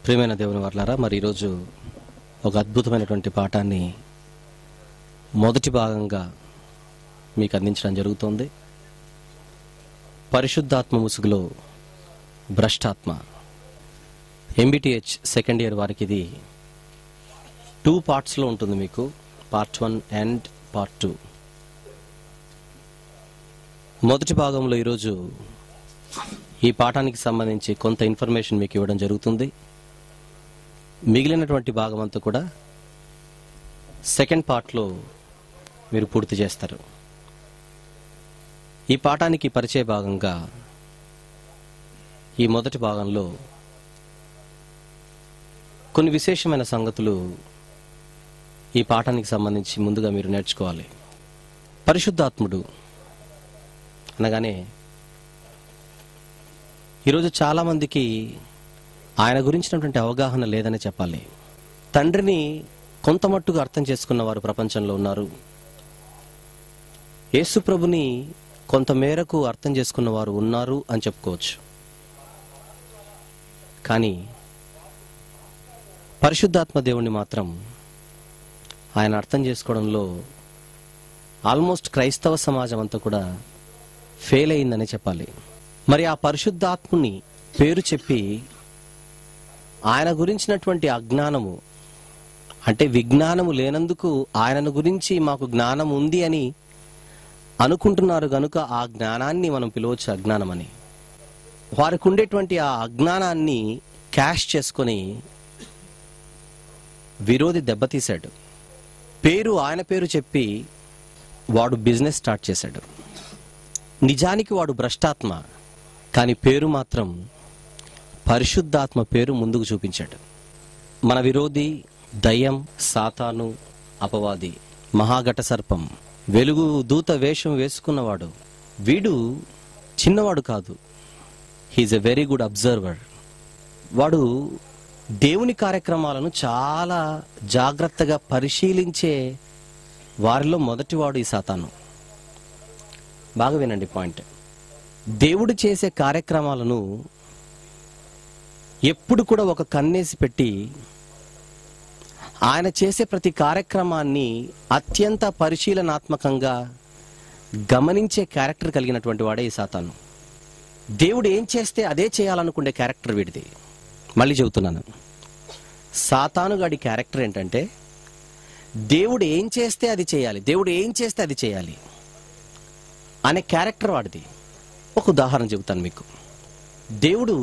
ప్రియమైన దేవుని వర్లారా మరి ఈరోజు ఒక అద్భుతమైనటువంటి పాఠాన్ని మొదటి భాగంగా మీకు అందించడం జరుగుతోంది పరిశుద్ధాత్మ ముసుగులో భ్రష్టాత్మ ఎంబీటీహెచ్ సెకండ్ ఇయర్ వారికి ఇది టూ పార్ట్స్లో ఉంటుంది మీకు part one and part two మొదటి భాగంలో ఈరోజు ఈ పాఠానికి సంబంధించి కొంత ఇన్ఫర్మేషన్ మీకు ఇవ్వడం జరుగుతుంది మిగిలినటువంటి భాగం అంతా కూడా సెకండ్ పార్ట్లో మీరు పూర్తి చేస్తారు ఈ పాఠానికి పరిచయ భాగంగా ఈ మొదటి భాగంలో కొన్ని విశేషమైన సంగతులు ఈ పాఠానికి సంబంధించి ముందుగా మీరు నేర్చుకోవాలి పరిశుద్ధాత్ముడు అనగానే ఈరోజు చాలామందికి ఆయన గురించినటువంటి అవగాహన లేదని చెప్పాలి తండ్రిని కొంత మట్టుగా అర్థం చేసుకున్న వారు ప్రపంచంలో ఉన్నారు యేసు ప్రభుని కొంత మేరకు అర్థం చేసుకున్న వారు ఉన్నారు అని చెప్పుకోవచ్చు కానీ పరిశుద్ధాత్మ దేవుణ్ణి మాత్రం ఆయన అర్థం చేసుకోవడంలో ఆల్మోస్ట్ క్రైస్తవ సమాజం అంతా కూడా ఫెయిల్ అయిందని చెప్పాలి మరి ఆ పరిశుద్ధాత్ముని పేరు చెప్పి ఆయన గురించినటువంటి అజ్ఞానము అంటే విజ్ఞానము లేనందుకు ఆయనను గురించి మాకు జ్ఞానం ఉంది అని అనుకుంటున్నారు గనుక ఆ జ్ఞానాన్ని మనం పిలవచ్చు అజ్ఞానమని వారికి ఉండేటువంటి ఆ అజ్ఞానాన్ని క్యాష్ చేసుకొని విరోధి దెబ్బతీశాడు పేరు ఆయన పేరు చెప్పి వాడు బిజినెస్ స్టార్ట్ చేశాడు నిజానికి వాడు భ్రష్టాత్మ కానీ పేరు మాత్రం పరిశుద్ధాత్మ పేరు ముందుకు చూపించాడు మన విరోధి దయ్యం సాతాను అపవాది మహాఘట సర్పం వెలుగు దూత వేషం వేసుకున్నవాడు వీడు చిన్నవాడు కాదు he's a very good observer వాడు దేవుని కార్యక్రమాలను చాలా జాగ్రత్తగా పరిశీలించే వారిలో మొదటివాడు ఈ సాతాను బాగా వినండి పాయింట్ దేవుడు చేసే కార్యక్రమాలను ఎప్పుడు కూడా ఒక కన్నేసి పెట్టి ఆయన చేసే ప్రతి కార్యక్రమాన్ని అత్యంత పరిశీలనాత్మకంగా గమనించే క్యారెక్టర్ కలిగినటువంటి వాడే ఈ సాతాను దేవుడు ఏం చేస్తే అదే చేయాలనుకునే క్యారెక్టర్ వీడిది మళ్ళీ చెబుతున్నాను సాతానుగాడి క్యారెక్టర్ ఏంటంటే దేవుడు ఏం చేస్తే అది చేయాలి దేవుడు ఏం చేస్తే అది చేయాలి అనే క్యారెక్టర్ వాడిది ఒక ఉదాహరణ చెబుతాను మీకు దేవుడు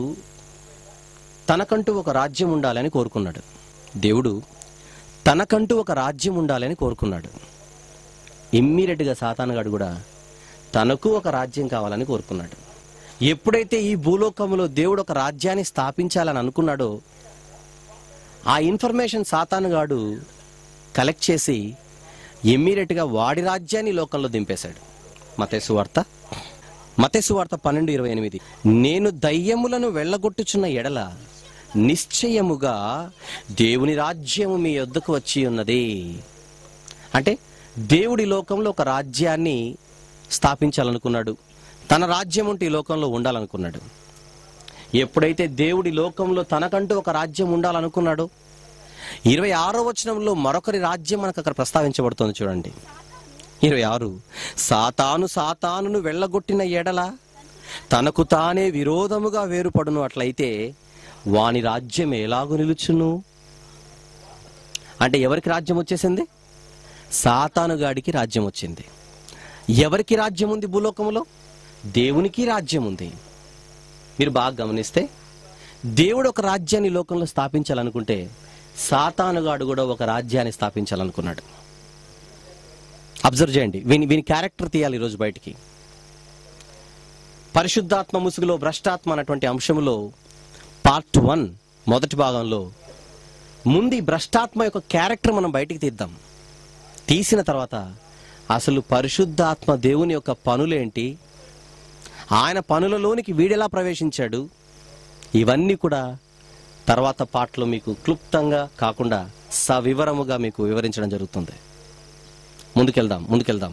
తనకంటూ ఒక రాజ్యం ఉండాలని కోరుకున్నాడు దేవుడు తనకంటూ ఒక రాజ్యం ఉండాలని కోరుకున్నాడు ఇమ్మీడియట్గా సాతానుగాడు కూడా తనకు ఒక రాజ్యం కావాలని కోరుకున్నాడు ఎప్పుడైతే ఈ భూలోకంలో దేవుడు ఒక రాజ్యాన్ని స్థాపించాలని అనుకున్నాడో ఆ ఇన్ఫర్మేషన్ సాతానుగాడు కలెక్ట్ చేసి ఇమ్మీడియట్గా వాడి రాజ్యాన్ని ఈ లోకంలో దింపేశాడు మతేసు వార్త మతేసు వార్త పన్నెండు ఇరవై ఎనిమిది నేను దయ్యములను వెళ్ళగొట్టుచున్న ఎడల నిశ్చయముగా దేవుని రాజ్యము మీ యొద్దకు వచ్చి ఉన్నది అంటే దేవుడి లోకంలో ఒక రాజ్యాన్ని స్థాపించాలనుకున్నాడు తన రాజ్యం ఉంటే ఈ లోకంలో ఉండాలనుకున్నాడు ఎప్పుడైతే దేవుడి లోకంలో తనకంటూ ఒక రాజ్యం ఉండాలనుకున్నాడో ఇరవై ఆరో వచనంలో మరొకరి రాజ్యం మనకు అక్కడ ప్రస్తావించబడుతుంది చూడండి ఇరవై ఆరు సాతాను సాతానును వెళ్ళగొట్టిన ఎడల తనకు తానే విరోధముగా వేరుపడును అట్లయితే వాని రాజ్యం ఎలాగు నిలుచును అంటే ఎవరికి రాజ్యం వచ్చేసింది సాతానుగాడికి రాజ్యం వచ్చింది ఎవరికి రాజ్యం ఉంది భూలోకములో దేవునికి రాజ్యం ఉంది మీరు బాగా గమనిస్తే దేవుడు ఒక రాజ్యాన్ని ఈ లోకంలో స్థాపించాలనుకుంటే సాతానుగాడు కూడా ఒక రాజ్యాన్ని స్థాపించాలనుకున్నాడు అబ్జర్వ్ చేయండి వీని వీని క్యారెక్టర్ తీయాలి ఈరోజు బయటికి పరిశుద్ధాత్మ ముసుగులో భ్రష్టాత్మ అన్నటువంటి అంశములో పార్ట్ వన్ మొదటి భాగంలో ముందు ఈ భ్రష్టాత్మ యొక్క క్యారెక్టర్ మనం బయటికి తీద్దాం తీసిన తర్వాత అసలు పరిశుద్ధాత్మ దేవుని యొక్క పనులేంటి ఆయన పనులలోనికి వీడెలా ప్రవేశించాడు ఇవన్నీ కూడా తర్వాత పాటలో మీకు క్లుప్తంగా కాకుండా సవివరముగా మీకు వివరించడం జరుగుతుంది ముందుకెళ్దాం ముందుకెళ్దాం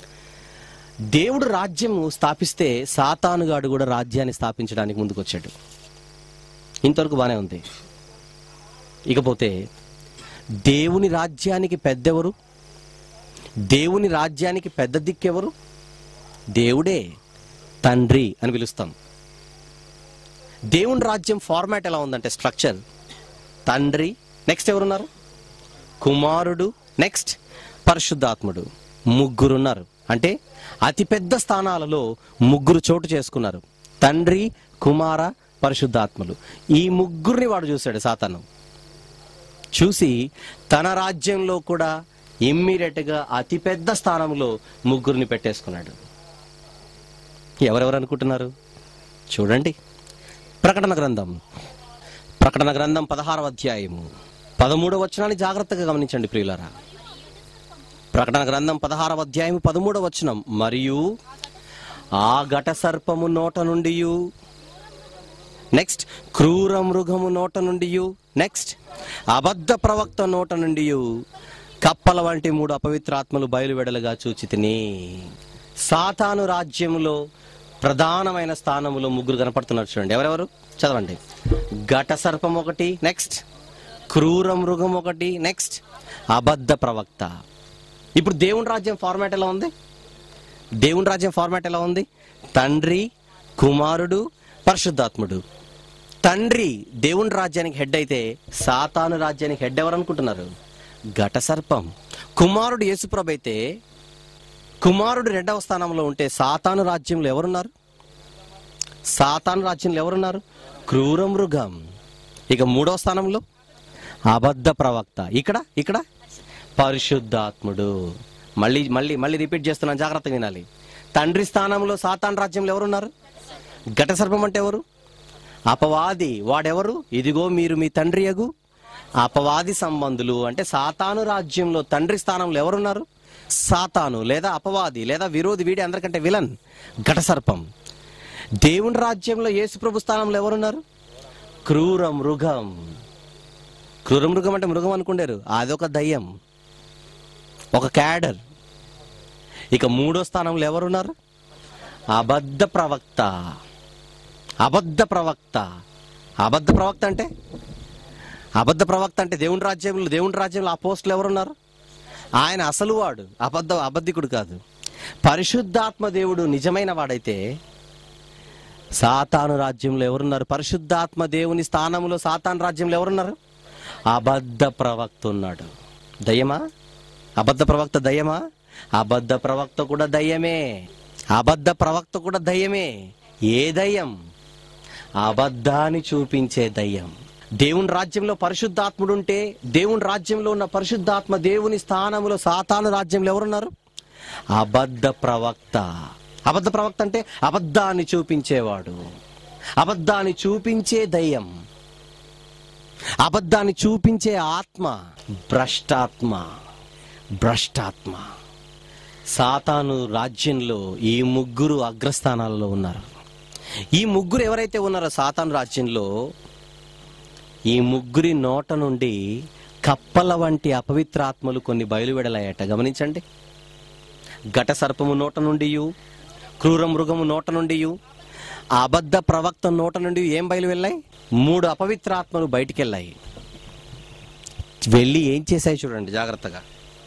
దేవుడు రాజ్యం స్థాపిస్తే సాతానుగాడు కూడా రాజ్యాన్ని స్థాపించడానికి ముందుకొచ్చాడు ఇంతవరకు బానే ఉంది ఇకపోతే దేవుని రాజ్యానికి పెద్దెవరు దేవుని రాజ్యానికి పెద్ద దిక్కెవరు దేవుడే తండ్రి అని పిలుస్తాం దేవుని రాజ్యం ఫార్మాట్ ఎలా ఉందంటే స్ట్రక్చర్ తండ్రి నెక్స్ట్ ఎవరున్నారు కుమారుడు నెక్స్ట్ పరిశుద్ధాత్ముడు ముగ్గురు ఉన్నారు అంటే అతిపెద్ద స్థానాలలో ముగ్గురు చోటు చేసుకున్నారు తండ్రి కుమార పరిశుద్ధాత్ములు ఈ ముగ్గురిని వాడు చూశాడు సాతాను చూసి తన రాజ్యంలో కూడా ఇమ్మీడియట్ గా అతిపెద్ద స్థానంలో ముగ్గురిని పెట్టేసుకున్నాడు ఎవరెవరు అనుకుంటున్నారు చూడండి ప్రకటన గ్రంథం ప్రకటన గ్రంథం పదహారవ అధ్యాయము పదమూడవ వచనాన్ని జాగ్రత్తగా గమనించండి ప్రియులారా ప్రకటన గ్రంథం పదహారవ అధ్యాయం పదమూడవ వచనం మరియు ఆ ఘట సర్పము నోట నుండి నెక్స్ట్ క్రూర మృగము నోట నుండి నెక్స్ట్ అబద్ధ ప్రవక్త నోట నుండి కప్పల వంటి మూడు అపవిత్రాత్మలు బయలువెడలుగా చూచితిని సాతాను రాజ్యములో ప్రధానమైన స్థానములో ముగ్గురు కనపడుతున్నారు చూడండి ఎవరెవరు చదవండి ఘట సర్పం ఒకటి నెక్స్ట్ క్రూర మృగం ఒకటి నెక్స్ట్ అబద్ధ ప్రవక్త ఇప్పుడు దేవుని రాజ్యం ఫార్మాట్ ఎలా ఉంది దేవుని రాజ్యం ఫార్మాట్ ఎలా ఉంది తండ్రి కుమారుడు పరిశుద్ధాత్ముడు తండ్రి దేవుని రాజ్యానికి హెడ్ అయితే సాతాను రాజ్యానికి హెడ్ ఎవరు అనుకుంటున్నారు ఘట సర్పం కుమారుడు యేసుప్రభు అయితే కుమారుడు రెండవ స్థానంలో ఉంటే సాతాను రాజ్యంలో ఎవరున్నారు సాతాను రాజ్యంలో ఎవరున్నారు క్రూర మృగం ఇక మూడవ స్థానంలో అబద్ధ ప్రవక్త ఇక్కడ ఇక్కడ పరిశుద్ధాత్ముడు మళ్ళీ మళ్ళీ మళ్ళీ రిపీట్ చేస్తున్నాను జాగ్రత్తగా వినాలి తండ్రి స్థానంలో సాతాన్ రాజ్యంలో ఎవరున్నారు ఘట సర్పం అంటే ఎవరు అపవాది వాడెవరు ఇదిగో మీరు మీ తండ్రి యగు అపవాది సంబంధులు అంటే సాతాను రాజ్యంలో తండ్రి స్థానంలో ఎవరున్నారు సాతాను లేదా అపవాది లేదా విరోధి వీడి అందరికంటే విలన్ ఘట సర్పం దేవుని రాజ్యంలో యేసుప్రభు స్థానంలో ఎవరున్నారు క్రూర మృగం క్రూర మృగం అంటే మృగం అనుకుండారు అదొక దయ్యం ఒక క్యాడర్ ఇక మూడో స్థానంలో ఎవరున్నారు అబద్ధ ప్రవక్త అబద్ధ ప్రవక్త అబద్ధ ప్రవక్త అంటే అబద్ధ ప్రవక్త అంటే దేవుని రాజ్యంలో దేవుని రాజ్యంలో ఆ పోస్టులు ఎవరున్నారు ఆయన అసలు వాడు అబద్ధ అబద్ధికుడు కాదు పరిశుద్ధాత్మ దేవుడు నిజమైన వాడైతే సాతాను రాజ్యంలో ఎవరున్నారు పరిశుద్ధాత్మ దేవుని స్థానంలో సాతాను రాజ్యంలో ఎవరున్నారు అబద్ధ ప్రవక్త ఉన్నాడు దయ్యమా అబద్ధ ప్రవక్త దయ్యమా అబద్ధ ప్రవక్త కూడా దయ్యమే అబద్ధ ప్రవక్త కూడా దయ్యమే ఏ దయ్యం అబద్ధాన్ని చూపించే దయ్యం దేవుని రాజ్యంలో పరిశుద్ధాత్ముడు ఉంటే దేవుని రాజ్యంలో ఉన్న పరిశుద్ధాత్మ దేవుని స్థానంలో సాతాను రాజ్యంలో ఎవరున్నారు అబద్ధ ప్రవక్త అబద్ధ ప్రవక్త అంటే అబద్ధాన్ని చూపించేవాడు అబద్ధాన్ని చూపించే దయ్యం అబద్ధాన్ని చూపించే ఆత్మ భ్రష్టాత్మ భ్రష్టాత్మ సాతాను రాజ్యంలో ఈ ముగ్గురు అగ్రస్థానాలలో ఉన్నారు ఈ ముగ్గురు ఎవరైతే ఉన్నారో సాతాను రాజ్యంలో ఈ ముగ్గురి నోట నుండి కప్పల వంటి అపవిత్రాత్మలు కొన్ని బయలువెడలాయట గమనించండి ఘట సర్పము నోట నుండి క్రూర మృగము నోట నుండి అబద్ధ ప్రవక్త నోట నుండి ఏం బయలు వెళ్ళాయి మూడు అపవిత్రాత్మలు బయటికి వెళ్ళాయి వెళ్ళి ఏం చేశాయి చూడండి జాగ్రత్తగా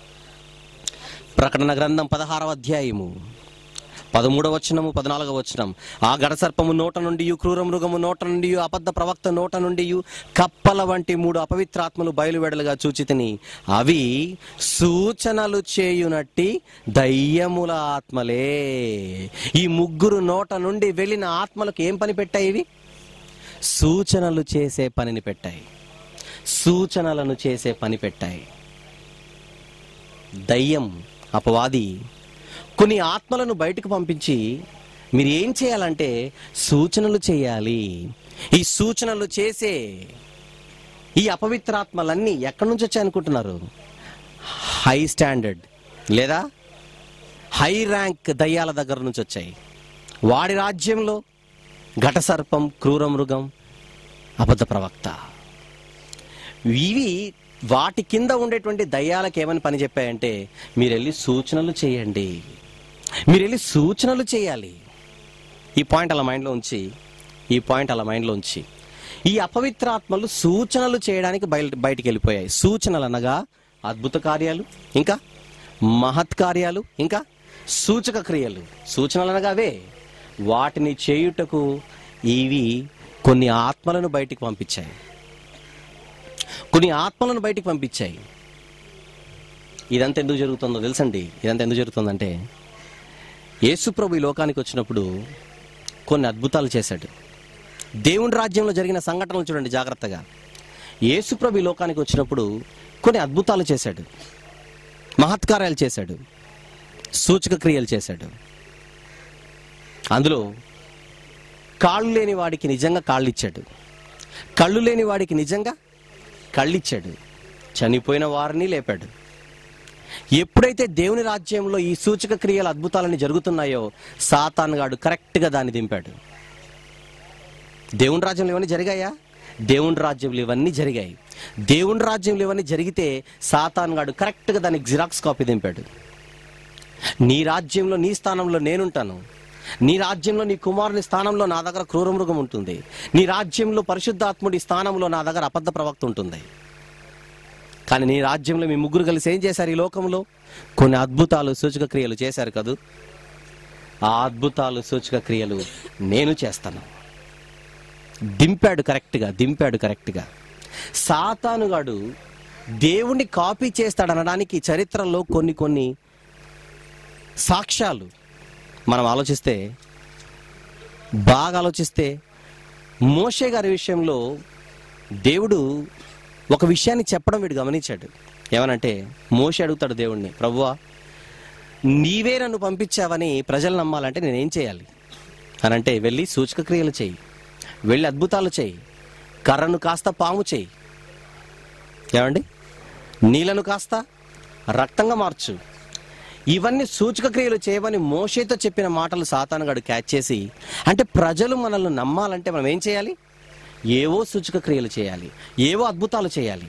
ప్రకటన గ్రంథం పదహారవ అధ్యాయము పదమూడవ వచనము పద్నాలుగవ వచనం ఆ గడసర్పము నోట నుండి క్రూర మృగము నోట నుండి అబద్ధ ప్రవక్త నోట నుండి కప్పల వంటి మూడు అపవిత్రాత్మలు బయలువెడలుగా చూచితిని అవి సూచనలు చేయునట్టి దయ్యముల ఆత్మలే ఈ ముగ్గురు నోట నుండి వెళ్ళిన ఆత్మలకు ఏం పని పెట్టాయి ఇవి సూచనలు చేసే పనిని పెట్టాయి సూచనలను చేసే పని పెట్టాయి దయ్యం అపవాది కొన్ని ఆత్మలను బయటకు పంపించి మీరు ఏం చేయాలంటే సూచనలు చేయాలి ఈ సూచనలు చేసే ఈ అపవిత్రాత్మలన్నీ ఎక్కడి నుంచి వచ్చాయి అనుకుంటున్నారు హై స్టాండర్డ్ లేదా హై ర్యాంక్ దయ్యాల దగ్గర నుంచి వచ్చాయి వాడి రాజ్యంలో ఘట సర్పం క్రూర మృగం అబద్ధ ప్రవక్త ఇవి వాటి కింద ఉండేటువంటి దయ్యాలకు ఏమని పని చెప్పాయంటే మీరు వెళ్ళి సూచనలు చేయండి మీరు వెళ్ళి సూచనలు చేయాలి ఈ పాయింట్ అలా మైండ్లో ఉంచి ఈ పాయింట్ అలా మైండ్లో ఉంచి ఈ అపవిత్రాత్మలు సూచనలు చేయడానికి బయట బయటికి వెళ్ళిపోయాయి సూచనలు అనగా అద్భుత కార్యాలు ఇంకా మహత్ కార్యాలు ఇంకా సూచక క్రియలు సూచనలు అనగా అవే వాటిని చేయుటకు ఇవి కొన్ని ఆత్మలను బయటికి పంపించాయి కొన్ని ఆత్మలను బయటికి పంపించాయి ఇదంతా ఎందుకు జరుగుతుందో తెలుసండి ఇదంతా ఎందుకు జరుగుతుందంటే యేసుప్రభు ఈ లోకానికి వచ్చినప్పుడు కొన్ని అద్భుతాలు చేశాడు దేవుని రాజ్యంలో జరిగిన సంఘటనలు చూడండి జాగ్రత్తగా యేసుప్రభు ఈ లోకానికి వచ్చినప్పుడు కొన్ని అద్భుతాలు చేశాడు మహత్కార్యాలు చేశాడు సూచక క్రియలు చేశాడు అందులో కాళ్ళు లేని వాడికి నిజంగా కాళ్ళు ఇచ్చాడు కళ్ళు లేని వాడికి నిజంగా కళ్ళిచ్చాడు చనిపోయిన వారిని లేపాడు ఎప్పుడైతే దేవుని రాజ్యంలో ఈ సూచక క్రియల అద్భుతాలని జరుగుతున్నాయో సాతానుగాడు కరెక్ట్గా దాన్ని దింపాడు దేవుని రాజ్యంలో ఇవన్నీ జరిగాయా దేవుని రాజ్యంలో ఇవన్నీ జరిగాయి దేవుని రాజ్యంలో ఇవన్నీ జరిగితే సాతానుగాడు కరెక్ట్గా దానికి జిరాక్స్ కాపీ దింపాడు నీ రాజ్యంలో నీ స్థానంలో నేనుంటాను నీ రాజ్యంలో నీ కుమారుని స్థానంలో నా దగ్గర క్రూర మృగం ఉంటుంది నీ రాజ్యంలో పరిశుద్ధాత్ముడి స్థానంలో నా దగ్గర అబద్ధ ప్రవక్త ఉంటుంది కానీ నీ రాజ్యంలో మీ ముగ్గురు కలిసి ఏం చేశారు ఈ లోకంలో కొన్ని అద్భుతాలు సూచక క్రియలు చేశారు కదూ ఆ అద్భుతాలు సూచక క్రియలు నేను చేస్తాను దింపాడు కరెక్ట్గా దింపాడు కరెక్ట్గా సాతానుగాడు దేవుణ్ణి కాపీ చేస్తాడనడానికి చరిత్రలో కొన్ని కొన్ని సాక్ష్యాలు మనం ఆలోచిస్తే బాగా ఆలోచిస్తే మోషే గారి విషయంలో దేవుడు ఒక విషయాన్ని చెప్పడం వీడు గమనించాడు ఏమనంటే మోషే అడుగుతాడు దేవుణ్ణి ప్రభువా నీవే నన్ను పంపించావని ప్రజలు నమ్మాలంటే నేనేం చేయాలి అని అంటే వెళ్ళి సూచక క్రియలు చేయి వెళ్ళి అద్భుతాలు చేయి కర్రను కాస్త పాము చేయి ఏమండి నీళ్లను కాస్త రక్తంగా మార్చు ఇవన్నీ సూచక క్రియలు చేయమని మోషేతో చెప్పిన మాటలు సాతానుగాడు క్యాచ్ చేసి అంటే ప్రజలు మనల్ని నమ్మాలంటే మనం ఏం చేయాలి ఏవో సూచక క్రియలు చేయాలి ఏవో అద్భుతాలు చేయాలి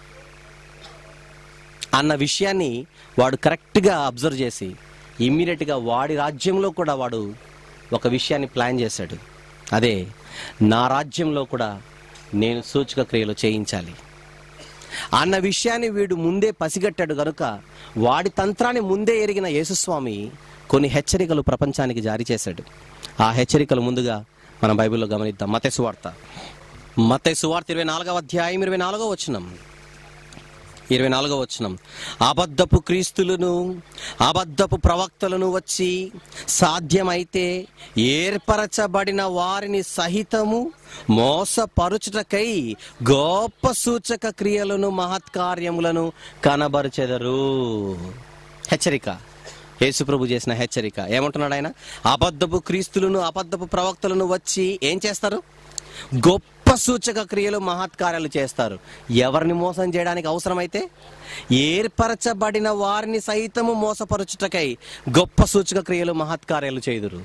అన్న విషయాన్ని వాడు కరెక్ట్గా అబ్జర్వ్ చేసి ఇమ్మీడియట్గా వాడి రాజ్యంలో కూడా వాడు ఒక విషయాన్ని ప్లాన్ చేశాడు అదే నా రాజ్యంలో కూడా నేను సూచక క్రియలు చేయించాలి అన్న విషయాన్ని వీడు ముందే పసిగట్టాడు గనుక వాడి తంత్రాన్ని ముందే ఎరిగిన యేసుస్వామి కొన్ని హెచ్చరికలు ప్రపంచానికి జారీ చేశాడు ఆ హెచ్చరికలు ముందుగా మన బైబిల్లో గమనిద్దాం మతే సువార్త మతే సువార్త ఇరవై నాలుగవ అధ్యాయం ఇరవై నాలుగవ వచనం ఇరవై నాలుగవ వచనం అబద్ధపు క్రీస్తులను అబద్ధపు ప్రవక్తలను వచ్చి సాధ్యమైతే ఏర్పరచబడిన వారిని సహితము మోసపరుచుటకై గొప్ప సూచక క్రియలను మహత్కార్యములను కనబరచెదరు హెచ్చరిక యేసుప్రభు చేసిన హెచ్చరిక ఏమంటున్నాడు ఆయన అబద్ధపు క్రీస్తులను అబద్ధపు ప్రవక్తలను వచ్చి ఏం చేస్తారు గొప్ప సూచక క్రియలు మహత్కార్యాలు చేస్తారు ఎవరిని మోసం చేయడానికి అవసరమైతే ఏర్పరచబడిన వారిని సైతము మోసపరచుటకై గొప్ప సూచక క్రియలు మహత్కార్యాలు చేయుదురు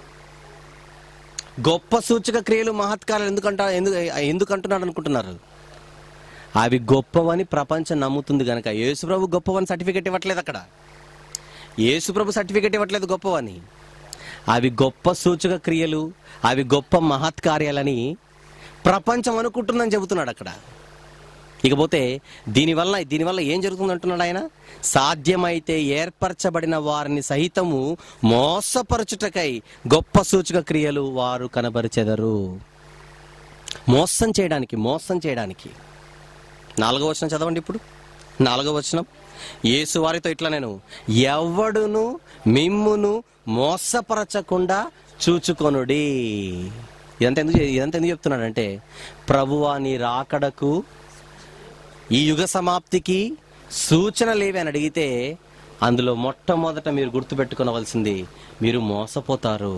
గొప్ప సూచక క్రియలు మహత్కారాలు ఎందుకంట ఎందుకు ఎందుకు అంటున్నాడు అనుకుంటున్నారు అవి గొప్పవని ప్రపంచం నమ్ముతుంది గనక యేసుప్రభు గొప్పవని సర్టిఫికెట్ ఇవ్వట్లేదు అక్కడ యేసుప్రభు సర్టిఫికెట్ ఇవ్వట్లేదు గొప్పవని అవి గొప్ప సూచక క్రియలు అవి గొప్ప మహత్కార్యాలని ప్రపంచం అనుకుంటుందని చెబుతున్నాడు అక్కడ ఇకపోతే దీనివల్ల దీనివల్ల ఏం జరుగుతుంది అంటున్నాడు ఆయన సాధ్యమైతే ఏర్పరచబడిన వారిని సహితము మోసపరచుటకై గొప్ప సూచక క్రియలు వారు కనబరిచెదరు మోసం చేయడానికి మోసం చేయడానికి నాలుగో వచనం చదవండి ఇప్పుడు నాలుగో వచనం యేసు వారితో ఇట్లా నేను ఎవడును మిమ్మును మోసపరచకుండా చూచుకొనుడి ఇదంతా ఎందుకు ఇదంతా ఎందుకు చెప్తున్నాడంటే ప్రభువా నీ రాకడకు ఈ యుగ సమాప్తికి సూచనలేవి అని అడిగితే అందులో మొట్టమొదట మీరు గుర్తుపెట్టుకోవలసింది మీరు మోసపోతారు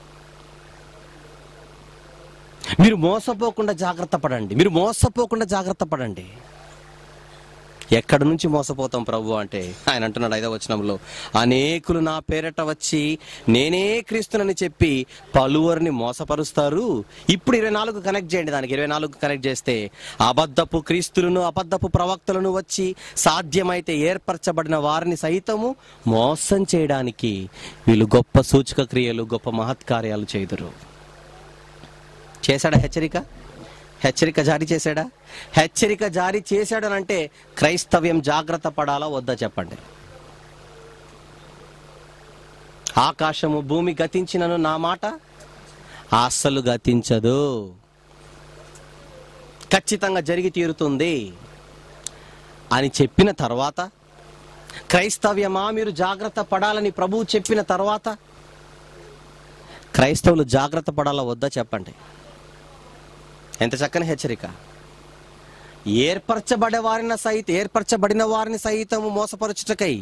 మీరు మోసపోకుండా జాగ్రత్త పడండి మీరు మోసపోకుండా జాగ్రత్త పడండి ఎక్కడి నుంచి మోసపోతాం ప్రభు అంటే ఆయన అంటున్నాడు ఐదవ వచనంలో అనేకులు నా పేరట వచ్చి నేనే క్రీస్తునని చెప్పి పలువురిని మోసపరుస్తారు ఇప్పుడు ఇరవై నాలుగు కనెక్ట్ చేయండి దానికి ఇరవై నాలుగు కనెక్ట్ చేస్తే అబద్ధపు క్రీస్తులను అబద్ధపు ప్రవక్తలను వచ్చి సాధ్యమైతే ఏర్పరచబడిన వారిని సైతము మోసం చేయడానికి వీళ్ళు గొప్ప సూచక క్రియలు గొప్ప మహత్కార్యాలు చేదురు చేశాడా హెచ్చరిక హెచ్చరిక జారీ చేశాడా హెచ్చరిక జారీ చేశాడు అని అంటే క్రైస్తవ్యం జాగ్రత్త పడాలా వద్దా చెప్పండి ఆకాశము భూమి గతించినను నా మాట అస్సలు గతించదు ఖచ్చితంగా జరిగి తీరుతుంది అని చెప్పిన తర్వాత క్రైస్తవ్యమా మీరు జాగ్రత్త పడాలని ప్రభువు చెప్పిన తర్వాత క్రైస్తవులు జాగ్రత్త పడాలా వద్దా చెప్పండి ఎంత చక్కని హెచ్చరిక ఏర్పరచబడే వారిని సైతం ఏర్పరచబడిన వారిని సైతము మోసపరచుటకై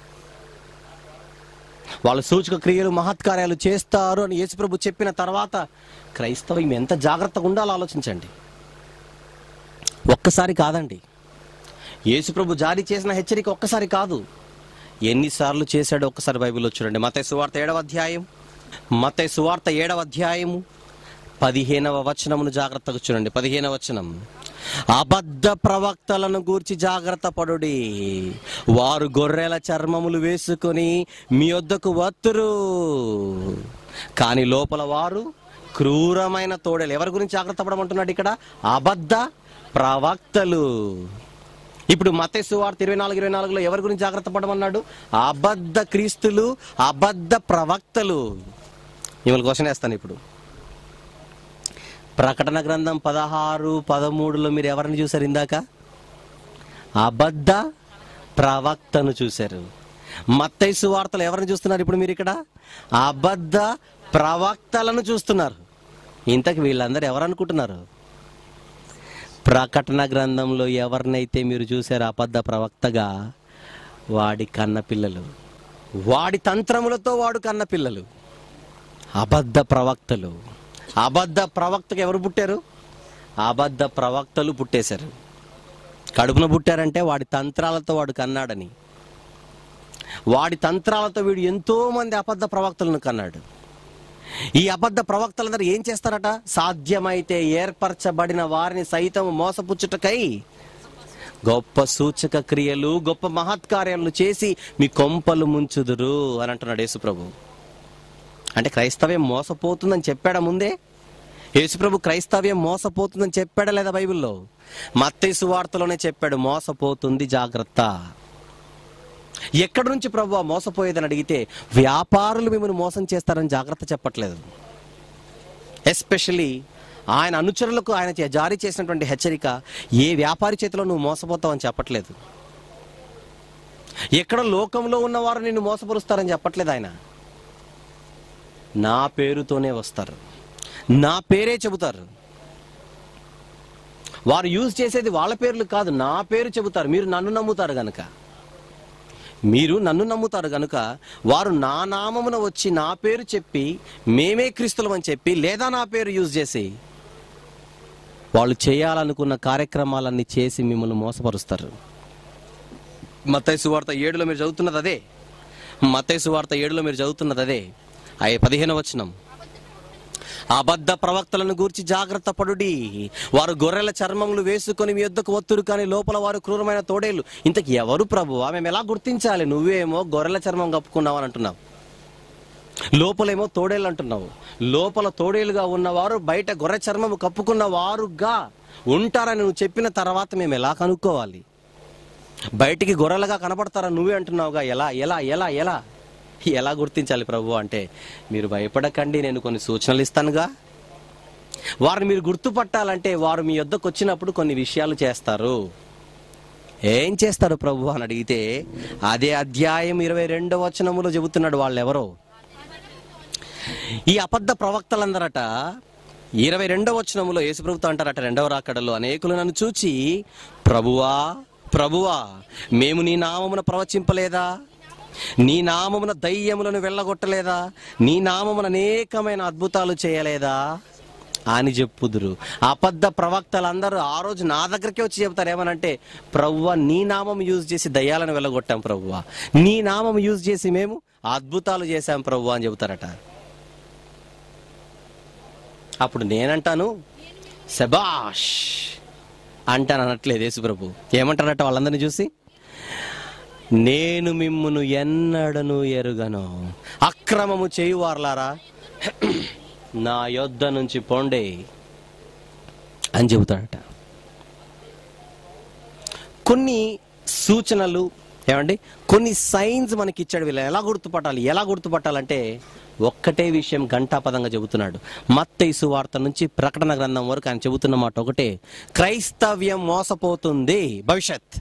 వాళ్ళు సూచక క్రియలు మహత్కార్యాలు చేస్తారు అని యేసుప్రభు చెప్పిన తర్వాత క్రైస్తవం ఎంత జాగ్రత్తగా ఉండాలో ఆలోచించండి ఒక్కసారి కాదండి యేసుప్రభు జారీ చేసిన హెచ్చరిక ఒక్కసారి కాదు ఎన్నిసార్లు చేశాడో ఒక్కసారి బైబిల్లో చూడండి మత సువార్త ఏడవ అధ్యాయం మత సువార్త ఏడవ అధ్యాయము పదిహేనవ వచనమును జాగ్రత్తగా చూడండి పదిహేనవ వచనం అబద్ధ ప్రవక్తలను గూర్చి జాగ్రత్త పడుడి వారు గొర్రెల చర్మములు వేసుకొని మీ వద్దకు వత్తురు కానీ లోపల వారు క్రూరమైన తోడేలు ఎవరి గురించి జాగ్రత్త పడమంటున్నాడు ఇక్కడ అబద్ధ ప్రవక్తలు ఇప్పుడు మతేసు వార్త ఇరవై నాలుగు ఇరవై నాలుగులో ఎవరి గురించి జాగ్రత్త పడమన్నాడు అబద్ధ క్రీస్తులు అబద్ధ ప్రవక్తలు మిమ్మల్ని క్వశ్చన్ వేస్తాను ఇప్పుడు ప్రకటన గ్రంథం పదహారు పదమూడులో మీరు ఎవరిని చూసారు ఇందాక అబద్ధ ప్రవక్తను చూశారు మత్తైసు వార్తలు ఎవరిని చూస్తున్నారు ఇప్పుడు మీరు ఇక్కడ అబద్ధ ప్రవక్తలను చూస్తున్నారు ఇంతకు వీళ్ళందరూ ఎవరు అనుకుంటున్నారు ప్రకటన గ్రంథంలో ఎవరినైతే మీరు చూశారో అబద్ధ ప్రవక్తగా వాడి కన్న పిల్లలు వాడి తంత్రములతో వాడు కన్న పిల్లలు అబద్ధ ప్రవక్తలు అబద్ధ ప్రవక్తకు ఎవరు పుట్టారు అబద్ధ ప్రవక్తలు పుట్టేశారు కడుపున పుట్టారంటే వాడి తంత్రాలతో వాడు కన్నాడని వాడి తంత్రాలతో వీడు ఎంతో మంది అబద్ధ ప్రవక్తలను కన్నాడు ఈ అబద్ధ ప్రవక్తలందరూ ఏం చేస్తారట సాధ్యమైతే ఏర్పరచబడిన వారిని సైతం మోసపుచ్చుటకై గొప్ప సూచక క్రియలు గొప్ప మహత్కార్యాలు చేసి మీ కొంపలు ముంచుదురు అని అంటున్నాడు యేసుప్రభు అంటే క్రైస్తవ్యం మోసపోతుందని చెప్పాడా ముందే యేసుప్రభు క్రైస్తవ్యం మోసపోతుందని చెప్పాడా లేదా బైబిల్లో మత్తయి వార్తలోనే చెప్పాడు మోసపోతుంది జాగ్రత్త ఎక్కడి నుంచి ప్రభు మోసపోయేదని అడిగితే వ్యాపారులు మిమ్మల్ని మోసం చేస్తారని జాగ్రత్త చెప్పట్లేదు ఎస్పెషలీ ఆయన అనుచరులకు ఆయన చే- జారీ చేసినటువంటి హెచ్చరిక ఏ వ్యాపారి చేతిలో నువ్వు మోసపోతావని చెప్పట్లేదు ఎక్కడ లోకంలో ఉన్నవారు నిన్ను మోసపరుస్తారని చెప్పట్లేదు ఆయన నా పేరుతోనే వస్తారు నా పేరే చెబుతారు వారు యూజ్ చేసేది వాళ్ళ పేర్లు కాదు నా పేరు చెబుతారు మీరు నన్ను నమ్ముతారు గనక మీరు నన్ను నమ్ముతారు గనుక వారు నా నామమున వచ్చి నా పేరు చెప్పి మేమే క్రీస్తులం అని చెప్పి లేదా నా పేరు యూజ్ చేసి వాళ్ళు చేయాలనుకున్న కార్యక్రమాలన్నీ చేసి మిమ్మల్ని మోసపరుస్తారు మత్తయి సువార్త ఏడులో మీరు చదువుతున్నది అదే మత్తయి సువార్త ఏడులో మీరు చదువుతున్నది అదే అయ్యే పదిహేను వచనం అబద్ధ ప్రవక్తలను గూర్చి జాగ్రత్త పడుడి వారు గొర్రెల చర్మములు వేసుకొని మీ యొద్దకు వత్తురు కానీ లోపల వారు క్రూరమైన తోడేలు ఇంతకు ఎవరు ప్రభు మేము ఎలా గుర్తించాలి నువ్వేమో గొర్రెల చర్మం కప్పుకున్నావు అని అంటున్నావు లోపలేమో తోడేళ్ళు అంటున్నావు లోపల తోడేలుగా ఉన్నవారు బయట గొర్రె చర్మము కప్పుకున్న వారుగా ఉంటారని నువ్వు చెప్పిన తర్వాత మేము ఎలా కనుక్కోవాలి బయటికి గొర్రెలుగా కనపడతారా నువ్వే అంటున్నావుగా ఎలా ఎలా ఎలా ఎలా ఎలా గుర్తించాలి ప్రభు అంటే మీరు భయపడకండి నేను కొన్ని సూచనలు ఇస్తానుగా వారిని మీరు గుర్తుపట్టాలంటే వారు మీ యొద్దకు వచ్చినప్పుడు కొన్ని విషయాలు చేస్తారు ఏం చేస్తారు ప్రభు అని అడిగితే అదే అధ్యాయం ఇరవై రెండవ వచనములో చెబుతున్నాడు వాళ్ళెవరో ఈ అబద్ధ ప్రవక్తలందరట ఇరవై రెండవ వచనములో యేసుప్రభుతో అంటారట రెండవ రాకడలో అనేకులు నన్ను చూచి ప్రభువా ప్రభువా మేము నీ నామమున ప్రవచింపలేదా నీ నామమున దయ్యములను వెళ్ళగొట్టలేదా నీ నామమున అనేకమైన అద్భుతాలు చేయలేదా అని చెప్పుదురు అబద్ధ ప్రవక్తలందరూ ఆ రోజు నా దగ్గరికి వచ్చి చెప్తారు ఏమనంటే ప్రవ్వ నీ నామం యూజ్ చేసి దయ్యాలను వెళ్ళగొట్టాం ప్రవ్వ నీ నామం యూజ్ చేసి మేము అద్భుతాలు చేశాం ప్రవ్వ అని చెబుతారట అప్పుడు నేనంటాను శబాష్ అంటాను అనట్లేదు యేసుప్రభు ఏమంటారట వాళ్ళందరినీ చూసి నేను మిమ్మును ఎన్నడను ఎరుగను అక్రమము చేయువార్లారా నా యొద్ద నుంచి పొండే అని చెబుతాడట కొన్ని సూచనలు ఏమండి కొన్ని సైన్స్ మనకి ఇచ్చాడు వీళ్ళు ఎలా గుర్తుపట్టాలి ఎలా గుర్తుపట్టాలంటే ఒక్కటే విషయం ఘంటాపదంగా చెబుతున్నాడు మత్తైసు వార్త నుంచి ప్రకటన గ్రంథం వరకు ఆయన చెబుతున్న మాట ఒకటే క్రైస్తవ్యం మోసపోతుంది భవిష్యత్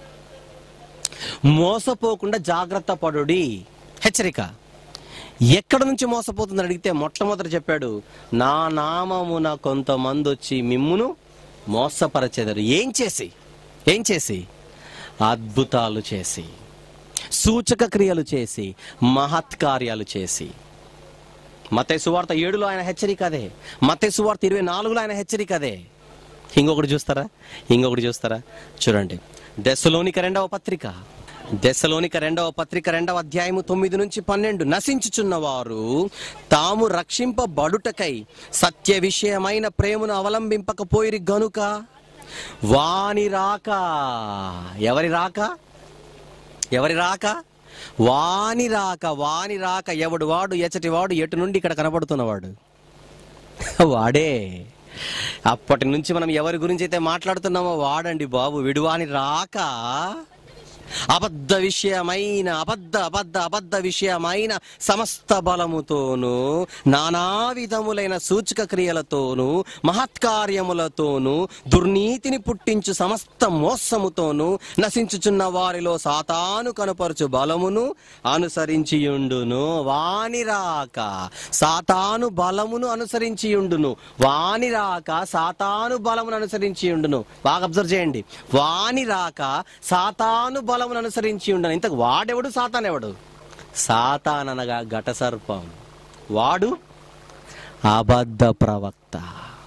మోసపోకుండా జాగ్రత్త పడుడి హెచ్చరిక ఎక్కడ నుంచి మోసపోతుందని అడిగితే మొట్టమొదట చెప్పాడు నా నామమున కొంతమంది వచ్చి మిమ్మును మోసపరచెదరు ఏం చేసి ఏం చేసి అద్భుతాలు చేసి సూచక క్రియలు చేసి మహత్కార్యాలు చేసి మతే సువార్త ఏడులో ఆయన హెచ్చరిక అదే మతే సువార్త ఇరవై నాలుగులో ఆయన హెచ్చరిక అదే ఇంకొకటి చూస్తారా ఇంకొకటి చూస్తారా చూడండి దశలోనిక రెండవ పత్రిక దశలోనిక రెండవ పత్రిక రెండవ అధ్యాయము తొమ్మిది నుంచి పన్నెండు నశించుచున్నవారు తాము రక్షింపబడుటకై సత్య విషయమైన ప్రేమను అవలంబింపకపోయిరి గనుక వాని రాక ఎవరి రాక ఎవరి రాక వాని రాక వాని రాక ఎవడు వాడు ఎచ్చటి వాడు ఎటు నుండి ఇక్కడ కనబడుతున్నవాడు వాడే అప్పటి నుంచి మనం ఎవరి గురించి అయితే మాట్లాడుతున్నామో వాడండి బాబు విడువాని రాక అబద్ధ విషయమైన అబద్ధ అబద్ధ అబద్ధ విషయమైన సమస్త బలముతోను నానా విధములైన సూచక క్రియలతోను మహత్కార్యములతోను దుర్నీతిని పుట్టించు సమస్త మోసముతోను నశించుచున్న వారిలో సాతాను కనపరచు బలమును అనుసరించియుండును వాని రాక సాతాను బలమును అనుసరించియుండును వాని రాక సాతాను బలమును అనుసరించియుండును బాగా అబ్జర్వ్ చేయండి వాని రాక సాతాను బలమును అనుసరించి ఉండను ఇంతకు వాడెవడు సాతాన్ ఎవడు సాతాన్ అనగా ఘట సర్పం వాడు అబద్ధ ప్రవక్త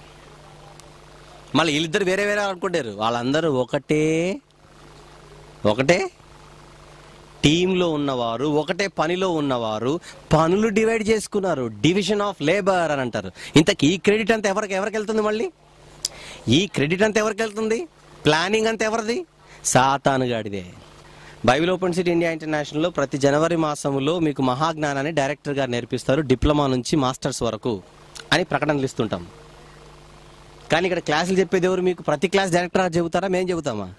మళ్ళీ వీళ్ళిద్దరు వేరే వేరే అనుకుంటారు వాళ్ళందరూ ఒకటే ఒకటే టీంలో ఉన్నవారు ఒకటే పనిలో ఉన్నవారు పనులు డివైడ్ చేసుకున్నారు డివిజన్ ఆఫ్ లేబర్ అని అంటారు ఇంతకీ ఈ క్రెడిట్ అంతా ఎవరికి ఎవరికి వెళ్తుంది మళ్ళీ ఈ క్రెడిట్ అంతా ఎవరికి వెళ్తుంది ప్లానింగ్ అంతా ఎవరిది సాతానుగాడిదే బైబిల్ ఓపెన్ సిటీ ఇండియా ఇంటర్నేషనల్లో ప్రతి జనవరి మాసంలో మీకు మహాజ్ఞానాన్ని డైరెక్టర్ గారు నేర్పిస్తారు డిప్లొమా నుంచి మాస్టర్స్ వరకు అని ప్రకటనలు ఇస్తుంటాం కానీ ఇక్కడ క్లాసులు చెప్పేది ఎవరు మీకు ప్రతి క్లాస్ డైరెక్టర్ గారు చెబుతారా మేము చెబుతామా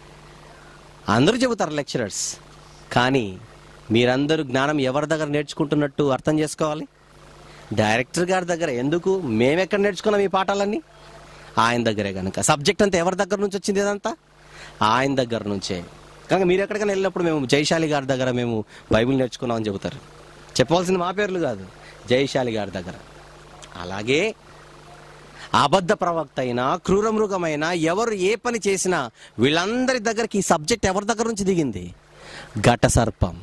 అందరూ చెబుతారు లెక్చరర్స్ కానీ మీరందరూ జ్ఞానం ఎవరి దగ్గర నేర్చుకుంటున్నట్టు అర్థం చేసుకోవాలి డైరెక్టర్ గారి దగ్గర ఎందుకు మేమెక్కడ నేర్చుకున్నాం ఈ పాఠాలన్నీ ఆయన దగ్గరే కనుక సబ్జెక్ట్ అంతా ఎవరి దగ్గర నుంచి వచ్చింది ఇదంతా ఆయన దగ్గర నుంచే కనుక మీరు ఎక్కడికైనా వెళ్ళినప్పుడు మేము జైశాలి గారి దగ్గర మేము బైబిల్ నేర్చుకున్నామని చెబుతారు చెప్పవలసింది మా పేర్లు కాదు జైశాలి గారి దగ్గర అలాగే అబద్ధ ప్రవక్త అయినా క్రూర మృగమైనా ఎవరు ఏ పని చేసినా వీళ్ళందరి దగ్గరికి ఈ సబ్జెక్ట్ ఎవరి దగ్గర నుంచి దిగింది ఘట సర్పం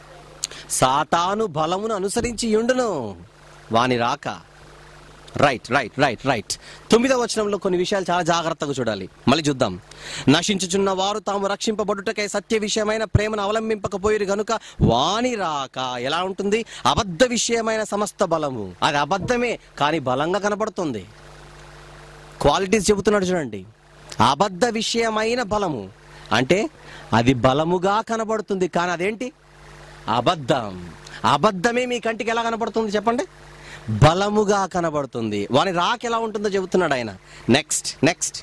సాతాను బలమును అనుసరించి ఉండును వాని రాక రైట్ రైట్ రైట్ రైట్ తొమ్మిదవ వచనంలో కొన్ని విషయాలు చాలా జాగ్రత్తగా చూడాలి మళ్ళీ చూద్దాం నశించుచున్న వారు తాము రక్షింపబడుటకై సత్య విషయమైన ప్రేమను అవలంబింపకపోయిరు గనుక వాని రాక ఎలా ఉంటుంది అబద్ధ విషయమైన సమస్త బలము అది అబద్ధమే కానీ బలంగా కనబడుతుంది క్వాలిటీస్ చెబుతున్నాడు చూడండి అబద్ధ విషయమైన బలము అంటే అది బలముగా కనబడుతుంది కానీ అదేంటి అబద్ధం అబద్ధమే మీ కంటికి ఎలా కనబడుతుంది చెప్పండి బలముగా కనబడుతుంది వాని రాక ఎలా ఉంటుందో చెబుతున్నాడు ఆయన నెక్స్ట్ నెక్స్ట్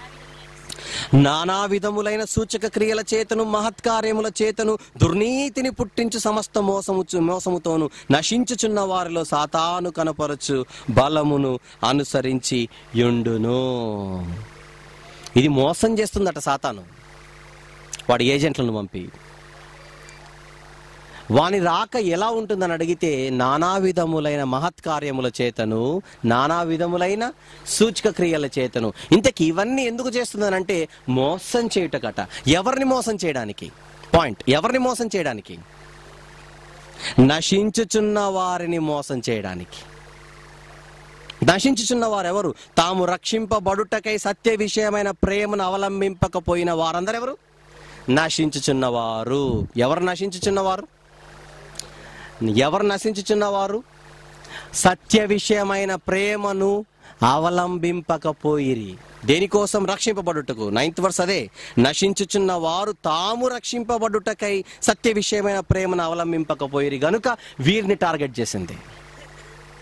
నానా విధములైన సూచక క్రియల చేతను మహత్కార్యముల చేతను దుర్నీతిని పుట్టించు సమస్త మోసము మోసముతోను నశించుచున్న వారిలో సాతాను కనపరచు బలమును అనుసరించి యుండును ఇది మోసం చేస్తుందట సాతాను వాడి ఏజెంట్లను పంపి వాని రాక ఎలా ఉంటుందని అడిగితే నానా విధములైన మహత్కార్యముల చేతను నానా విధములైన సూచక క్రియల చేతను ఇంతకి ఇవన్నీ ఎందుకు చేస్తుందనంటే మోసం చేయుటకట ఎవరిని మోసం చేయడానికి పాయింట్ ఎవరిని మోసం చేయడానికి నశించుచున్న వారిని మోసం చేయడానికి నశించుచున్న వారెవరు తాము రక్షింపబడుటకై సత్య విషయమైన ప్రేమను అవలంబింపకపోయిన వారందరెవరు నశించుచున్నవారు ఎవరు నశించుచున్నవారు ఎవరు నశించుచున్నవారు సత్య విషయమైన ప్రేమను అవలంబింపకపోయిరి దేనికోసం రక్షింపబడుటకు నైన్త్ వర్స్ అదే నశించుచున్న వారు తాము రక్షింపబడుటకై సత్య విషయమైన ప్రేమను అవలంబింపకపోయిరి గనుక వీరిని టార్గెట్ చేసింది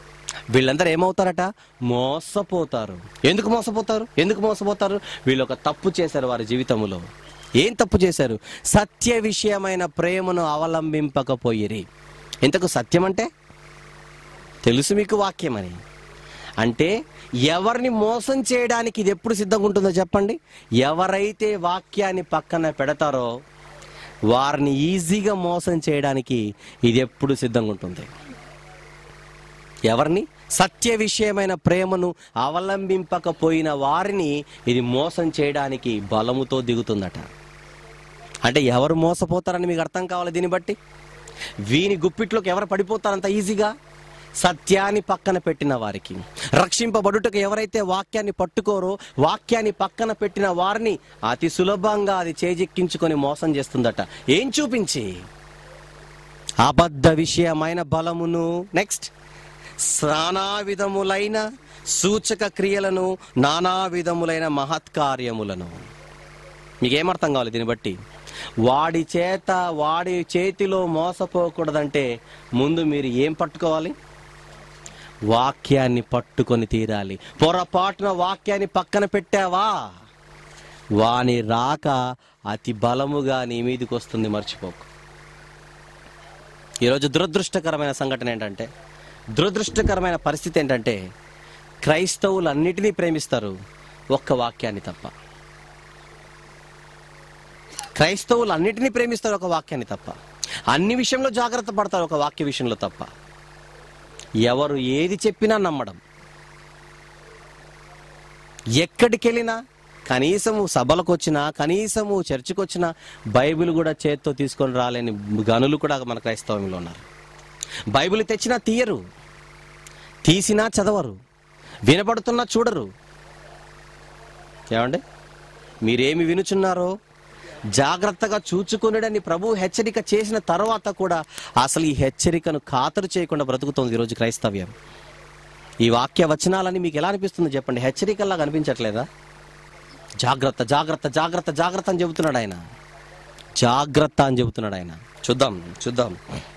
వీళ్ళందరూ ఏమవుతారట మోసపోతారు ఎందుకు మోసపోతారు ఎందుకు మోసపోతారు వీళ్ళు ఒక తప్పు చేశారు వారి జీవితంలో ఏం తప్పు చేశారు సత్య విషయమైన ప్రేమను అవలంబింపకపోయిరి ఇంతకు సత్యం అంటే తెలుసు మీకు వాక్యమని అంటే ఎవరిని మోసం చేయడానికి ఇది ఎప్పుడు సిద్ధంగా ఉంటుందో చెప్పండి ఎవరైతే వాక్యాన్ని పక్కన పెడతారో వారిని ఈజీగా మోసం చేయడానికి ఇది ఎప్పుడు సిద్ధంగా ఉంటుంది ఎవరిని సత్య విషయమైన ప్రేమను అవలంబింపకపోయిన వారిని ఇది మోసం చేయడానికి బలముతో దిగుతుందట అంటే ఎవరు మోసపోతారని మీకు అర్థం కావాలి దీన్ని బట్టి వీని గుప్పిట్లోకి ఎవరు పడిపోతారంత ఈజీగా సత్యాన్ని పక్కన పెట్టిన వారికి రక్షింపబడుటకు ఎవరైతే వాక్యాన్ని పట్టుకోరో వాక్యాన్ని పక్కన పెట్టిన వారిని అతి సులభంగా అది చేజెక్కించుకొని మోసం చేస్తుందట ఏం చూపించి అబద్ధ విషయమైన బలమును నెక్స్ట్ నానా విధములైన సూచక క్రియలను నానా విధములైన మహత్కార్యములను మీకేమర్థం కావాలి దీన్ని బట్టి వాడి చేత వాడి చేతిలో మోసపోకూడదంటే ముందు మీరు ఏం పట్టుకోవాలి వాక్యాన్ని పట్టుకొని తీరాలి పొరపాటున వాక్యాన్ని పక్కన పెట్టావా వాని రాక అతి బలముగా నీ మీదకి వస్తుంది మర్చిపోకు ఈరోజు దురదృష్టకరమైన సంఘటన ఏంటంటే దురదృష్టకరమైన పరిస్థితి ఏంటంటే క్రైస్తవులు అన్నిటినీ ప్రేమిస్తారు ఒక్క వాక్యాన్ని తప్ప క్రైస్తవులు అన్నిటినీ ప్రేమిస్తారు ఒక వాక్యాన్ని తప్ప అన్ని విషయంలో జాగ్రత్త పడతారు ఒక వాక్య విషయంలో తప్ప ఎవరు ఏది చెప్పినా నమ్మడం ఎక్కడికి వెళ్ళినా కనీసము సభలకు వచ్చినా కనీసము చర్చికి వచ్చినా బైబిల్ కూడా చేత్తో తీసుకొని రాలేని గనులు కూడా మన క్రైస్తవంలో ఉన్నారు బైబిల్ తెచ్చినా తీయరు తీసినా చదవరు వినపడుతున్నా చూడరు ఏమండి మీరేమి వినుచున్నారో జాగ్రత్తగా చూచుకునడని ప్రభు హెచ్చరిక చేసిన తర్వాత కూడా అసలు ఈ హెచ్చరికను ఖాతరు చేయకుండా బ్రతుకుతోంది ఈరోజు క్రైస్తవ్యం ఈ వాక్య వచనాలని మీకు ఎలా అనిపిస్తుంది చెప్పండి హెచ్చరికల్లా కనిపించట్లేదా జాగ్రత్త జాగ్రత్త జాగ్రత్త జాగ్రత్త అని చెబుతున్నాడు ఆయన జాగ్రత్త అని చెబుతున్నాడు ఆయన చూద్దాం చూద్దాం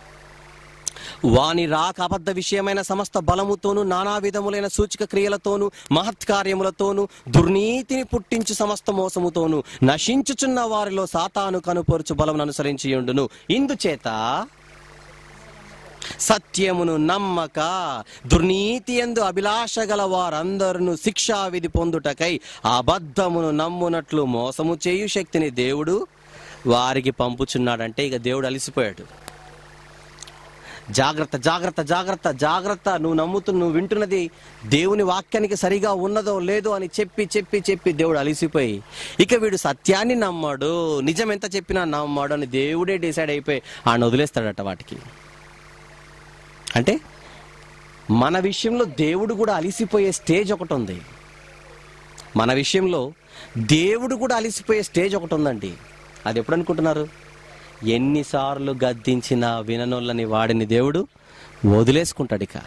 వాని రాక అబద్ధ విషయమైన సమస్త బలముతోను నానా విధములైన సూచక క్రియలతోను మహత్కార్యములతోను దుర్నీతిని పుట్టించు సమస్త మోసముతోను నశించుచున్న వారిలో సాతాను కనుపరుచు బలమును అనుసరించి ఉండును ఇందుచేత సత్యమును నమ్మక దుర్నీతి ఎందు అభిలాష గల వారందరును శిక్షా విధి పొందుటకై అబద్ధమును నమ్మునట్లు మోసము చేయు శక్తిని దేవుడు వారికి పంపుచున్నాడంటే ఇక దేవుడు అలిసిపోయాడు జాగ్రత్త జాగ్రత్త జాగ్రత్త జాగ్రత్త నువ్వు నమ్ముతు నువ్వు వింటున్నది దేవుని వాక్యానికి సరిగా ఉన్నదో లేదో అని చెప్పి చెప్పి చెప్పి దేవుడు అలిసిపోయి ఇక వీడు సత్యాన్ని నమ్మాడు నిజం ఎంత చెప్పినా నమ్మాడు అని దేవుడే డిసైడ్ అయిపోయి ఆయన వదిలేస్తాడట వాటికి అంటే మన విషయంలో దేవుడు కూడా అలిసిపోయే స్టేజ్ ఒకటి ఉంది మన విషయంలో దేవుడు కూడా అలిసిపోయే స్టేజ్ ఒకటి ఉందండి అది ఎప్పుడు అనుకుంటున్నారు ఎన్నిసార్లు గద్దించిన విననోళ్ళని వాడిని దేవుడు వదిలేసుకుంటాడు ఇక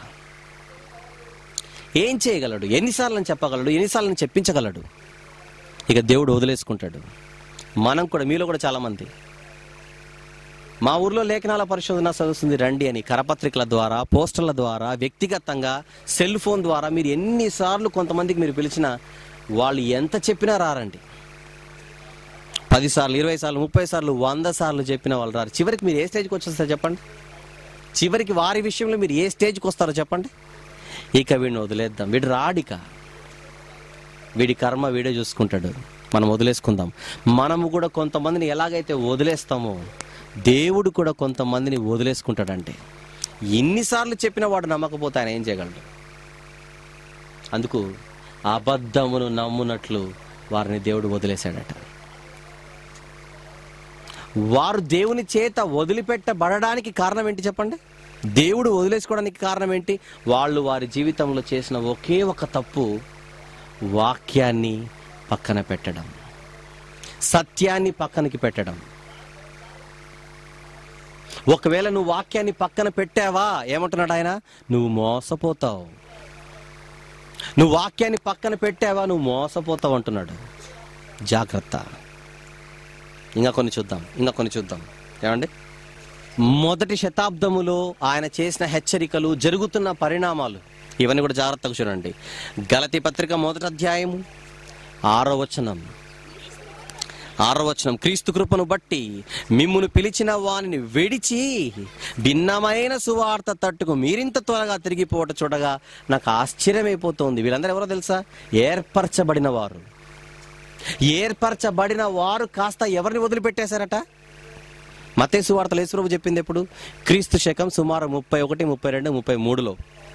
ఏం చేయగలడు ఎన్నిసార్లు చెప్పగలడు ఎన్నిసార్లు చెప్పించగలడు ఇక దేవుడు వదిలేసుకుంటాడు మనం కూడా మీలో కూడా చాలామంది మా ఊర్లో లేఖనాల పరిశోధన చదువుతుంది రండి అని కరపత్రికల ద్వారా పోస్టర్ల ద్వారా వ్యక్తిగతంగా సెల్ ఫోన్ ద్వారా మీరు ఎన్నిసార్లు కొంతమందికి మీరు పిలిచినా వాళ్ళు ఎంత చెప్పినా రారండి పది సార్లు ఇరవై సార్లు ముప్పై సార్లు వంద సార్లు చెప్పిన వాళ్ళు రారు చివరికి మీరు ఏ స్టేజ్కి వచ్చేస్తారు చెప్పండి చివరికి వారి విషయంలో మీరు ఏ స్టేజ్కి వస్తారో చెప్పండి ఇక వీడిని వదిలేద్దాం వీడు రాడిక వీడి కర్మ వీడే చూసుకుంటాడు మనం వదిలేసుకుందాం మనము కూడా కొంతమందిని ఎలాగైతే వదిలేస్తామో దేవుడు కూడా కొంతమందిని వదిలేసుకుంటాడంటే ఎన్నిసార్లు చెప్పిన వాడు నమ్మకపోతే ఆయన ఏం చేయగలడు అందుకు అబద్ధమును నమ్మునట్లు వారిని దేవుడు వదిలేశాడట వారు దేవుని చేత వదిలిపెట్టబడడానికి కారణం ఏంటి చెప్పండి దేవుడు వదిలేసుకోవడానికి కారణం ఏంటి వాళ్ళు వారి జీవితంలో చేసిన ఒకే ఒక తప్పు వాక్యాన్ని పక్కన పెట్టడం సత్యాన్ని పక్కనకి పెట్టడం ఒకవేళ నువ్వు వాక్యాన్ని పక్కన పెట్టావా ఏమంటున్నాడు ఆయన నువ్వు మోసపోతావు నువ్వు వాక్యాన్ని పక్కన పెట్టావా నువ్వు మోసపోతావు అంటున్నాడు జాగ్రత్త ఇంకా కొన్ని చూద్దాం ఇంకా కొన్ని చూద్దాం ఏమండి మొదటి శతాబ్దములో ఆయన చేసిన హెచ్చరికలు జరుగుతున్న పరిణామాలు ఇవన్నీ కూడా జాగ్రత్తగా చూడండి గలతి పత్రిక మొదటి అధ్యాయము ఆరో వచనం ఆరో వచనం క్రీస్తు కృపను బట్టి మిమ్మును పిలిచిన వానిని విడిచి భిన్నమైన సువార్త తట్టుకు మీరింత త్వరగా తిరిగిపోవట చూడగా నాకు ఆశ్చర్యమైపోతుంది వీళ్ళందరూ ఎవరో తెలుసా ఏర్పరచబడిన వారు ఏర్పరచబడిన వారు కాస్త ఎవరిని వదిలిపెట్టేశారట మతే సువార్తలు యేసుప్రభు చెప్పింది ఎప్పుడు క్రీస్తు శకం సుమారు ముప్పై ఒకటి ముప్పై రెండు ముప్పై మూడులో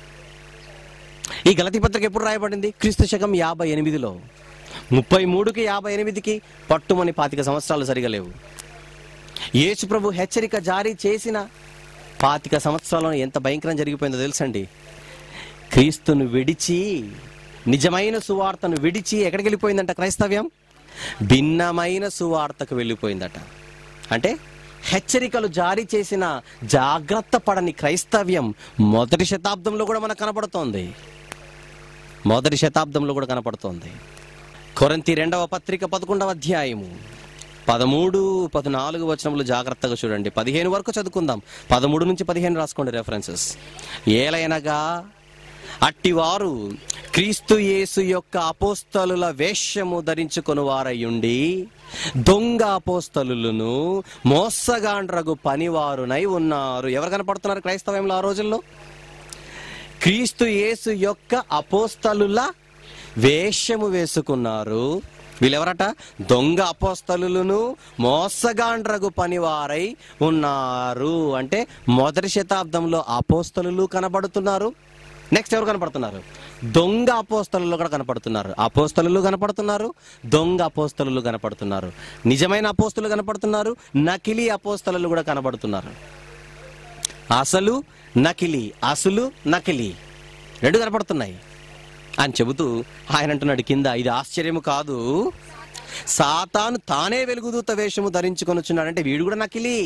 ఈ గలతి పత్రిక ఎప్పుడు రాయబడింది క్రీస్తు శకం యాభై ఎనిమిదిలో ముప్పై మూడుకి యాభై ఎనిమిదికి పట్టుమని పాతిక సంవత్సరాలు సరిగా లేవు యేసు ప్రభు హెచ్చరిక జారీ చేసిన పాతిక సంవత్సరాల్లో ఎంత భయంకరం జరిగిపోయిందో తెలుసండి క్రీస్తును విడిచి నిజమైన సువార్తను విడిచి ఎక్కడికి వెళ్ళిపోయిందంట క్రైస్తవ్యం భిన్నమైన సువార్తకు వెళ్ళిపోయిందట అంటే హెచ్చరికలు జారీ చేసిన జాగ్రత్త పడని క్రైస్తవ్యం మొదటి శతాబ్దంలో కూడా మనకు కనపడుతోంది మొదటి శతాబ్దంలో కూడా కనపడుతోంది కొరంతి రెండవ పత్రిక పదకొండవ అధ్యాయము పదమూడు పద్నాలుగు వచనములు జాగ్రత్తగా చూడండి పదిహేను వరకు చదువుకుందాం పదమూడు నుంచి పదిహేను రాసుకోండి రెఫరెన్సెస్ ఏలైనగా అట్టివారు క్రీస్తు యేసు యొక్క అపోస్తలుల వేషము ధరించుకొని వారయ్యుండి దొంగ అపోస్తలులను మోసగాండ్రగు పనివారునై ఉన్నారు ఎవరు కనపడుతున్నారు క్రైస్తవంలో ఆ రోజుల్లో క్రీస్తు యేసు యొక్క అపోస్తలుల వేషము వేసుకున్నారు వీళ్ళెవరట దొంగ అపోస్తలులను మోసగాండ్రగు పనివారై ఉన్నారు అంటే మొదటి శతాబ్దంలో అపోస్తలులు కనబడుతున్నారు నెక్స్ట్ ఎవరు కనపడుతున్నారు దొంగ అపోస్తలు కూడా కనపడుతున్నారు అపోస్తలు కనపడుతున్నారు దొంగ అపోస్తలు కనపడుతున్నారు నిజమైన అపోస్తలు కనపడుతున్నారు నకిలీ అపోస్తలు కూడా కనబడుతున్నారు అసలు నకిలీ అసలు నకిలీ రెండు కనపడుతున్నాయి అని చెబుతూ ఆయన అంటున్నాడు కింద ఇది ఆశ్చర్యము కాదు సాతాను తానే వెలుగుదూత వేషము ధరించుకొని వచ్చున్నాడంటే వీడు కూడా నకిలీ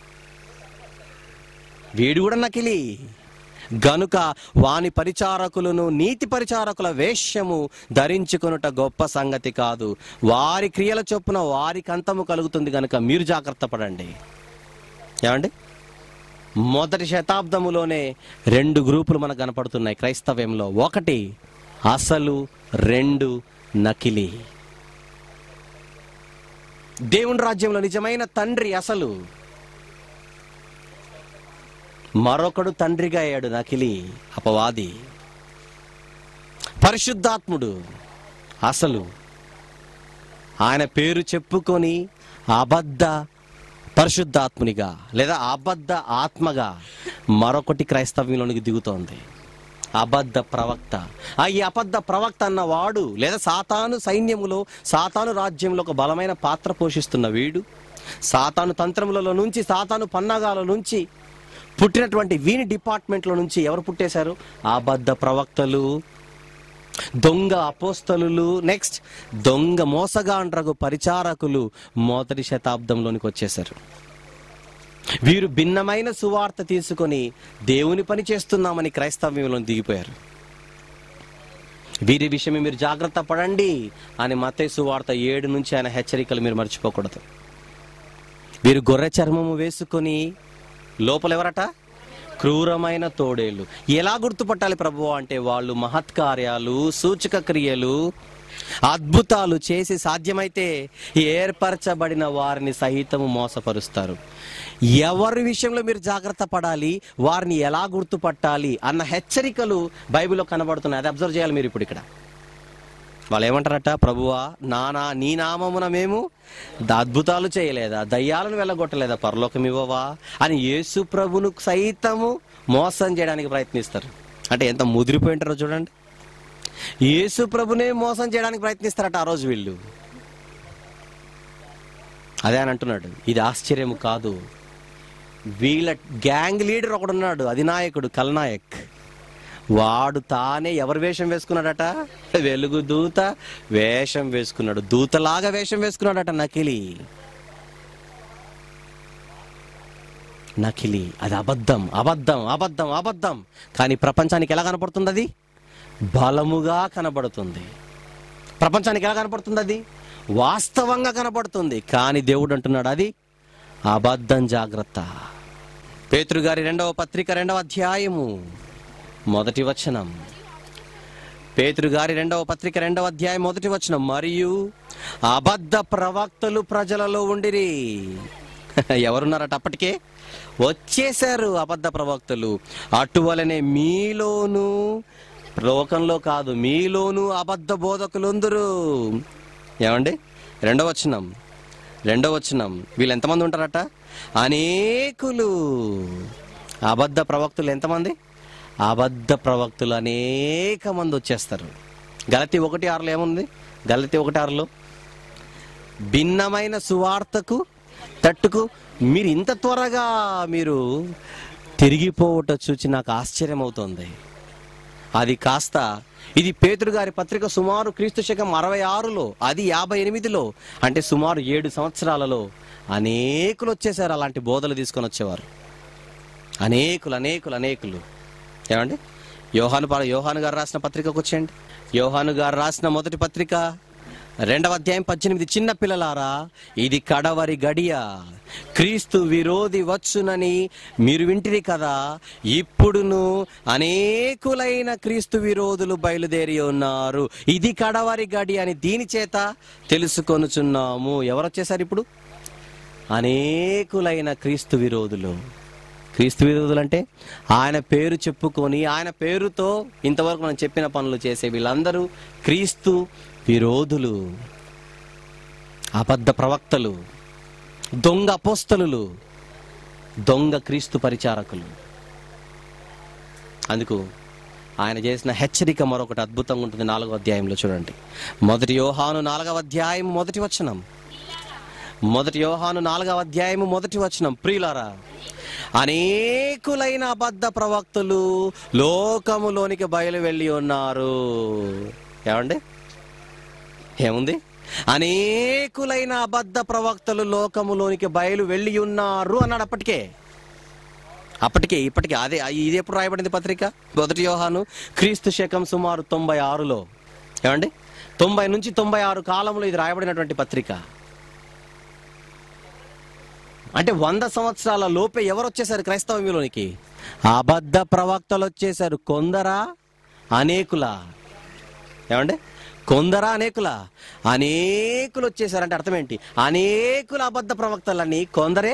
వీడు కూడా నకిలీ గనుక వాని పరిచారకులను నీతి పరిచారకుల వేష్యము ధరించుకొనుట గొప్ప సంగతి కాదు వారి క్రియల చొప్పున వారికి అంతము కలుగుతుంది గనుక మీరు జాగ్రత్త పడండి ఏమండి మొదటి శతాబ్దములోనే రెండు గ్రూపులు మనకు కనపడుతున్నాయి క్రైస్తవ్యంలో ఒకటి అసలు రెండు నకిలీ దేవుని రాజ్యంలో నిజమైన తండ్రి అసలు మరొకడు తండ్రిగా అయ్యాడు నకిలీ అపవాది పరిశుద్ధాత్ముడు అసలు ఆయన పేరు చెప్పుకొని అబద్ధ పరిశుద్ధాత్మునిగా లేదా అబద్ధ ఆత్మగా మరొకటి క్రైస్తవ్యంలోనికి దిగుతోంది అబద్ధ ప్రవక్త ఆ ఈ అబద్ధ ప్రవక్త అన్నవాడు లేదా సాతాను సైన్యములో సాతాను రాజ్యంలో ఒక బలమైన పాత్ర పోషిస్తున్న వీడు సాతాను తంత్రములలో నుంచి సాతాను పన్నాగాల నుంచి పుట్టినటువంటి వీని డిపార్ట్మెంట్లో నుంచి ఎవరు పుట్టేశారు అబద్ధ ప్రవక్తలు దొంగ అపోస్తలు నెక్స్ట్ దొంగ మోసగాండ్రగు పరిచారకులు మొదటి శతాబ్దంలోనికి వచ్చేశారు వీరు భిన్నమైన సువార్త తీసుకొని దేవుని పని చేస్తున్నామని క్రైస్తవ్యంలో దిగిపోయారు వీరి విషయమే మీరు జాగ్రత్త పడండి అని మతే సువార్త ఏడు నుంచి ఆయన హెచ్చరికలు మీరు మర్చిపోకూడదు వీరు గొర్రె చర్మము వేసుకొని లోపల ఎవరట క్రూరమైన తోడేళ్ళు ఎలా గుర్తుపట్టాలి ప్రభు అంటే వాళ్ళు మహత్కార్యాలు సూచక క్రియలు అద్భుతాలు చేసి సాధ్యమైతే ఏర్పరచబడిన వారిని సహితము మోసపరుస్తారు ఎవరి విషయంలో మీరు జాగ్రత్త పడాలి వారిని ఎలా గుర్తుపట్టాలి అన్న హెచ్చరికలు బైబిల్లో కనబడుతున్నాయి అది అబ్జర్వ్ చేయాలి మీరు ఇప్పుడు ఇక్కడ వాళ్ళు ఏమంటారట ప్రభువా నానా నీ నామమున మేము ద- అద్భుతాలు చేయలేదా దయ్యాలను వెళ్ళగొట్టలేదా పరలోకం ఇవ్వవా అని యేసు ప్రభును సైతము మోసం చేయడానికి ప్రయత్నిస్తారు అంటే ఎంత ముదిరిపోయి ఉంటారో చూడండి యేసు ప్రభునే మోసం చేయడానికి ప్రయత్నిస్తారట ఆ రోజు వీళ్ళు అదే అని అంటున్నాడు ఇది ఆశ్చర్యం కాదు వీళ్ళ గ్యాంగ్ లీడర్ ఒకడున్నాడు అధినాయకుడు కల్నాయక్ వాడు తానే ఎవరు వేషం వేసుకున్నాడట వెలుగు దూత వేషం వేసుకున్నాడు దూతలాగా వేషం వేసుకున్నాడట నకిలీ నకిలీ అది అబద్ధం అబద్ధం అబద్ధం అబద్ధం కానీ ప్రపంచానికి ఎలా కనపడుతుంది అది బలముగా కనబడుతుంది ప్రపంచానికి ఎలా కనపడుతుంది అది వాస్తవంగా కనపడుతుంది కానీ దేవుడు అంటున్నాడు అది అబద్ధం జాగ్రత్త పేతురు గారి రెండవ పత్రిక రెండవ అధ్యాయము మొదటి వచనం పేతురు గారి రెండవ పత్రిక రెండవ అధ్యాయం మొదటి వచ్చిన మరియు అబద్ధ ప్రవక్తలు ప్రజలలో ఉండిరి ఎవరున్నారట అప్పటికే వచ్చేశారు అబద్ధ ప్రవక్తలు అటువలనే మీలోను లోకంలో కాదు మీలోను అబద్ధ బోధకులుందరు ఏమండి రెండవ వచనం రెండవ వచనం వీళ్ళు ఎంతమంది ఉంటారట అనేకులు అబద్ధ ప్రవక్తులు ఎంతమంది అబద్ధ ప్రవక్తులు అనేక మంది వచ్చేస్తారు గలతి ఒకటి ఆరులో ఏముంది గలతి ఒకటి ఆరులో భిన్నమైన సువార్తకు తట్టుకు మీరు ఇంత త్వరగా మీరు తిరిగిపోవట చూచి నాకు ఆశ్చర్యం అవుతోంది అది కాస్త ఇది పేతురు గారి పత్రిక సుమారు క్రీస్తు శకం అరవై ఆరులో అది యాభై ఎనిమిదిలో అంటే సుమారు ఏడు సంవత్సరాలలో అనేకులు వచ్చేసారు అలాంటి బోధలు తీసుకొని వచ్చేవారు అనేకులు అనేకులు అనేకులు ఏమండి యోహాను పా- యోహాను గారు రాసిన పత్రికకు వచ్చేయండి యోహాను గారు రాసిన మొదటి పత్రిక రెండవ అధ్యాయం పద్దెనిమిది చిన్న పిల్లలారా ఇది కడవరి గడియ క్రీస్తు విరోధి వచ్చునని మీరు వింటిరి కదా ఇప్పుడును అనేకులైన క్రీస్తు విరోధులు బయలుదేరి ఉన్నారు ఇది కడవరి గడి అని దీని చేత తెలుసుకొనుచున్నాము ఎవరు వచ్చేసారు ఇప్పుడు అనేకులైన క్రీస్తు విరోధులు క్రీస్తు విరోధులు అంటే ఆయన పేరు చెప్పుకొని ఆయన పేరుతో ఇంతవరకు మనం చెప్పిన పనులు చేసే వీళ్ళందరూ క్రీస్తు విరోధులు అబద్ధ ప్రవక్తలు దొంగ అపోస్తలులు దొంగ క్రీస్తు పరిచారకులు అందుకు ఆయన చేసిన హెచ్చరిక మరొకటి అద్భుతంగా ఉంటుంది నాలుగో అధ్యాయంలో చూడండి మొదటి యోహాను నాలుగవ అధ్యాయం మొదటి వచనం మొదటి యోహాను నాలుగవ అధ్యాయము మొదటి వచనం ప్రియులారా అనేకులైన అబద్ధ ప్రవక్తలు లోకములోనికి బయలు వెళ్ళి ఉన్నారు ఏమండి ఏముంది అనేకులైన అబద్ధ ప్రవక్తలు లోకములోనికి బయలు వెళ్ళి ఉన్నారు అన్నాడు అప్పటికే అప్పటికే ఇప్పటికే అదే ఇది ఎప్పుడు రాయబడింది పత్రిక మొదటి యోహాను క్రీస్తు శకం సుమారు తొంభై ఆరులో ఏమండి తొంభై నుంచి తొంభై ఆరు కాలంలో ఇది రాయబడినటువంటి పత్రిక అంటే వంద సంవత్సరాల లోపే ఎవరు వచ్చేసారు క్రైస్తవంలోనికి అబద్ధ ప్రవక్తలు వచ్చేసారు కొందరా అనేకులా ఏమండి కొందరా అనేకులా అనేకులు వచ్చేసారంటే అర్థం ఏంటి అనేకుల అబద్ధ ప్రవక్తలని కొందరే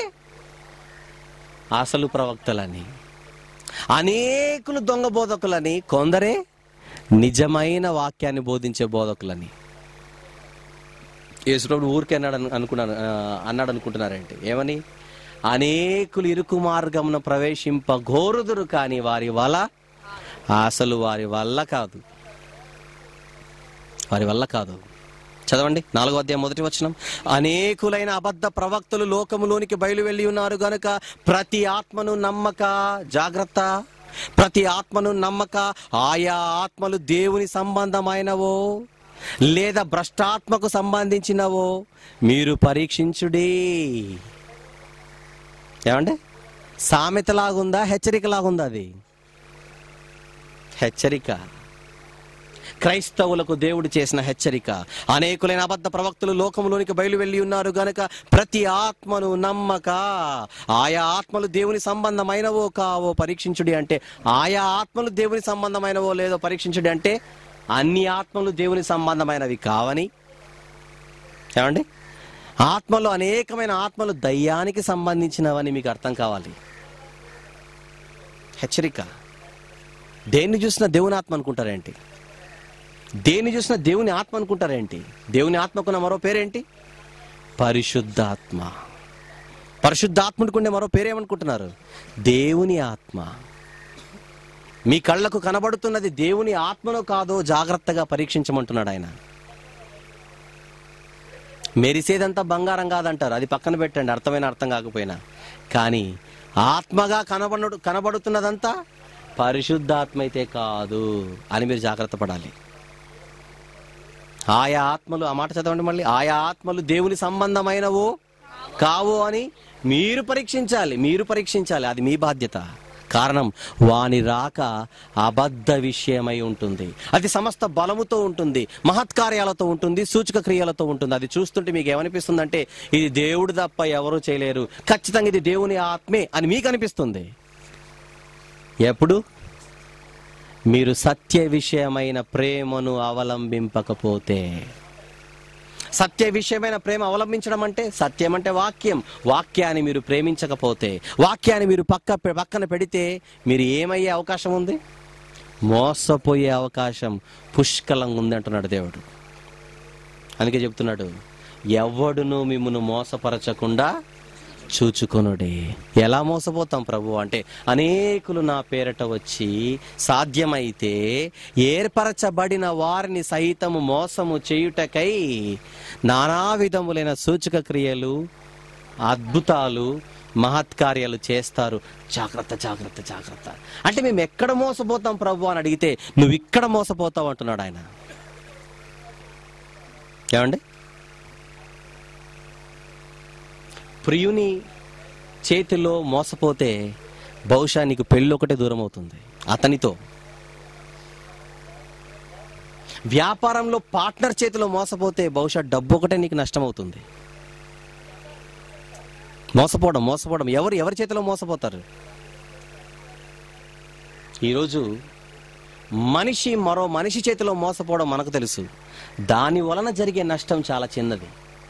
అసలు ప్రవక్తలని అనేకులు దొంగ బోధకులని కొందరే నిజమైన వాక్యాన్ని బోధించే బోధకులని యేసుప్రభుడు ఊరికే అన్నాడు అను- అనుకున్నాను ఆ, అన్నాడు అనుకుంటున్నారంటే ఏమని అనేకులు ఇరుకు మార్గమున ప్రవేశింప గోరుదురు కానీ వారి వల అసలు వారి వల్ల కాదు వారి వల్ల కాదు చదవండి నాలుగో అధ్యాయం మొదటి వచనం అనేకులైన అబద్ధ ప్రవక్తలు లోకములోనికి బయలు వెళ్ళి ఉన్నారు గనుక ప్రతి ఆత్మను నమ్మక జాగ్రత్త ప్రతి ఆత్మను నమ్మక ఆయా ఆత్మలు దేవుని సంబంధమైనవో లేదా భ్రష్టాత్మకు సంబంధించినవో మీరు పరీక్షించుడి ఏమండి సామెతలాగుందా హెచ్చరికలాగుందా అది హెచ్చరిక క్రైస్తవులకు దేవుడు చేసిన హెచ్చరిక అనేకులైన అబద్ధ ప్రవక్తలు లోకంలోనికి బయలు వెళ్ళి ఉన్నారు గనక ప్రతి ఆత్మను నమ్మక ఆయా ఆత్మలు దేవుని సంబంధమైనవో కావో పరీక్షించుడి అంటే ఆయా ఆత్మలు దేవుని సంబంధమైనవో లేదో పరీక్షించుడి అంటే అన్ని ఆత్మలు దేవుని సంబంధమైనవి కావని ఏమండి ఆత్మలు అనేకమైన ఆత్మలు దయ్యానికి సంబంధించినవని మీకు అర్థం కావాలి హెచ్చరిక దేన్ని చూసినా దేవుని ఆత్మ అనుకుంటారేంటి దేన్ని చూసినా దేవుని ఆత్మ అనుకుంటారేంటి దేవుని ఆత్మకున్న మరో పేరేంటి పరిశుద్ధాత్మ పరిశుద్ధాత్ముడికి ఉండే మరో పేరేమనుకుంటున్నారు దేవుని ఆత్మ మీ కళ్ళకు కనబడుతున్నది దేవుని ఆత్మనో కాదో జాగ్రత్తగా పరీక్షించమంటున్నాడు ఆయన మెరిసేదంతా బంగారం కాదంటారు అది పక్కన పెట్టండి అర్థమైన అర్థం కాకపోయినా కానీ ఆత్మగా కనబడు కనబడుతున్నదంతా పరిశుద్ధాత్మ అయితే కాదు అని మీరు జాగ్రత్త పడాలి ఆయా ఆత్మలు ఆ మాట చదవండి మళ్ళీ ఆయా ఆత్మలు దేవుని సంబంధమైనవో కావో అని మీరు పరీక్షించాలి మీరు పరీక్షించాలి అది మీ బాధ్యత కారణం వాని రాక అబద్ధ విషయమై ఉంటుంది అది సమస్త బలముతో ఉంటుంది మహత్కార్యాలతో ఉంటుంది సూచక క్రియలతో ఉంటుంది అది చూస్తుంటే మీకు ఏమనిపిస్తుందంటే ఇది దేవుడు తప్ప ఎవరూ చేయలేరు ఖచ్చితంగా ఇది దేవుని ఆత్మే అని మీకు అనిపిస్తుంది ఎప్పుడు మీరు సత్య విషయమైన ప్రేమను అవలంబింపకపోతే సత్య విషయమైన ప్రేమ అవలంబించడం అంటే సత్యం అంటే వాక్యం వాక్యాన్ని మీరు ప్రేమించకపోతే వాక్యాన్ని మీరు పక్క పక్కన పెడితే మీరు ఏమయ్యే అవకాశం ఉంది మోసపోయే అవకాశం పుష్కలంగా ఉంది అంటున్నాడు దేవుడు అందుకే చెప్తున్నాడు ఎవడును మిమ్మల్ని మోసపరచకుండా చూచుకొనుడే ఎలా మోసపోతాం ప్రభు అంటే అనేకులు నా పేరట వచ్చి సాధ్యమైతే ఏర్పరచబడిన వారిని సహితము మోసము చేయుటకై నానా విధములైన సూచక క్రియలు అద్భుతాలు మహత్కార్యాలు చేస్తారు జాగ్రత్త జాగ్రత్త జాగ్రత్త అంటే మేము ఎక్కడ మోసపోతాం ప్రభు అని అడిగితే నువ్వు ఇక్కడ మోసపోతావు అంటున్నాడు ఆయన ఏమండి ప్రియుని చేతిలో మోసపోతే బహుశా నీకు పెళ్ళి ఒకటే దూరం అవుతుంది అతనితో వ్యాపారంలో పార్ట్నర్ చేతిలో మోసపోతే బహుశా డబ్బు ఒకటే నీకు నష్టమవుతుంది మోసపోవడం మోసపోవడం ఎవరు ఎవరి చేతిలో మోసపోతారు ఈరోజు మనిషి మరో మనిషి చేతిలో మోసపోవడం మనకు తెలుసు దాని వలన జరిగే నష్టం చాలా చిన్నది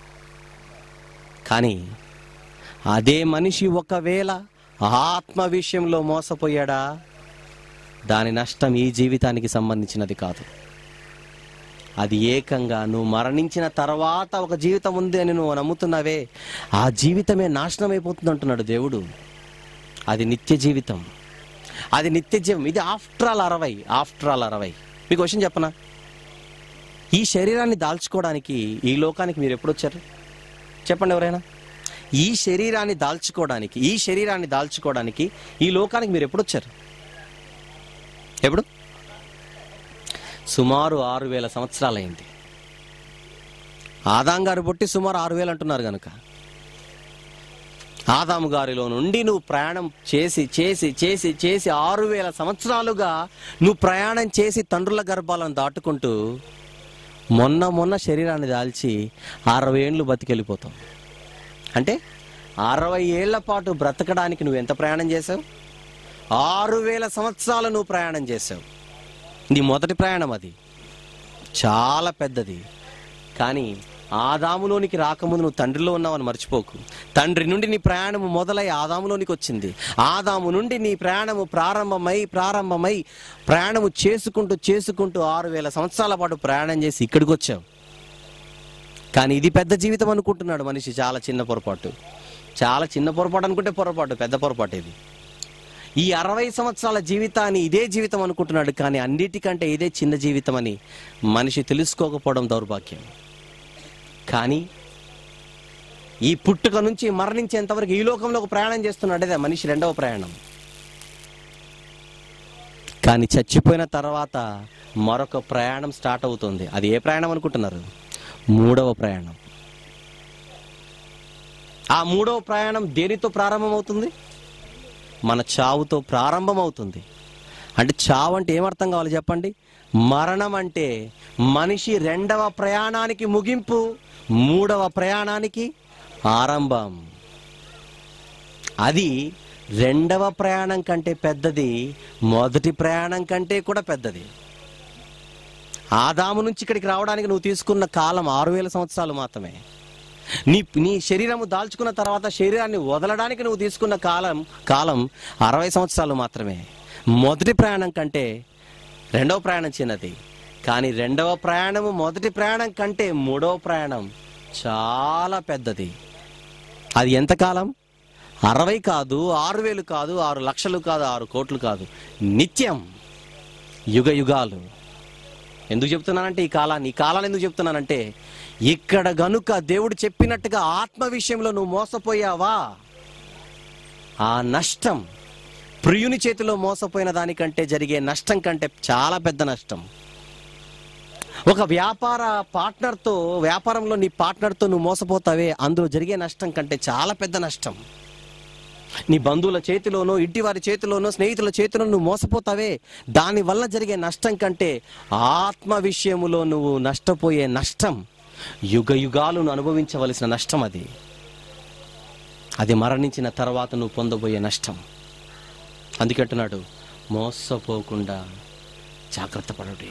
కానీ అదే మనిషి ఒకవేళ ఆత్మ విషయంలో మోసపోయాడా దాని నష్టం ఈ జీవితానికి సంబంధించినది కాదు అది ఏకంగా నువ్వు మరణించిన తర్వాత ఒక జీవితం ఉంది అని నువ్వు నమ్ముతున్నావే ఆ జీవితమే నాశనం అయిపోతుంది అంటున్నాడు దేవుడు అది నిత్య జీవితం అది నిత్య జీవం ఇది ఆఫ్టర్ ఆల్ అరవై ఆఫ్టర్ ఆల్ అరవై మీకు క్వశ్చన్ చెప్పనా ఈ శరీరాన్ని దాల్చుకోవడానికి ఈ లోకానికి మీరు ఎప్పుడు వచ్చారు చెప్పండి ఎవరైనా ఈ శరీరాన్ని దాల్చుకోవడానికి ఈ శరీరాన్ని దాల్చుకోవడానికి ఈ లోకానికి మీరు ఎప్పుడు వచ్చారు ఎప్పుడు సుమారు ఆరు వేల సంవత్సరాలైంది ఆదాం గారు పుట్టి సుమారు ఆరు వేలు అంటున్నారు కనుక ఆదాము గారిలో నుండి నువ్వు ప్రయాణం చేసి చేసి చేసి చేసి ఆరు వేల సంవత్సరాలుగా నువ్వు ప్రయాణం చేసి తండ్రుల గర్భాలను దాటుకుంటూ మొన్న మొన్న శరీరాన్ని దాల్చి అరవై ఏండ్లు బతికెళ్ళిపోతావు అంటే అరవై ఏళ్ల పాటు బ్రతకడానికి నువ్వు ఎంత ప్రయాణం చేసావు ఆరు వేల సంవత్సరాలు నువ్వు ప్రయాణం చేసావు నీ మొదటి ప్రయాణం అది చాలా పెద్దది కానీ ఆదాములోనికి రాకముందు నువ్వు తండ్రిలో ఉన్నావని మర్చిపోకు తండ్రి నుండి నీ ప్రయాణము మొదలై ఆదాములోనికి వచ్చింది ఆదాము నుండి నీ ప్రయాణము ప్రారంభమై ప్రారంభమై ప్రయాణము చేసుకుంటూ చేసుకుంటూ ఆరు వేల సంవత్సరాల పాటు ప్రయాణం చేసి ఇక్కడికి వచ్చావు కానీ ఇది పెద్ద జీవితం అనుకుంటున్నాడు మనిషి చాలా చిన్న పొరపాటు చాలా చిన్న పొరపాటు అనుకుంటే పొరపాటు పెద్ద పొరపాటు ఇది ఈ అరవై సంవత్సరాల జీవితాన్ని ఇదే జీవితం అనుకుంటున్నాడు కానీ అన్నిటికంటే ఇదే చిన్న జీవితం అని మనిషి తెలుసుకోకపోవడం దౌర్భాగ్యం కానీ ఈ పుట్టుక నుంచి మరణించేంతవరకు ఈ లోకంలో ఒక ప్రయాణం చేస్తున్నాడు అదే మనిషి రెండవ ప్రయాణం కానీ చచ్చిపోయిన తర్వాత మరొక ప్రయాణం స్టార్ట్ అవుతుంది అది ఏ ప్రయాణం అనుకుంటున్నారు మూడవ ప్రయాణం ఆ మూడవ ప్రయాణం దేనితో ప్రారంభమవుతుంది మన చావుతో ప్రారంభమవుతుంది అంటే చావు అంటే ఏమర్థం కావాలి చెప్పండి మరణం అంటే మనిషి రెండవ ప్రయాణానికి ముగింపు మూడవ ప్రయాణానికి ఆరంభం అది రెండవ ప్రయాణం కంటే పెద్దది మొదటి ప్రయాణం కంటే కూడా పెద్దది ఆదాము నుంచి ఇక్కడికి రావడానికి నువ్వు తీసుకున్న కాలం ఆరు వేల సంవత్సరాలు మాత్రమే నీ నీ శరీరము దాల్చుకున్న తర్వాత శరీరాన్ని వదలడానికి నువ్వు తీసుకున్న కాలం కాలం అరవై సంవత్సరాలు మాత్రమే మొదటి ప్రయాణం కంటే రెండవ ప్రయాణం చిన్నది కానీ రెండవ ప్రయాణము మొదటి ప్రయాణం కంటే మూడవ ప్రయాణం చాలా పెద్దది అది ఎంతకాలం అరవై కాదు ఆరు వేలు కాదు ఆరు లక్షలు కాదు ఆరు కోట్లు కాదు నిత్యం యుగ యుగాలు ఎందుకు చెప్తున్నానంటే ఈ కాలాన్ని ఈ కాలాన్ని ఎందుకు చెప్తున్నానంటే ఇక్కడ గనుక దేవుడు చెప్పినట్టుగా ఆత్మ విషయంలో నువ్వు మోసపోయావా ఆ నష్టం ప్రియుని చేతిలో మోసపోయిన దానికంటే జరిగే నష్టం కంటే చాలా పెద్ద నష్టం ఒక వ్యాపార పార్ట్నర్తో వ్యాపారంలో నీ పార్ట్నర్తో నువ్వు మోసపోతావే అందులో జరిగే నష్టం కంటే చాలా పెద్ద నష్టం నీ బంధువుల చేతిలోనో ఇంటి వారి చేతిలోనో స్నేహితుల చేతిలో నువ్వు మోసపోతావే దాని వల్ల జరిగే నష్టం కంటే ఆత్మ విషయములో నువ్వు నష్టపోయే నష్టం యుగ యుగాలను అనుభవించవలసిన నష్టం అది అది మరణించిన తర్వాత నువ్వు పొందబోయే నష్టం అందుకంటున్నాడు మోసపోకుండా జాగ్రత్త పడుడి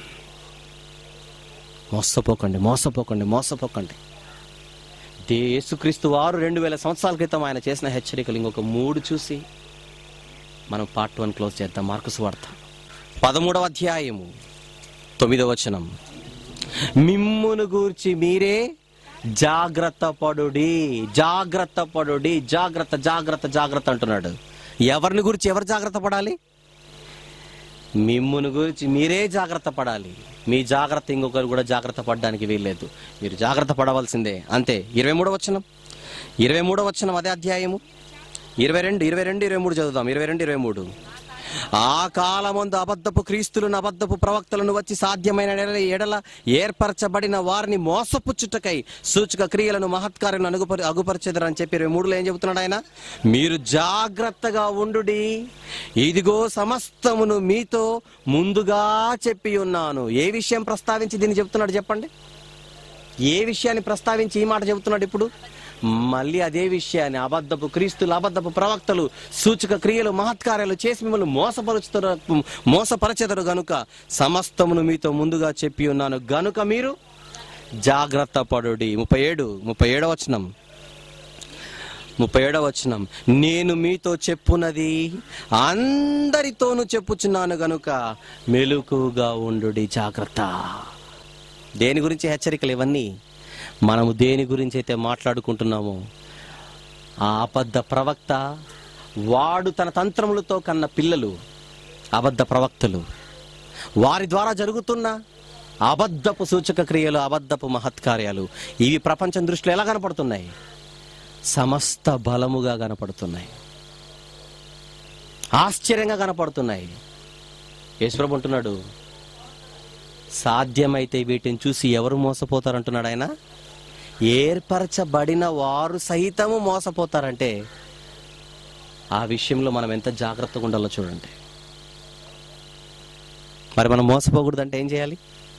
మోసపోకండి మోసపోకండి మోసపోకండి దే యేసుక్రీస్తు వారు రెండు వేల సంవత్సరాల క్రితం ఆయన చేసిన హెచ్చరికలు ఇంకొక మూడు చూసి మనం పార్ట్ వన్ క్లోజ్ చేద్దాం మార్కుస్ వార్త పదమూడవ అధ్యాయము తొమ్మిదవ వచనం మిమ్మును గూర్చి మీరే జాగ్రత్త పడుడి జాగ్రత్త పడుడి జాగ్రత్త జాగ్రత్త జాగ్రత్త అంటున్నాడు ఎవరిని గురించి ఎవరు జాగ్రత్త పడాలి మిమ్మును గురించి మీరే జాగ్రత్త పడాలి మీ జాగ్రత్త ఇంకొకరు కూడా జాగ్రత్త పడడానికి వీల్లేదు మీరు జాగ్రత్త పడవలసిందే అంతే ఇరవై మూడో వచనం ఇరవై మూడో వచనం అదే అధ్యాయము ఇరవై రెండు ఇరవై రెండు ఇరవై మూడు చదువుదాం ఇరవై రెండు ఇరవై మూడు ఆ కాలమందు అబద్ధపు క్రీస్తులను అబద్ధపు ప్రవక్తలను వచ్చి సాధ్యమైన ఎడల ఎడల ఏర్పరచబడిన వారిని మోసపుచ్చుటకై సూచక క్రియలను మహత్కార్యం అగుపరి అగుపరచెదరని చెప్పి ఇరవై మూడులో ఏం చెబుతున్నాడు ఆయన మీరు జాగ్రత్తగా ఉండుడి ఇదిగో సమస్తమును మీతో ముందుగా చెప్పి ఉన్నాను ఏ విషయం ప్రస్తావించి దీన్ని చెప్తున్నాడు చెప్పండి ఏ విషయాన్ని ప్రస్తావించి ఈ మాట చెబుతున్నాడు ఇప్పుడు మళ్ళీ అదే విషయాన్ని అబద్ధపు క్రీస్తులు అబద్ధపు ప్రవక్తలు సూచక క్రియలు మహత్కార్యాలు చేసి మిమ్మల్ని మోసపరుచుతారు మోసపరచెదరు గనుక సమస్తమును మీతో ముందుగా చెప్పి ఉన్నాను గనుక మీరు జాగ్రత్త పడుడి ముప్పై ఏడు ముప్పై ఏడవ వచనం ముప్పై ఏడవ వచనం నేను మీతో చెప్పున్నది అందరితోనూ చెప్పుచున్నాను గనుక మెలకుగా ఉండుడి జాగ్రత్త దేని గురించి హెచ్చరికలు ఇవన్నీ మనము దేని గురించి అయితే మాట్లాడుకుంటున్నామో ఆ అబద్ధ ప్రవక్త వాడు తన తంత్రములతో కన్న పిల్లలు అబద్ధ ప్రవక్తలు వారి ద్వారా జరుగుతున్న అబద్ధపు సూచక క్రియలు అబద్ధపు మహత్కార్యాలు ఇవి ప్రపంచం దృష్టిలో ఎలా కనపడుతున్నాయి సమస్త బలముగా కనపడుతున్నాయి ఆశ్చర్యంగా కనపడుతున్నాయి యేసుప్రభు అంటున్నాడు సాధ్యమైతే వీటిని చూసి ఎవరు మోసపోతారంటున్నాడు ఆయన ఏర్పరచబడిన వారు సహితము మోసపోతారంటే ఆ విషయంలో మనం ఎంత జాగ్రత్తగా ఉండాలో చూడండి మరి మనం మోసపోకూడదంటే ఏం చేయాలి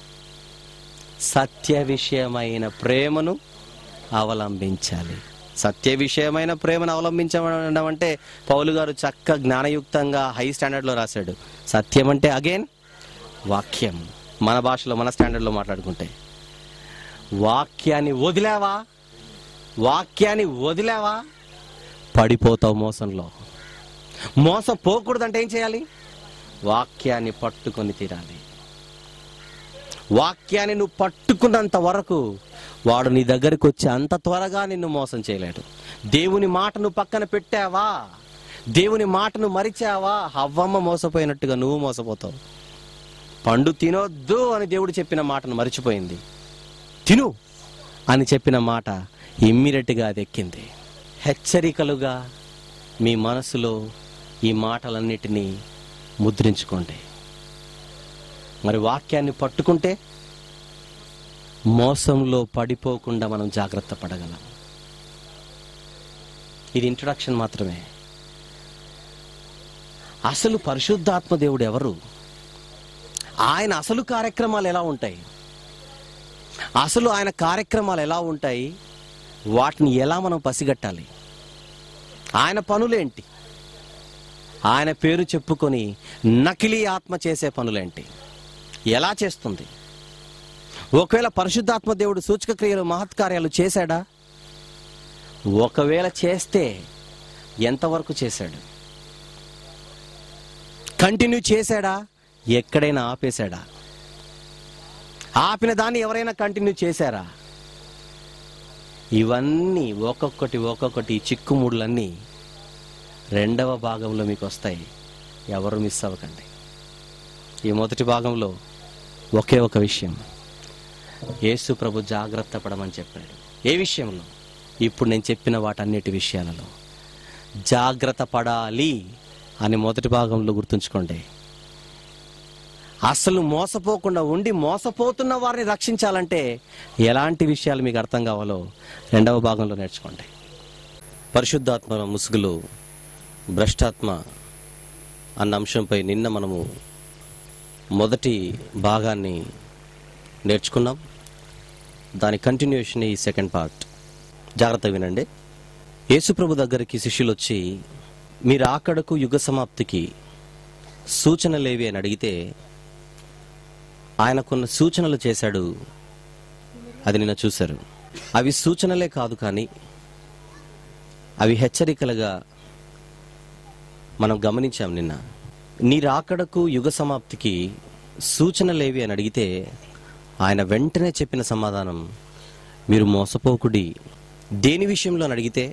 సత్య విషయమైన ప్రేమను అవలంబించాలి సత్య విషయమైన ప్రేమను అవలంబించడం అంటే పౌలు గారు చక్క జ్ఞానయుక్తంగా హై స్టాండర్డ్లో రాశాడు సత్యం అంటే అగైన్ వాక్యం మన భాషలో మన స్టాండర్డ్లో మాట్లాడుకుంటే వాక్యాన్ని వదిలేవా వాక్యాన్ని వదిలేవా పడిపోతావు మోసంలో మోసపోకూడదంటే ఏం చేయాలి వాక్యాన్ని పట్టుకొని తీరాలి వాక్యాన్ని నువ్వు పట్టుకున్నంత వరకు వాడు నీ దగ్గరికి వచ్చి అంత త్వరగా నిన్ను మోసం చేయలేడు దేవుని మాటను పక్కన పెట్టావా దేవుని మాటను మరిచావా హవ్వమ్మ మోసపోయినట్టుగా నువ్వు మోసపోతావు పండు తినొద్దు అని దేవుడు చెప్పిన మాటను మరిచిపోయింది తిను అని చెప్పిన మాట ఇమ్మీడియట్గా అది ఎక్కింది హెచ్చరికలుగా మీ మనసులో ఈ మాటలన్నిటినీ ముద్రించుకోండి మరి వాక్యాన్ని పట్టుకుంటే మోసంలో పడిపోకుండా మనం జాగ్రత్త పడగలం ఇది ఇంట్రడక్షన్ మాత్రమే అసలు పరిశుద్ధాత్మ దేవుడు ఎవరు ఆయన అసలు కార్యక్రమాలు ఎలా ఉంటాయి అసలు ఆయన కార్యక్రమాలు ఎలా ఉంటాయి వాటిని ఎలా మనం పసిగట్టాలి ఆయన పనులేంటి ఆయన పేరు చెప్పుకొని నకిలీ ఆత్మ చేసే పనులేంటి ఎలా చేస్తుంది ఒకవేళ పరిశుద్ధాత్మ దేవుడు సూచక క్రియలు మహత్కార్యాలు చేశాడా ఒకవేళ చేస్తే ఎంతవరకు చేశాడు కంటిన్యూ చేశాడా ఎక్కడైనా ఆపేశాడా ఆపిన దాన్ని ఎవరైనా కంటిన్యూ చేశారా ఇవన్నీ ఒక్కొక్కటి ఒక్కొక్కటి చిక్కుముడులన్నీ రెండవ భాగంలో మీకు వస్తాయి ఎవరు మిస్ అవ్వకండి ఈ మొదటి భాగంలో ఒకే ఒక విషయం యేసు ప్రభు జాగ్రత్త పడమని చెప్పాడు ఏ విషయంలో ఇప్పుడు నేను చెప్పిన వాటన్నిటి విషయాలలో జాగ్రత్త పడాలి అని మొదటి భాగంలో గుర్తుంచుకోండి అసలు మోసపోకుండా ఉండి మోసపోతున్న వారిని రక్షించాలంటే ఎలాంటి విషయాలు మీకు అర్థం కావాలో రెండవ భాగంలో నేర్చుకోండి పరిశుద్ధాత్మ ముసుగులు భ్రష్టాత్మ అన్న అంశంపై నిన్న మనము మొదటి భాగాన్ని నేర్చుకున్నాం దాని కంటిన్యూషన్ ఈ సెకండ్ పార్ట్ జాగ్రత్త వినండి యేసుప్రభు దగ్గరికి శిష్యులు వచ్చి మీరు ఆకడకు యుగ సమాప్తికి సూచనలేవి అని అడిగితే ఆయన కొన్ని సూచనలు చేశాడు అది నిన్న చూశారు అవి సూచనలే కాదు కానీ అవి హెచ్చరికలుగా మనం గమనించాం నిన్న నీ రాకడకు యుగ సమాప్తికి సూచనలేవి అని అడిగితే ఆయన వెంటనే చెప్పిన సమాధానం మీరు మోసపోకుడి దేని విషయంలో అని అడిగితే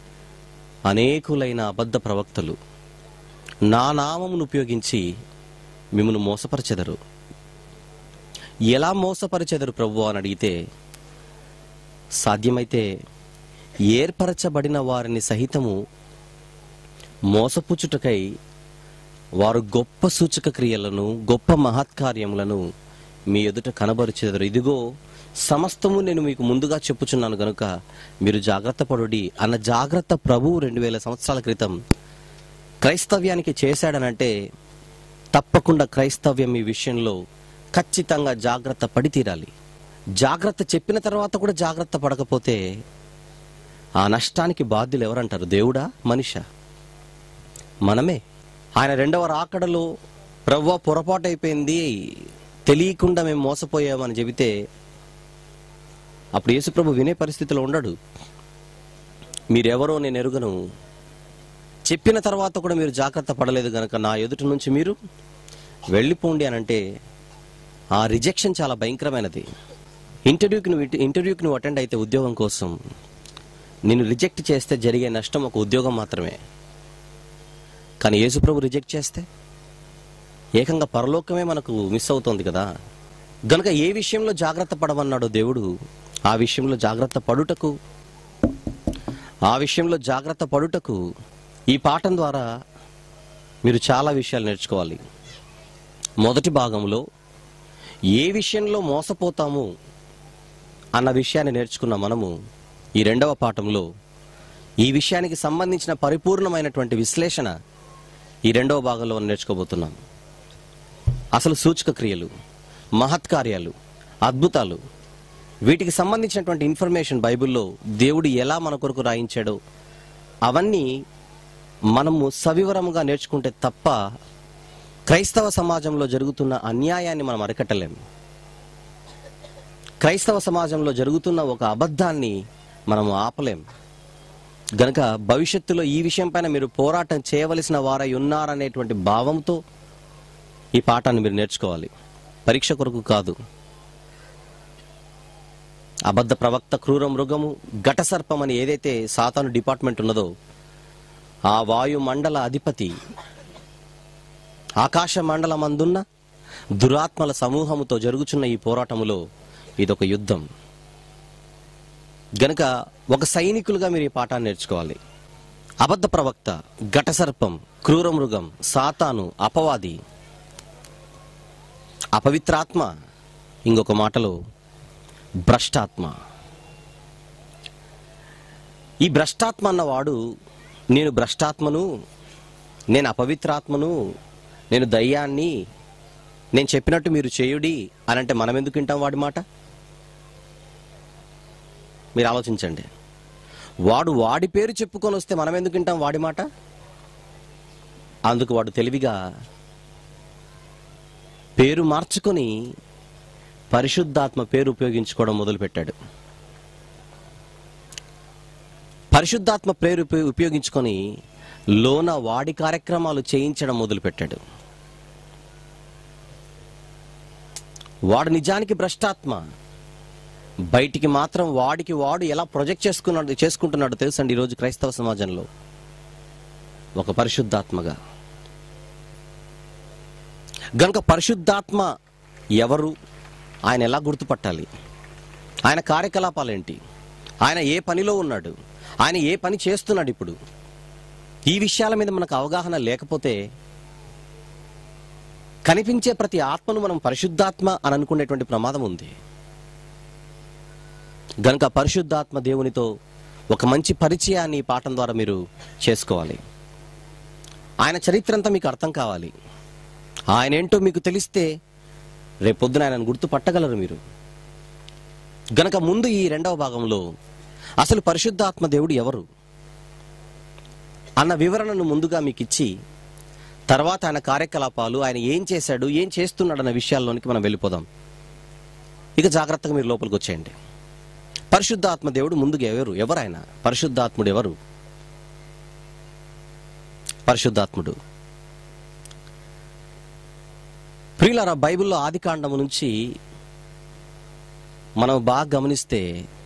అనేకులైన అబద్ధ ప్రవక్తలు నా నామమును ఉపయోగించి మిమ్మల్ని మోసపరచెదరు ఎలా మోసపరచెదరు ప్రభు అని అడిగితే సాధ్యమైతే ఏర్పరచబడిన వారిని సహితము మోసపుచుటకై వారు గొప్ప సూచక క్రియలను గొప్ప మహత్కార్యములను మీ ఎదుట కనబరిచెదరు ఇదిగో సమస్తము నేను మీకు ముందుగా చెప్పుచున్నాను గనుక మీరు జాగ్రత్త పడుడి అన్న జాగ్రత్త ప్రభువు రెండు వేల సంవత్సరాల క్రితం క్రైస్తవ్యానికి చేశాడనంటే తప్పకుండా క్రైస్తవ్యం ఈ విషయంలో ఖచ్చితంగా జాగ్రత్త పడి తీరాలి జాగ్రత్త చెప్పిన తర్వాత కూడా జాగ్రత్త పడకపోతే ఆ నష్టానికి బాధ్యులు ఎవరంటారు దేవుడా మనిషా మనమే ఆయన రెండవ రాకడలో ప్రవ్వ పొరపాటు అయిపోయింది తెలియకుండా మేము మోసపోయామని చెబితే అప్పుడు యేసుప్రభు వినే పరిస్థితిలో ఉండడు మీరెవరో నేను ఎరుగను చెప్పిన తర్వాత కూడా మీరు జాగ్రత్త పడలేదు గనక నా ఎదుటి నుంచి మీరు వెళ్ళిపోండి అని అంటే ఆ రిజెక్షన్ చాలా భయంకరమైనది ఇంటర్వ్యూకి నువ్వు ఇంటర్వ్యూకి నువ్వు అటెండ్ అయితే ఉద్యోగం కోసం నిన్ను రిజెక్ట్ చేస్తే జరిగే నష్టం ఒక ఉద్యోగం మాత్రమే కానీ యేసుప్రభు రిజెక్ట్ చేస్తే ఏకంగా పరలోకమే మనకు మిస్ అవుతోంది కదా గనుక ఏ విషయంలో జాగ్రత్త పడమన్నాడో దేవుడు ఆ విషయంలో జాగ్రత్త పడుటకు ఆ విషయంలో జాగ్రత్త పడుటకు ఈ పాఠం ద్వారా మీరు చాలా విషయాలు నేర్చుకోవాలి మొదటి భాగంలో ఏ విషయంలో మోసపోతాము అన్న విషయాన్ని నేర్చుకున్న మనము ఈ రెండవ పాఠంలో ఈ విషయానికి సంబంధించిన పరిపూర్ణమైనటువంటి విశ్లేషణ ఈ రెండవ భాగంలో మనం నేర్చుకోబోతున్నాం అసలు సూచక క్రియలు మహత్కార్యాలు అద్భుతాలు వీటికి సంబంధించినటువంటి ఇన్ఫర్మేషన్ బైబిల్లో దేవుడు ఎలా మన కొరకు రాయించాడో అవన్నీ మనము సవివరముగా నేర్చుకుంటే తప్ప క్రైస్తవ సమాజంలో జరుగుతున్న అన్యాయాన్ని మనం అరికట్టలేము క్రైస్తవ సమాజంలో జరుగుతున్న ఒక అబద్ధాన్ని మనము ఆపలేం గనక భవిష్యత్తులో ఈ విషయం పైన మీరు పోరాటం చేయవలసిన వారై ఉన్నారనేటువంటి భావంతో ఈ పాఠాన్ని మీరు నేర్చుకోవాలి పరీక్ష కొరకు కాదు అబద్ధ ప్రవక్త క్రూర మృగము ఘట సర్పం అని ఏదైతే సాతాను డిపార్ట్మెంట్ ఉన్నదో ఆ వాయుమండల అధిపతి ఆకాశ మండలమందున్న దురాత్మల సమూహముతో జరుగుచున్న ఈ పోరాటములో ఇదొక యుద్ధం గనుక ఒక సైనికులుగా మీరు ఈ పాఠాన్ని నేర్చుకోవాలి అబద్ధ ప్రవక్త ఘటసర్పం క్రూర మృగం సాతాను అపవాది అపవిత్రాత్మ ఇంకొక మాటలో భ్రష్టాత్మ ఈ భ్రష్టాత్మ అన్నవాడు నేను భ్రష్టాత్మను నేను అపవిత్రాత్మను నేను దయ్యాన్ని నేను చెప్పినట్టు మీరు చేయుడి అని అంటే మనం ఎందుకు వింటాం వాడి మాట మీరు ఆలోచించండి వాడు వాడి పేరు చెప్పుకొని వస్తే మనం ఎందుకు వింటాం వాడి మాట అందుకు వాడు తెలివిగా పేరు మార్చుకొని పరిశుద్ధాత్మ పేరు ఉపయోగించుకోవడం మొదలుపెట్టాడు పరిశుద్ధాత్మ పేరు ఉపయో- ఉపయోగించుకొని లోన వాడి కార్యక్రమాలు చేయించడం మొదలుపెట్టాడు వాడు నిజానికి భ్రష్టాత్మ బయటికి మాత్రం వాడికి వాడు ఎలా ప్రొజెక్ట్ చేసుకున్నాడు చేసుకుంటున్నాడు తెలుసండి ఈరోజు క్రైస్తవ సమాజంలో ఒక పరిశుద్ధాత్మగా గనుక పరిశుద్ధాత్మ ఎవరు ఆయన ఎలా గుర్తుపట్టాలి ఆయన కార్యకలాపాలేంటి ఆయన ఏ పనిలో ఉన్నాడు ఆయన ఏ పని చేస్తున్నాడు ఇప్పుడు ఈ విషయాల మీద మనకు అవగాహన లేకపోతే కనిపించే ప్రతి ఆత్మను మనం పరిశుద్ధాత్మ అని అనుకునేటువంటి ప్రమాదం ఉంది గనుక పరిశుద్ధాత్మ దేవునితో ఒక మంచి పరిచయాన్ని ఈ పాఠం ద్వారా మీరు చేసుకోవాలి ఆయన చరిత్ర అంతా మీకు అర్థం కావాలి ఆయన ఏంటో మీకు తెలిస్తే రేపొద్దున ఆయనను గుర్తుపట్టగలరు మీరు గనక ముందు ఈ రెండవ భాగంలో అసలు పరిశుద్ధాత్మ దేవుడు ఎవరు అన్న వివరణను ముందుగా మీకు ఇచ్చి తర్వాత ఆయన కార్యకలాపాలు ఆయన ఏం చేశాడు ఏం చేస్తున్నాడు అన్న విషయాల్లోనికి మనం వెళ్ళిపోదాం ఇక జాగ్రత్తగా మీరు లోపలికి వచ్చేయండి పరిశుద్ధాత్మ దేవుడు ముందుగా ఎవరు ఎవరు ఆయన పరిశుద్ధాత్ముడు ఎవరు పరిశుద్ధాత్ముడు ప్రియులారా బైబిల్లో ఆది కాండము నుంచి మనం బాగా గమనిస్తే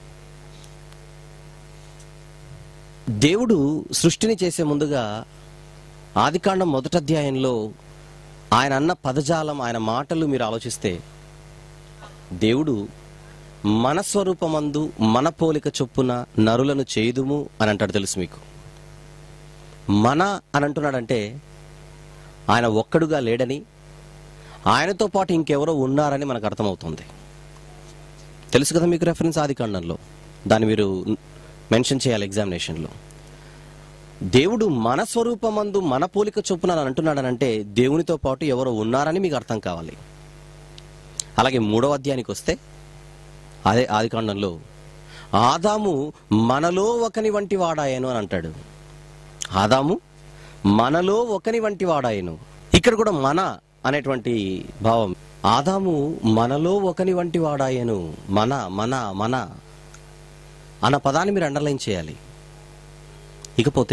దేవుడు సృష్టిని చేసే ముందుగా ఆదికాండం మొదటి అధ్యాయంలో ఆయన అన్న పదజాలం ఆయన మాటలు మీరు ఆలోచిస్తే దేవుడు మన స్వరూపమందు మన పోలిక చొప్పున నరులను చేయుదుము అని అంటాడు తెలుసు మీకు మన అని అంటున్నాడంటే ఆయన ఒక్కడుగా లేడని ఆయనతో పాటు ఇంకెవరో ఉన్నారని మనకు అర్థమవుతుంది తెలుసు కదా మీకు రెఫరెన్స్ ఆదికాండంలో దాన్ని మీరు మెన్షన్ చేయాలి ఎగ్జామినేషన్లో దేవుడు మన స్వరూపమందు మన పోలిక చొప్పున అని అంటున్నాడనంటే దేవునితో పాటు ఎవరో ఉన్నారని మీకు అర్థం కావాలి అలాగే మూడవ అధ్యాయానికి వస్తే అదే ఆదికాండంలో ఆదాము మనలో ఒకని వంటి వాడాయను అని అంటాడు ఆదాము మనలో ఒకని వంటి వాడాయను ఇక్కడ కూడా మన అనేటువంటి భావం ఆదాము మనలో ఒకని వంటి వాడాయను మన మన మన అన్న పదాన్ని మీరు అండర్లైన్ చేయాలి ఇకపోతే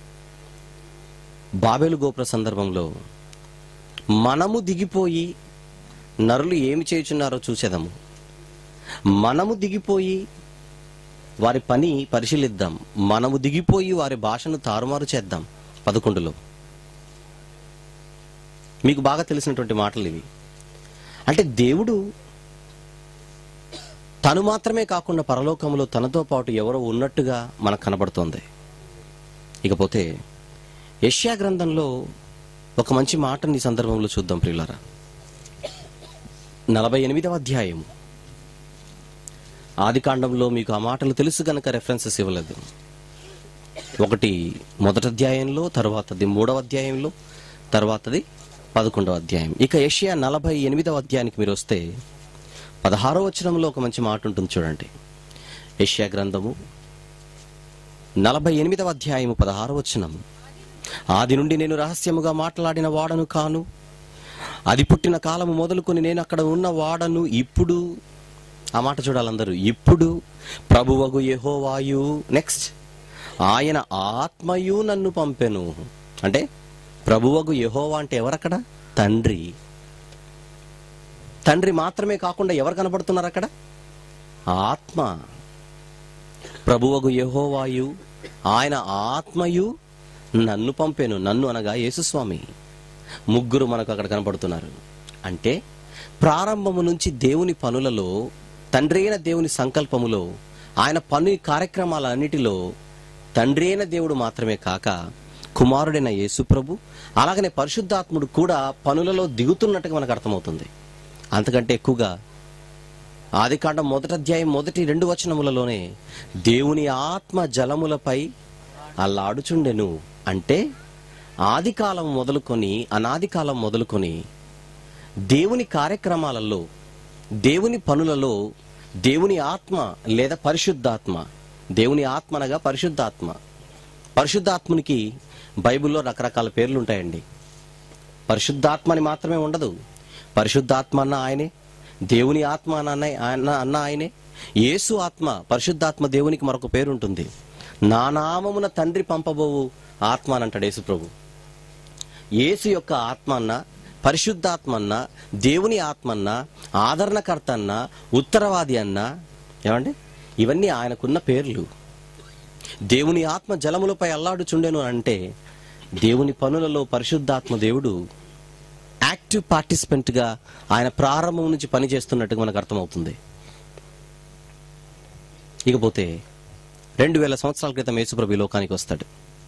బాబేలు గోపుర సందర్భంలో మనము దిగిపోయి నరులు ఏమి చేయుచున్నారో చూసేదాము మనము దిగిపోయి వారి పని పరిశీలిద్దాం మనము దిగిపోయి వారి భాషను తారుమారు చేద్దాం పదకొండులో మీకు బాగా తెలిసినటువంటి మాటలు ఇవి అంటే దేవుడు తను మాత్రమే కాకుండా పరలోకంలో తనతో పాటు ఎవరో ఉన్నట్టుగా మనకు కనబడుతోంది ఇకపోతే యష్యా గ్రంథంలో ఒక మంచి మాటని ఈ సందర్భంలో చూద్దాం ప్రియులారా నలభై ఎనిమిదవ అధ్యాయం ఆది కాండంలో మీకు ఆ మాటలు తెలుసు గనక రెఫరెన్సెస్ ఇవ్వలేదు ఒకటి మొదటి అధ్యాయంలో తర్వాతది మూడవ అధ్యాయంలో తర్వాతది పదకొండవ అధ్యాయం ఇక ఏషియా నలభై ఎనిమిదవ అధ్యాయానికి మీరు వస్తే పదహారో వచనంలో ఒక మంచి మాట ఉంటుంది చూడండి ఏషియా గ్రంథము నలభై ఎనిమిదవ అధ్యాయము పదహారో వచనం ఆది నుండి నేను రహస్యముగా మాట్లాడిన వాడను కాను అది పుట్టిన కాలము మొదలుకొని నేను అక్కడ ఉన్న వాడను ఇప్పుడు ఆ మాట చూడాలందరూ ఇప్పుడు ప్రభువగు యెహోవాయు నెక్స్ట్ ఆయన ఆత్మయు నన్ను పంపెను అంటే ప్రభువగు యెహోవా అంటే ఎవరక్కడ తండ్రి తండ్రి మాత్రమే కాకుండా ఎవరు కనబడుతున్నారు అక్కడ ఆత్మ ప్రభువగు యెహోవాయు ఆయన ఆత్మయు నన్ను పంపెను నన్ను అనగా యేసుస్వామి ముగ్గురు మనకు అక్కడ కనబడుతున్నారు అంటే ప్రారంభము నుంచి దేవుని పనులలో తండ్రి అయిన దేవుని సంకల్పములో ఆయన పని కార్యక్రమాలన్నిటిలో తండ్రి అయిన దేవుడు మాత్రమే కాక కుమారుడైన యేసుప్రభు అలాగనే పరిశుద్ధాత్ముడు కూడా పనులలో దిగుతున్నట్టుగా మనకు అర్థమవుతుంది అంతకంటే ఎక్కువగా ఆదికాండం మొదటి అధ్యాయం మొదటి రెండు వచనములలోనే దేవుని ఆత్మ జలములపై అల్లాడుచుండెను అంటే ఆది కాలం మొదలుకొని అనాది కాలం మొదలుకొని దేవుని కార్యక్రమాలలో దేవుని పనులలో దేవుని ఆత్మ లేదా పరిశుద్ధాత్మ దేవుని ఆత్మ అనగా పరిశుద్ధాత్మ పరిశుద్ధాత్మునికి బైబిల్లో రకరకాల పేర్లు ఉంటాయండి పరిశుద్ధాత్మ అని మాత్రమే ఉండదు పరిశుద్ధాత్మ అన్న ఆయనే దేవుని ఆత్మ అన్న అన్న- అన్న అన్న ఆయనే యేసు ఆత్మ పరిశుద్ధాత్మ దేవునికి మరొక పేరు ఉంటుంది నా నామమున తండ్రి పంపబోవు ఆత్మ అని అంటాడు యేసు ప్రభు యేసు యొక్క ఆత్మ అన్న పరిశుద్ధాత్మ అన్న దేవుని ఆత్మ అన్న ఆదరణకర్త అన్న ఉత్తరవాది అన్న ఏమండి ఇవన్నీ ఆయనకున్న పేర్లు దేవుని ఆత్మ జలములపై అల్లాడుచుండెను అంటే దేవుని పనులలో పరిశుద్ధాత్మ దేవుడు యాక్టివ్ పార్టిసిపెంట్ గా ఆయన ప్రారంభం నుంచి పనిచేస్తున్నట్టుగా మనకు అర్థమవుతుంది ఇకపోతే రెండు వేల సంవత్సరాల క్రితం యేసుప్రభు ఈ లోకానికి వస్తాడు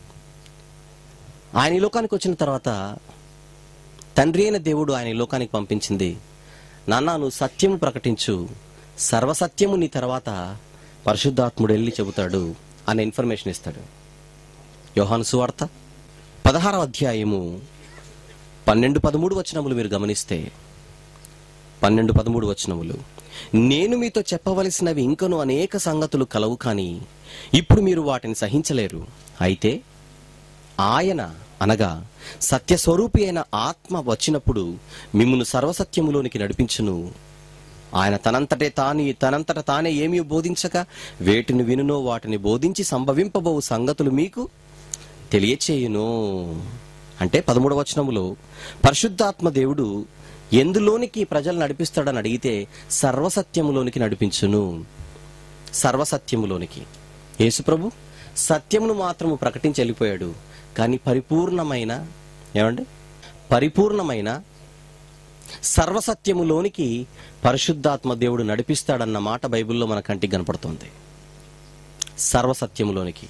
ఆయన ఈ లోకానికి వచ్చిన తర్వాత తండ్రి అయిన దేవుడు ఆయన ఈ లోకానికి పంపించింది నాన్న నువ్వు సత్యము ప్రకటించు సర్వసత్యము నీ తర్వాత పరిశుద్ధాత్ముడు వెళ్ళి చెబుతాడు అనే ఇన్ఫర్మేషన్ ఇస్తాడు యోహాను సువార్త పదహారవ అధ్యాయము పన్నెండు పదమూడు వచనములు మీరు గమనిస్తే పన్నెండు పదమూడు వచనములు నేను మీతో చెప్పవలసినవి ఇంకను అనేక సంగతులు కలవు కానీ ఇప్పుడు మీరు వాటిని సహించలేరు అయితే ఆయన అనగా సత్యస్వరూపి అయిన ఆత్మ వచ్చినప్పుడు మిమ్మును సర్వసత్యములోనికి నడిపించును ఆయన తనంతటే తాని తనంతట తానే ఏమీ బోధించక వేటిని వినునో వాటిని బోధించి సంభవింపబోవు సంగతులు మీకు తెలియచేయును అంటే పదమూడవ వచనములో పరిశుద్ధాత్మ దేవుడు ఎందులోనికి ప్రజలు నడిపిస్తాడని అడిగితే సర్వసత్యములోనికి నడిపించును సర్వసత్యములోనికి యేసుప్రభు సత్యమును మాత్రము ప్రకటించి వెళ్ళిపోయాడు కానీ పరిపూర్ణమైన ఏమండి పరిపూర్ణమైన సర్వసత్యములోనికి పరిశుద్ధాత్మ దేవుడు నడిపిస్తాడన్న మాట బైబిల్లో మన కంటికి కనపడుతుంది సర్వసత్యములోనికి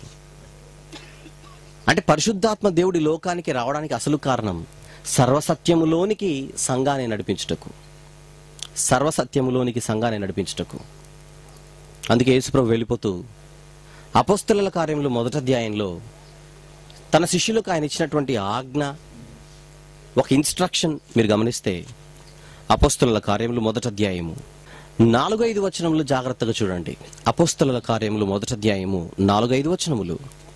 అంటే పరిశుద్ధాత్మ దేవుడి లోకానికి రావడానికి అసలు కారణం సర్వసత్యములోనికి సంఘాన్ని నడిపించుటకు సర్వసత్యములోనికి సంఘాన్ని నడిపించుటకు అందుకే యేసుప్రభు వెళ్ళిపోతూ అపోస్తలుల కార్యములు మొదటి అధ్యాయంలో తన శిష్యులకు ఆయన ఇచ్చినటువంటి ఆజ్ఞ ఒక ఇన్స్ట్రక్షన్ మీరు గమనిస్తే అపోస్తలుల కార్యములు మొదటి అధ్యాయము నాలుగైదు వచనములు జాగ్రత్తగా చూడండి అపోస్తలుల కార్యములు మొదటి అధ్యాయము నాలుగైదు వచనములు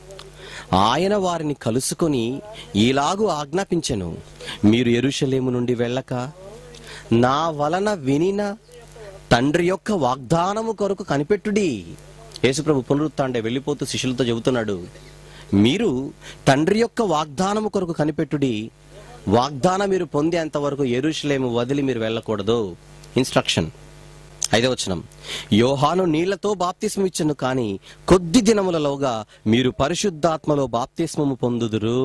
ఆయన వారిని కలుసుకొని ఈలాగు ఆజ్ఞాపించెను మీరు ఎరుషలేము నుండి వెళ్ళక నా వలన వినిన తండ్రి యొక్క వాగ్దానము కొరకు కనిపెట్టుడి యేసుప్రభు పునరుత్తాండే వెళ్ళిపోతూ శిష్యులతో చెబుతున్నాడు మీరు తండ్రి యొక్క వాగ్దానము కొరకు కనిపెట్టుడి వాగ్దానం మీరు పొందేంత వరకు ఎరుషలేము వదిలి మీరు వెళ్ళకూడదు ఇన్స్ట్రక్షన్ ఐదవ వచనం యోహాను నీళ్లతో బాప్తిస్మం ఇచ్చను కానీ కొద్ది దినములలోగా మీరు పరిశుద్ధాత్మలో బాప్తిస్మము పొందుదురు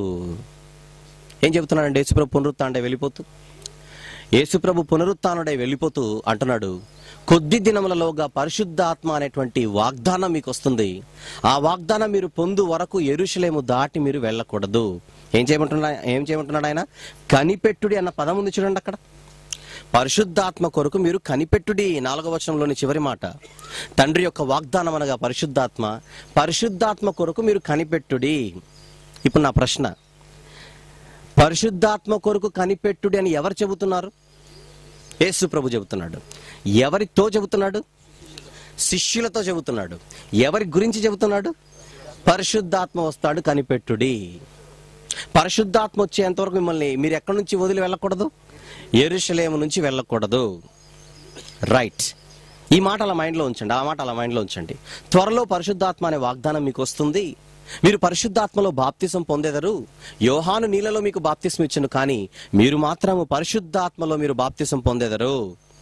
ఏం చెబుతున్నాడండి యేసుప్రభు పునరుత్తాండే వెళ్ళిపోతూ యేసుప్రభు పునరుత్నుడై వెళ్ళిపోతూ అంటున్నాడు కొద్ది దినములలోగా పరిశుద్ధాత్మ అనేటువంటి వాగ్దానం మీకు వస్తుంది ఆ వాగ్దానం మీరు పొందు వరకు ఎరుషలేము దాటి మీరు వెళ్ళకూడదు ఏం చేయమంటున్నా ఏం చేయమంటున్నాడు ఆయన కనిపెట్టుడి అన్న పదం ఉంది చూడండి అక్కడ పరిశుద్ధాత్మ కొరకు మీరు కనిపెట్టుడి నాలుగవ వచనంలోని చివరి మాట తండ్రి యొక్క వాగ్దానం అనగా పరిశుద్ధాత్మ పరిశుద్ధాత్మ కొరకు మీరు కనిపెట్టుడి ఇప్పుడు నా ప్రశ్న పరిశుద్ధాత్మ కొరకు కనిపెట్టుడి అని ఎవరు చెబుతున్నారు యేసు ప్రభు చెబుతున్నాడు ఎవరితో చెబుతున్నాడు శిష్యులతో చెబుతున్నాడు ఎవరి గురించి చెబుతున్నాడు పరిశుద్ధాత్మ వస్తాడు కనిపెట్టుడి పరిశుద్ధాత్మ వచ్చేంతవరకు మిమ్మల్ని మీరు ఎక్కడి నుంచి వదిలి వెళ్ళకూడదు ఎరుషలేము నుంచి వెళ్ళకూడదు రైట్ ఈ మాట అలా మైండ్లో ఉంచండి ఆ మాట అలా మైండ్లో ఉంచండి త్వరలో పరిశుద్ధాత్మ అనే వాగ్దానం మీకు వస్తుంది మీరు పరిశుద్ధాత్మలో బాప్తిసం పొందేదరు యోహాను నీళ్ళలో మీకు బాప్తిసం ఇచ్చును కానీ మీరు మాత్రము పరిశుద్ధాత్మలో మీరు బాప్తిసం పొందేదరు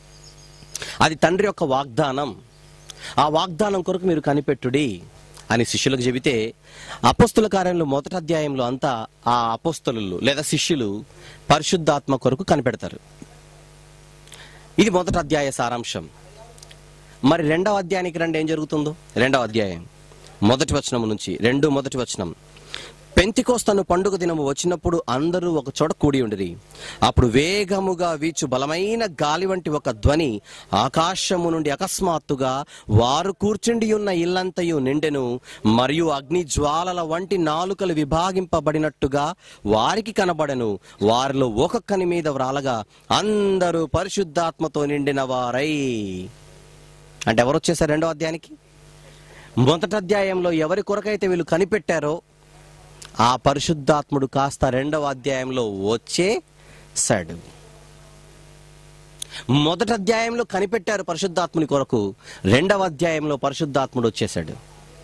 అది తండ్రి యొక్క వాగ్దానం ఆ వాగ్దానం కొరకు మీరు కనిపెట్టుడి అని శిష్యులకు చెబితే అపస్తుల కార్యంలో మొదటి అధ్యాయంలో అంతా ఆ అపస్తులు లేదా శిష్యులు పరిశుద్ధాత్మ కొరకు కనిపెడతారు ఇది మొదటి అధ్యాయ సారాంశం మరి రెండవ అధ్యాయానికి రండి ఏం జరుగుతుందో రెండవ అధ్యాయం మొదటి వచనం నుంచి రెండు మొదటి వచనం పెంతికోస్తను పండుగ దినము వచ్చినప్పుడు అందరూ ఒక చోట కూడి ఉండిరి అప్పుడు వేగముగా వీచు బలమైన గాలి వంటి ఒక ధ్వని ఆకాశము నుండి అకస్మాత్తుగా వారు కూర్చుండి ఉన్న ఇల్లంతయు నిండెను మరియు అగ్ని జ్వాలల వంటి నాలుకలు విభాగింపబడినట్టుగా వారికి కనబడెను వారిలో ఒక్కొక్కని మీద వ్రాలగా అందరూ పరిశుద్ధాత్మతో నిండిన వారై అంటే ఎవరు వచ్చేసారు రెండో అధ్యాయానికి మొదటి అధ్యాయంలో ఎవరి కొరకైతే వీళ్ళు కనిపెట్టారో ఆ పరిశుద్ధాత్ముడు కాస్త రెండవ అధ్యాయంలో వచ్చేసాడు మొదటి అధ్యాయంలో కనిపెట్టారు పరిశుద్ధాత్ముని కొరకు రెండవ అధ్యాయంలో పరిశుద్ధాత్ముడు వచ్చేసాడు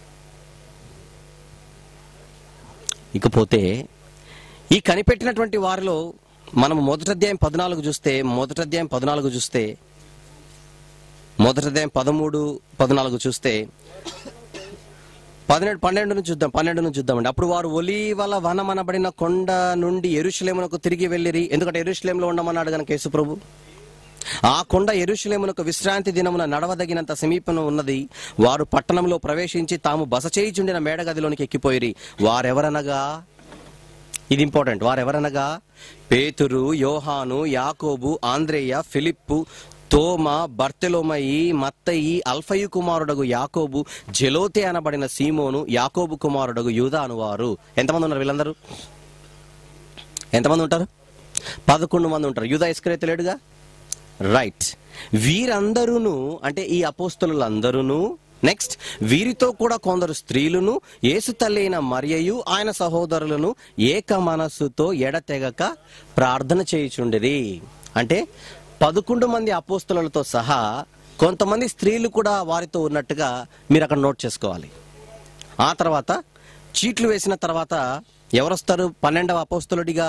ఇకపోతే ఈ కనిపెట్టినటువంటి వారిలో మనం మొదటి అధ్యాయం పద్నాలుగు చూస్తే మొదటి అధ్యాయం పద్నాలుగు చూస్తే మొదటి అధ్యాయం పదమూడు పద్నాలుగు చూస్తే పన్నెండు పన్నెండు నుంచి చూద్దాం పన్నెండు నుంచి చూద్దామండి అప్పుడు వారు ఒలీవల వనమనబడిన కొండ నుండి ఎరుషలేమునకు తిరిగి వెళ్ళిరి ఎందుకంటే ఎరుషలేంలో ఉండమన్నాడు గనక యేసుప్రభు ఆ కొండ ఎరుషలేమునకు విశ్రాంతి దినమున నడవదగినంత సమీపంలో ఉన్నది వారు పట్టణంలో ప్రవేశించి తాము బస చేయిచుండిన మేడగదిలోనికి ఎక్కిపోయిరి వారెవరనగా ఇది ఇంపార్టెంట్ వారెవరనగా పేతురు యోహాను యాకోబు ఆంద్రేయ ఫిలిప్పు తోమ బర్తెలోమయి మత్తయి అల్ఫయు కుమారుడగు యాకోబు జెలోతే అనబడిన సీమోను యాకోబు కుమారుడగు యూదా అనువారు ఎంతమంది ఉన్నారు వీళ్ళందరూ ఎంతమంది ఉంటారు పదకొండు మంది ఉంటారు యూదా ఇస్కరైతే లేడుగా రైట్ వీరందరూను అంటే ఈ అపోస్తలులందరూను నెక్స్ట్ వీరితో కూడా కొందరు స్త్రీలను యేసు తల్లి అయిన మరియయు ఆయన సహోదరులను ఏక మనస్సుతో ఎడతెగక ప్రార్థన చేయుచుండిరి అంటే పదకొండు మంది అపోస్తులతో సహా కొంతమంది స్త్రీలు కూడా వారితో ఉన్నట్టుగా మీరు అక్కడ నోట్ చేసుకోవాలి ఆ తర్వాత చీట్లు వేసిన తర్వాత ఎవరొస్తారు పన్నెండవ అపోస్తులుడిగా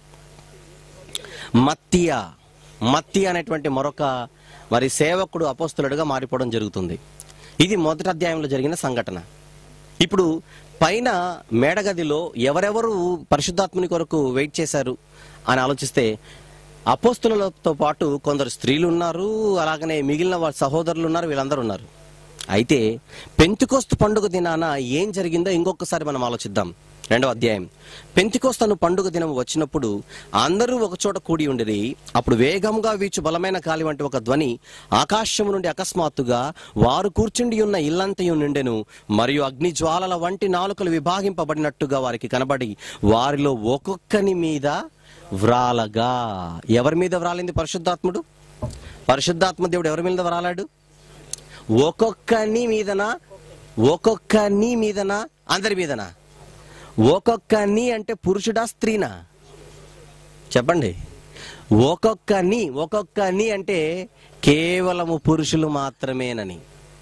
మత్తియా మత్తి అనేటువంటి మరొక మరి సేవకుడు అపోస్తులుడిగా మారిపోవడం జరుగుతుంది ఇది మొదటి అధ్యాయంలో జరిగిన సంఘటన ఇప్పుడు పైన మేడగదిలో ఎవరెవరు పరిశుద్ధాత్ముని కొరకు వెయిట్ చేశారు అని ఆలోచిస్తే అపోస్తులతో పాటు కొందరు స్త్రీలు ఉన్నారు అలాగనే మిగిలిన వాళ్ళ సహోదరులు ఉన్నారు వీళ్ళందరూ ఉన్నారు అయితే పెంతికోస్తు పండుగ దినాన ఏం జరిగిందో ఇంకొకసారి మనం ఆలోచిద్దాం రెండవ అధ్యాయం పెంతికోస్తను పండుగ దినం వచ్చినప్పుడు అందరూ ఒక చోట కూడి ఉండిరి అప్పుడు వేగంగా వీచు బలమైన గాలి వంటి ఒక ధ్వని ఆకాశము నుండి అకస్మాత్తుగా వారు కూర్చుండి ఉన్న ఇల్లంతయు నిండెను మరియు అగ్ని జ్వాలల వంటి నాలుకలు విభాగింపబడినట్టుగా వారికి కనబడి వారిలో ఒక్కొక్కని మీద వ్రాలగా ఎవరి మీద వ్రాలింది పరిశుద్ధాత్ముడు పరిశుద్ధాత్మ దేవుడు ఎవరి మీద వ్రాలాడు ఒక్కొక్కని మీదన ఒక్కొక్కని మీదన అందరి మీదన ఒక్కొక్కని అంటే పురుషుడా స్త్రీనా చెప్పండి ఒక్కొక్కని ఒక్కొక్కని అంటే కేవలము పురుషులు మాత్రమేనని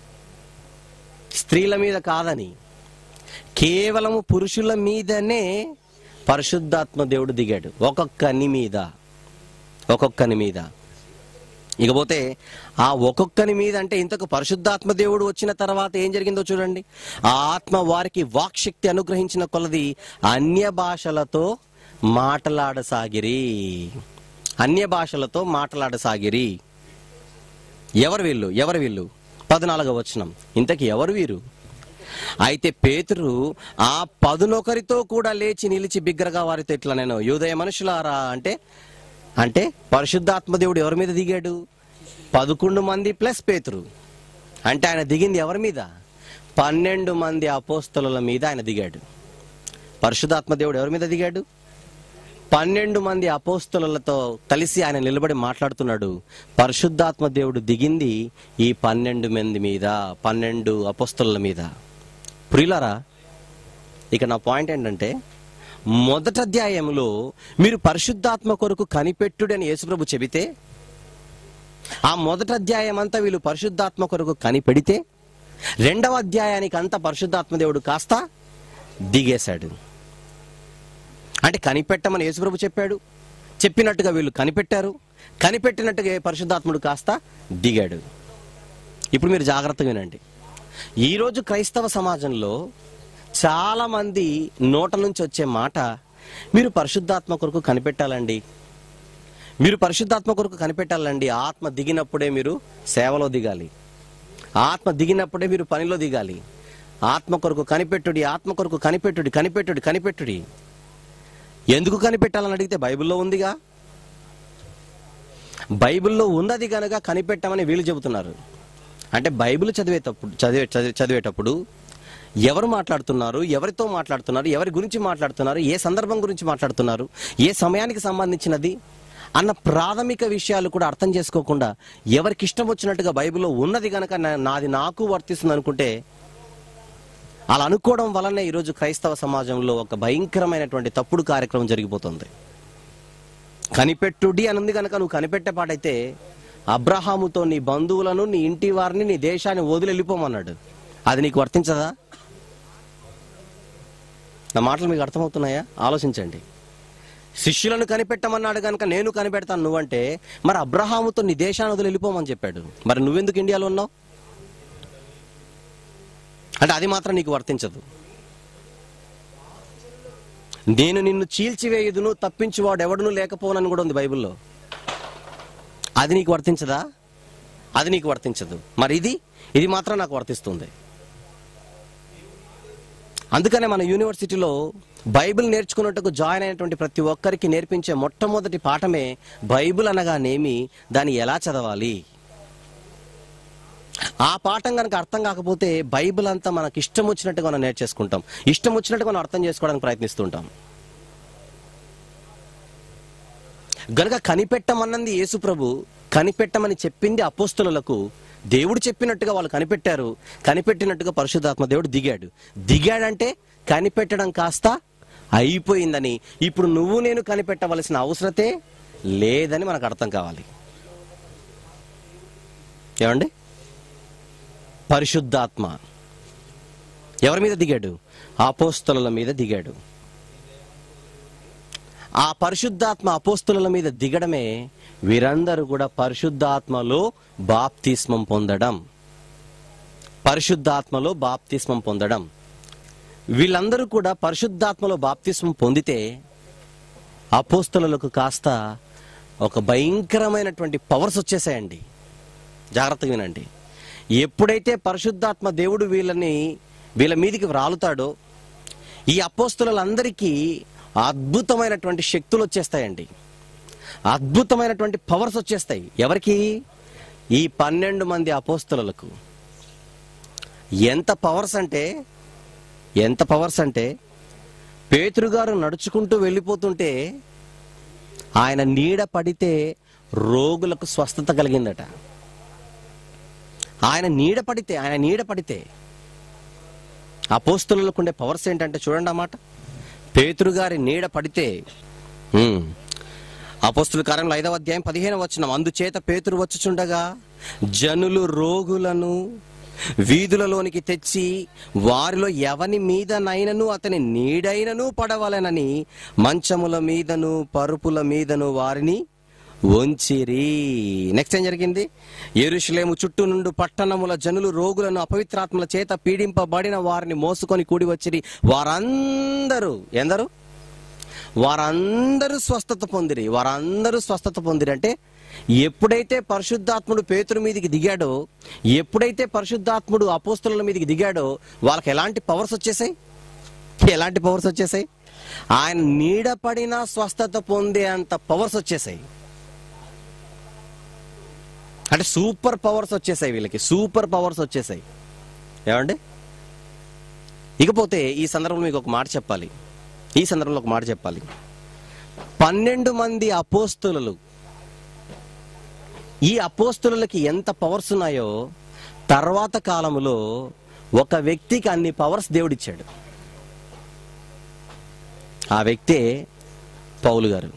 స్త్రీల మీద కాదని కేవలము పురుషుల మీదనే పరిశుద్ధాత్మ దేవుడు దిగాడు ఒక్కొక్కని మీద ఒక్కొక్కని మీద ఇకపోతే ఆ ఒక్కొక్కని మీద అంటే ఇంతకు పరిశుద్ధాత్మ దేవుడు వచ్చిన తర్వాత ఏం జరిగిందో చూడండి ఆ ఆత్మ వారికి వాక్శక్తి అనుగ్రహించిన కొలది అన్య భాషలతో మాటలాడసాగిరి అన్య భాషలతో మాటలాడసాగిరి ఎవరు వీళ్ళు ఎవరు వీళ్ళు పద్నాలుగవ వచనం ఇంతకి ఎవరు వీరు అయితే పేతురు ఆ పదునొకరితో కూడా లేచి నిలిచి బిగ్గరగా వారితో ఇట్లా నేను యూదయ మనుషులారా అంటే అంటే పరిశుద్ధాత్మ దేవుడు ఎవరి మీద దిగాడు పదకొండు మంది ప్లస్ పేతురు అంటే ఆయన దిగింది ఎవరి మీద పన్నెండు మంది అపోస్తలుల మీద ఆయన దిగాడు పరిశుద్ధాత్మ దేవుడు ఎవరి మీద దిగాడు పన్నెండు మంది అపోస్తలులతో కలిసి ఆయన నిలబడి మాట్లాడుతున్నాడు పరిశుద్ధాత్మ దేవుడు దిగింది ఈ పన్నెండు మంది మీద పన్నెండు అపోస్తలుల మీద ప్రియులారా ఇక నా పాయింట్ ఏంటంటే మొదటి అధ్యాయంలో మీరు పరిశుద్ధాత్మ కొరకు కనిపెట్టుడని యేసుప్రభు చెబితే ఆ మొదటి అధ్యాయం అంతా వీళ్ళు పరిశుద్ధాత్మ కొరకు కనిపెడితే రెండవ అధ్యాయానికి అంతా పరిశుద్ధాత్మ దేవుడు కాస్త దిగేశాడు అంటే కనిపెట్టమని యేసుప్రభు చెప్పాడు చెప్పినట్టుగా వీళ్ళు కనిపెట్టారు కనిపెట్టినట్టుగా పరిశుద్ధాత్ముడు కాస్త దిగాడు ఇప్పుడు మీరు జాగ్రత్తగా వినండి ఈరోజు క్రైస్తవ సమాజంలో చాలా మంది నోట నుంచి వచ్చే మాట మీరు పరిశుద్ధాత్మ కొరకు కనిపెట్టాలండి మీరు పరిశుద్ధాత్మ కొరకు కనిపెట్టాలండి ఆత్మ దిగినప్పుడే మీరు సేవలో దిగాలి ఆత్మ దిగినప్పుడే మీరు పనిలో దిగాలి ఆత్మ కొరకు కనిపెట్టుడి ఆత్మ కొరకు కనిపెట్టుడి కనిపెట్టుడి కనిపెట్టుడి ఎందుకు కనిపెట్టాలని అడిగితే బైబిల్లో ఉందిగా బైబిల్లో ఉన్నది కనుక కనిపెట్టమని వీళ్ళు చెబుతున్నారు అంటే బైబిల్ చదివేటప్పుడు చదివే చదివే- చదివేటప్పుడు ఎవరు మాట్లాడుతున్నారు ఎవరితో మాట్లాడుతున్నారు ఎవరి గురించి మాట్లాడుతున్నారు ఏ సందర్భం గురించి మాట్లాడుతున్నారు ఏ సమయానికి సంబంధించినది అన్న ప్రాథమిక విషయాలు కూడా అర్థం చేసుకోకుండా ఎవరికి ఇష్టం వచ్చినట్టుగా బైబిల్లో ఉన్నది కనుక నా- నాది నాకు వర్తిస్తుంది అనుకుంటే అలా అనుకోవడం వలనే ఈరోజు క్రైస్తవ సమాజంలో ఒక భయంకరమైనటువంటి తప్పుడు కార్యక్రమం జరిగిపోతుంది కనిపెట్టుడి అని ఉంది కనుక నువ్వు కనిపెట్టే పాటైతే అబ్రహాముతో నీ బంధువులను నీ ఇంటి వారిని నీ దేశాన్ని వదిలి వెళ్ళిపోమన్నాడు అది నీకు వర్తించదా నా మాటలు మీకు అర్థమవుతున్నాయా ఆలోచించండి శిష్యులను కనిపెట్టమన్నాడు కనుక నేను కనిపెడతాను నువ్వంటే మరి అబ్రహాముతో నీ దేశాన్ని వదిలి వెళ్ళిపోమని చెప్పాడు మరి నువ్వెందుకు ఇండియాలో ఉన్నావు అంటే అది మాత్రం నీకు వర్తించదు నేను నిన్ను చీల్చివేయుదును తప్పించువాడు ఎవడును లేకపోనని కూడా ఉంది బైబిల్లో అది నీకు వర్తించదా అది నీకు వర్తించదు మరి ఇది ఇది మాత్రం నాకు వర్తిస్తుంది అందుకనే మన యూనివర్సిటీలో బైబిల్ నేర్చుకున్నట్టుకు జాయిన్ అయినటువంటి ప్రతి ఒక్కరికి నేర్పించే మొట్టమొదటి పాఠమే బైబిల్ అనగానేమి దాన్ని ఎలా చదవాలి ఆ పాఠం కనుక అర్థం కాకపోతే బైబిల్ అంతా మనకి ఇష్టం వచ్చినట్టుగా మనం నేర్చేసుకుంటాం ఇష్టం వచ్చినట్టుగా మనం అర్థం చేసుకోవడానికి ప్రయత్నిస్తుంటాం గనుక కనిపెట్టమన్నది యేసు ప్రభు కనిపెట్టమని చెప్పింది అపోస్తులకు దేవుడు చెప్పినట్టుగా వాళ్ళు కనిపెట్టారు కనిపెట్టినట్టుగా పరిశుద్ధాత్మ దేవుడు దిగాడు దిగాడంటే కనిపెట్టడం కాస్త అయిపోయిందని ఇప్పుడు నువ్వు నేను కనిపెట్టవలసిన అవసరతే లేదని మనకు అర్థం కావాలి ఏమండి పరిశుద్ధాత్మ ఎవరి మీద దిగాడు అపోస్తలుల మీద దిగాడు ఆ పరిశుద్ధాత్మ అపోస్తుల మీద దిగడమే వీరందరూ కూడా పరిశుద్ధాత్మలో బాప్తిస్మం పొందడం పరిశుద్ధాత్మలో బాప్తిస్మం పొందడం వీళ్ళందరూ కూడా పరిశుద్ధాత్మలో బాప్తిస్మం పొందితే అపోస్తులకు కాస్త ఒక భయంకరమైనటువంటి పవర్స్ వచ్చేసాయండి జాగ్రత్తగా వినండి ఎప్పుడైతే పరిశుద్ధాత్మ దేవుడు వీళ్ళని వీళ్ళ మీదికి రాలుతాడో ఈ అపోస్తులందరికీ అద్భుతమైనటువంటి శక్తులు వచ్చేస్తాయండి అద్భుతమైనటువంటి పవర్స్ వచ్చేస్తాయి ఎవరికి ఈ పన్నెండు మంది అపోస్తులకు ఎంత పవర్స్ అంటే ఎంత పవర్స్ అంటే పేతురు గారు నడుచుకుంటూ వెళ్ళిపోతుంటే ఆయన నీడ పడితే రోగులకు స్వస్థత కలిగిందట ఆయన నీడ పడితే ఆయన నీడ పడితే అపోస్తులకు ఉండే పవర్స్ ఏంటంటే చూడండి అన్నమాట పేతురు గారి నీడ పడితే ఉమ్, అపోస్తుల కార్యంలో ఐదవ అధ్యాయం పదిహేను వచ్చిన అందుచేత పేతురు వచ్చుచుండగా జనులు రోగులను వీధులలోనికి తెచ్చి వారిలో ఎవని మీదనైనను అతని నీడైనను పడవలెనని మంచముల మీదను పరుపుల మీదను వారిని వంచిరి నెక్స్ట్ ఏం జరిగింది ఎరుషులేము చుట్టూ నుండి పట్టణముల జనులు రోగులను అపవిత్రాత్మల చేత పీడింపబడిన వారిని మోసుకొని కూడి వచ్చిరి వారందరూ ఎందరు వారందరూ స్వస్థత పొందిరి వారందరూ స్వస్థత పొందిరి అంటే ఎప్పుడైతే పరిశుద్ధాత్ముడు పేతురు మీదికి దిగాడో ఎప్పుడైతే పరిశుద్ధాత్ముడు అపోస్తుల మీదికి దిగాడో వాళ్ళకి ఎలాంటి పవర్స్ వచ్చేసాయి ఎలాంటి పవర్స్ వచ్చేసాయి ఆయన నీడపడిన స్వస్థత పొందే అంత పవర్స్ వచ్చేసాయి అంటే సూపర్ పవర్స్ వచ్చేసాయి వీళ్ళకి సూపర్ పవర్స్ వచ్చేసాయి ఏమండి ఇకపోతే ఈ సందర్భంలో మీకు ఒక మాట చెప్పాలి ఈ సందర్భంలో ఒక మాట చెప్పాలి పన్నెండు మంది అపోస్తులు ఈ అపోస్తులకి ఎంత పవర్స్ ఉన్నాయో తర్వాత కాలములో ఒక వ్యక్తికి అన్ని పవర్స్ దేవుడిచ్చాడు ఆ వ్యక్తే పౌలు గారు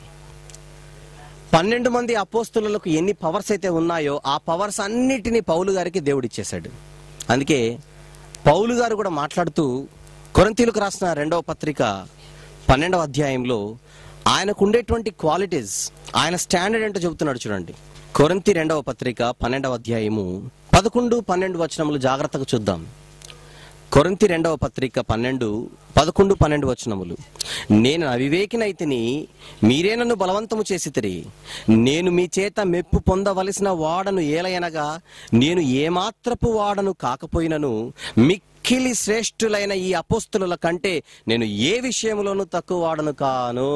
పన్నెండు మంది అపోస్తులకు ఎన్ని పవర్స్ అయితే ఉన్నాయో ఆ పవర్స్ అన్నిటినీ పౌలు గారికి దేవుడిచ్చేశాడు అందుకే పౌలు గారు కూడా మాట్లాడుతూ కొరంతీలకు రాసిన రెండవ పత్రిక పన్నెండవ అధ్యాయంలో ఆయనకు ఉండేటువంటి క్వాలిటీస్ ఆయన స్టాండర్డ్ ఏంటో చెబుతున్నాడు చూడండి కొరంతి రెండవ పత్రిక పన్నెండవ అధ్యాయము పదకొండు పన్నెండు వచనములు జాగ్రత్తగా చూద్దాం కొరింతి రెండవ పత్రిక పన్నెండు పదకొండు పన్నెండు వచనములు నేను అవివేకినైతిని మీరే నన్ను బలవంతము చేసితిరి నేను మీ చేత మెప్పు పొందవలసిన వాడను ఏలయనగా నేను ఏమాత్రపు వాడను కాకపోయినను మిక్కిలి శ్రేష్ఠులైన ఈ అపోస్తుల కంటే నేను ఏ విషయంలోనూ తక్కువ వాడను కాను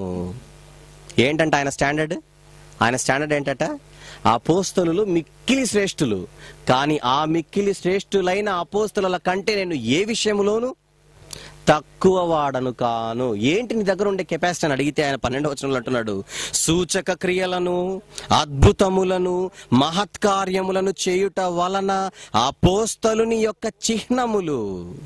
ఏంటంటే ఆయన స్టాండర్డ్ ఆయన స్టాండర్డ్ ఏంటట అపోస్తలు మిక్కిలి శ్రేష్ఠులు కానీ ఆ మిక్కిలి శ్రేష్ఠులైన అపోస్తలుల కంటే నేను ఏ విషయంలోనూ తక్కువ వాడను కాను ఏంటి నీ దగ్గర ఉండే కెపాసిటీ అని అడిగితే ఆయన పన్నెండు వచనంలో అంటున్నాడు సూచక క్రియలను అద్భుతములను మహత్కార్యములను చేయుట వలన అపోస్తలుని యొక్క చిహ్నములు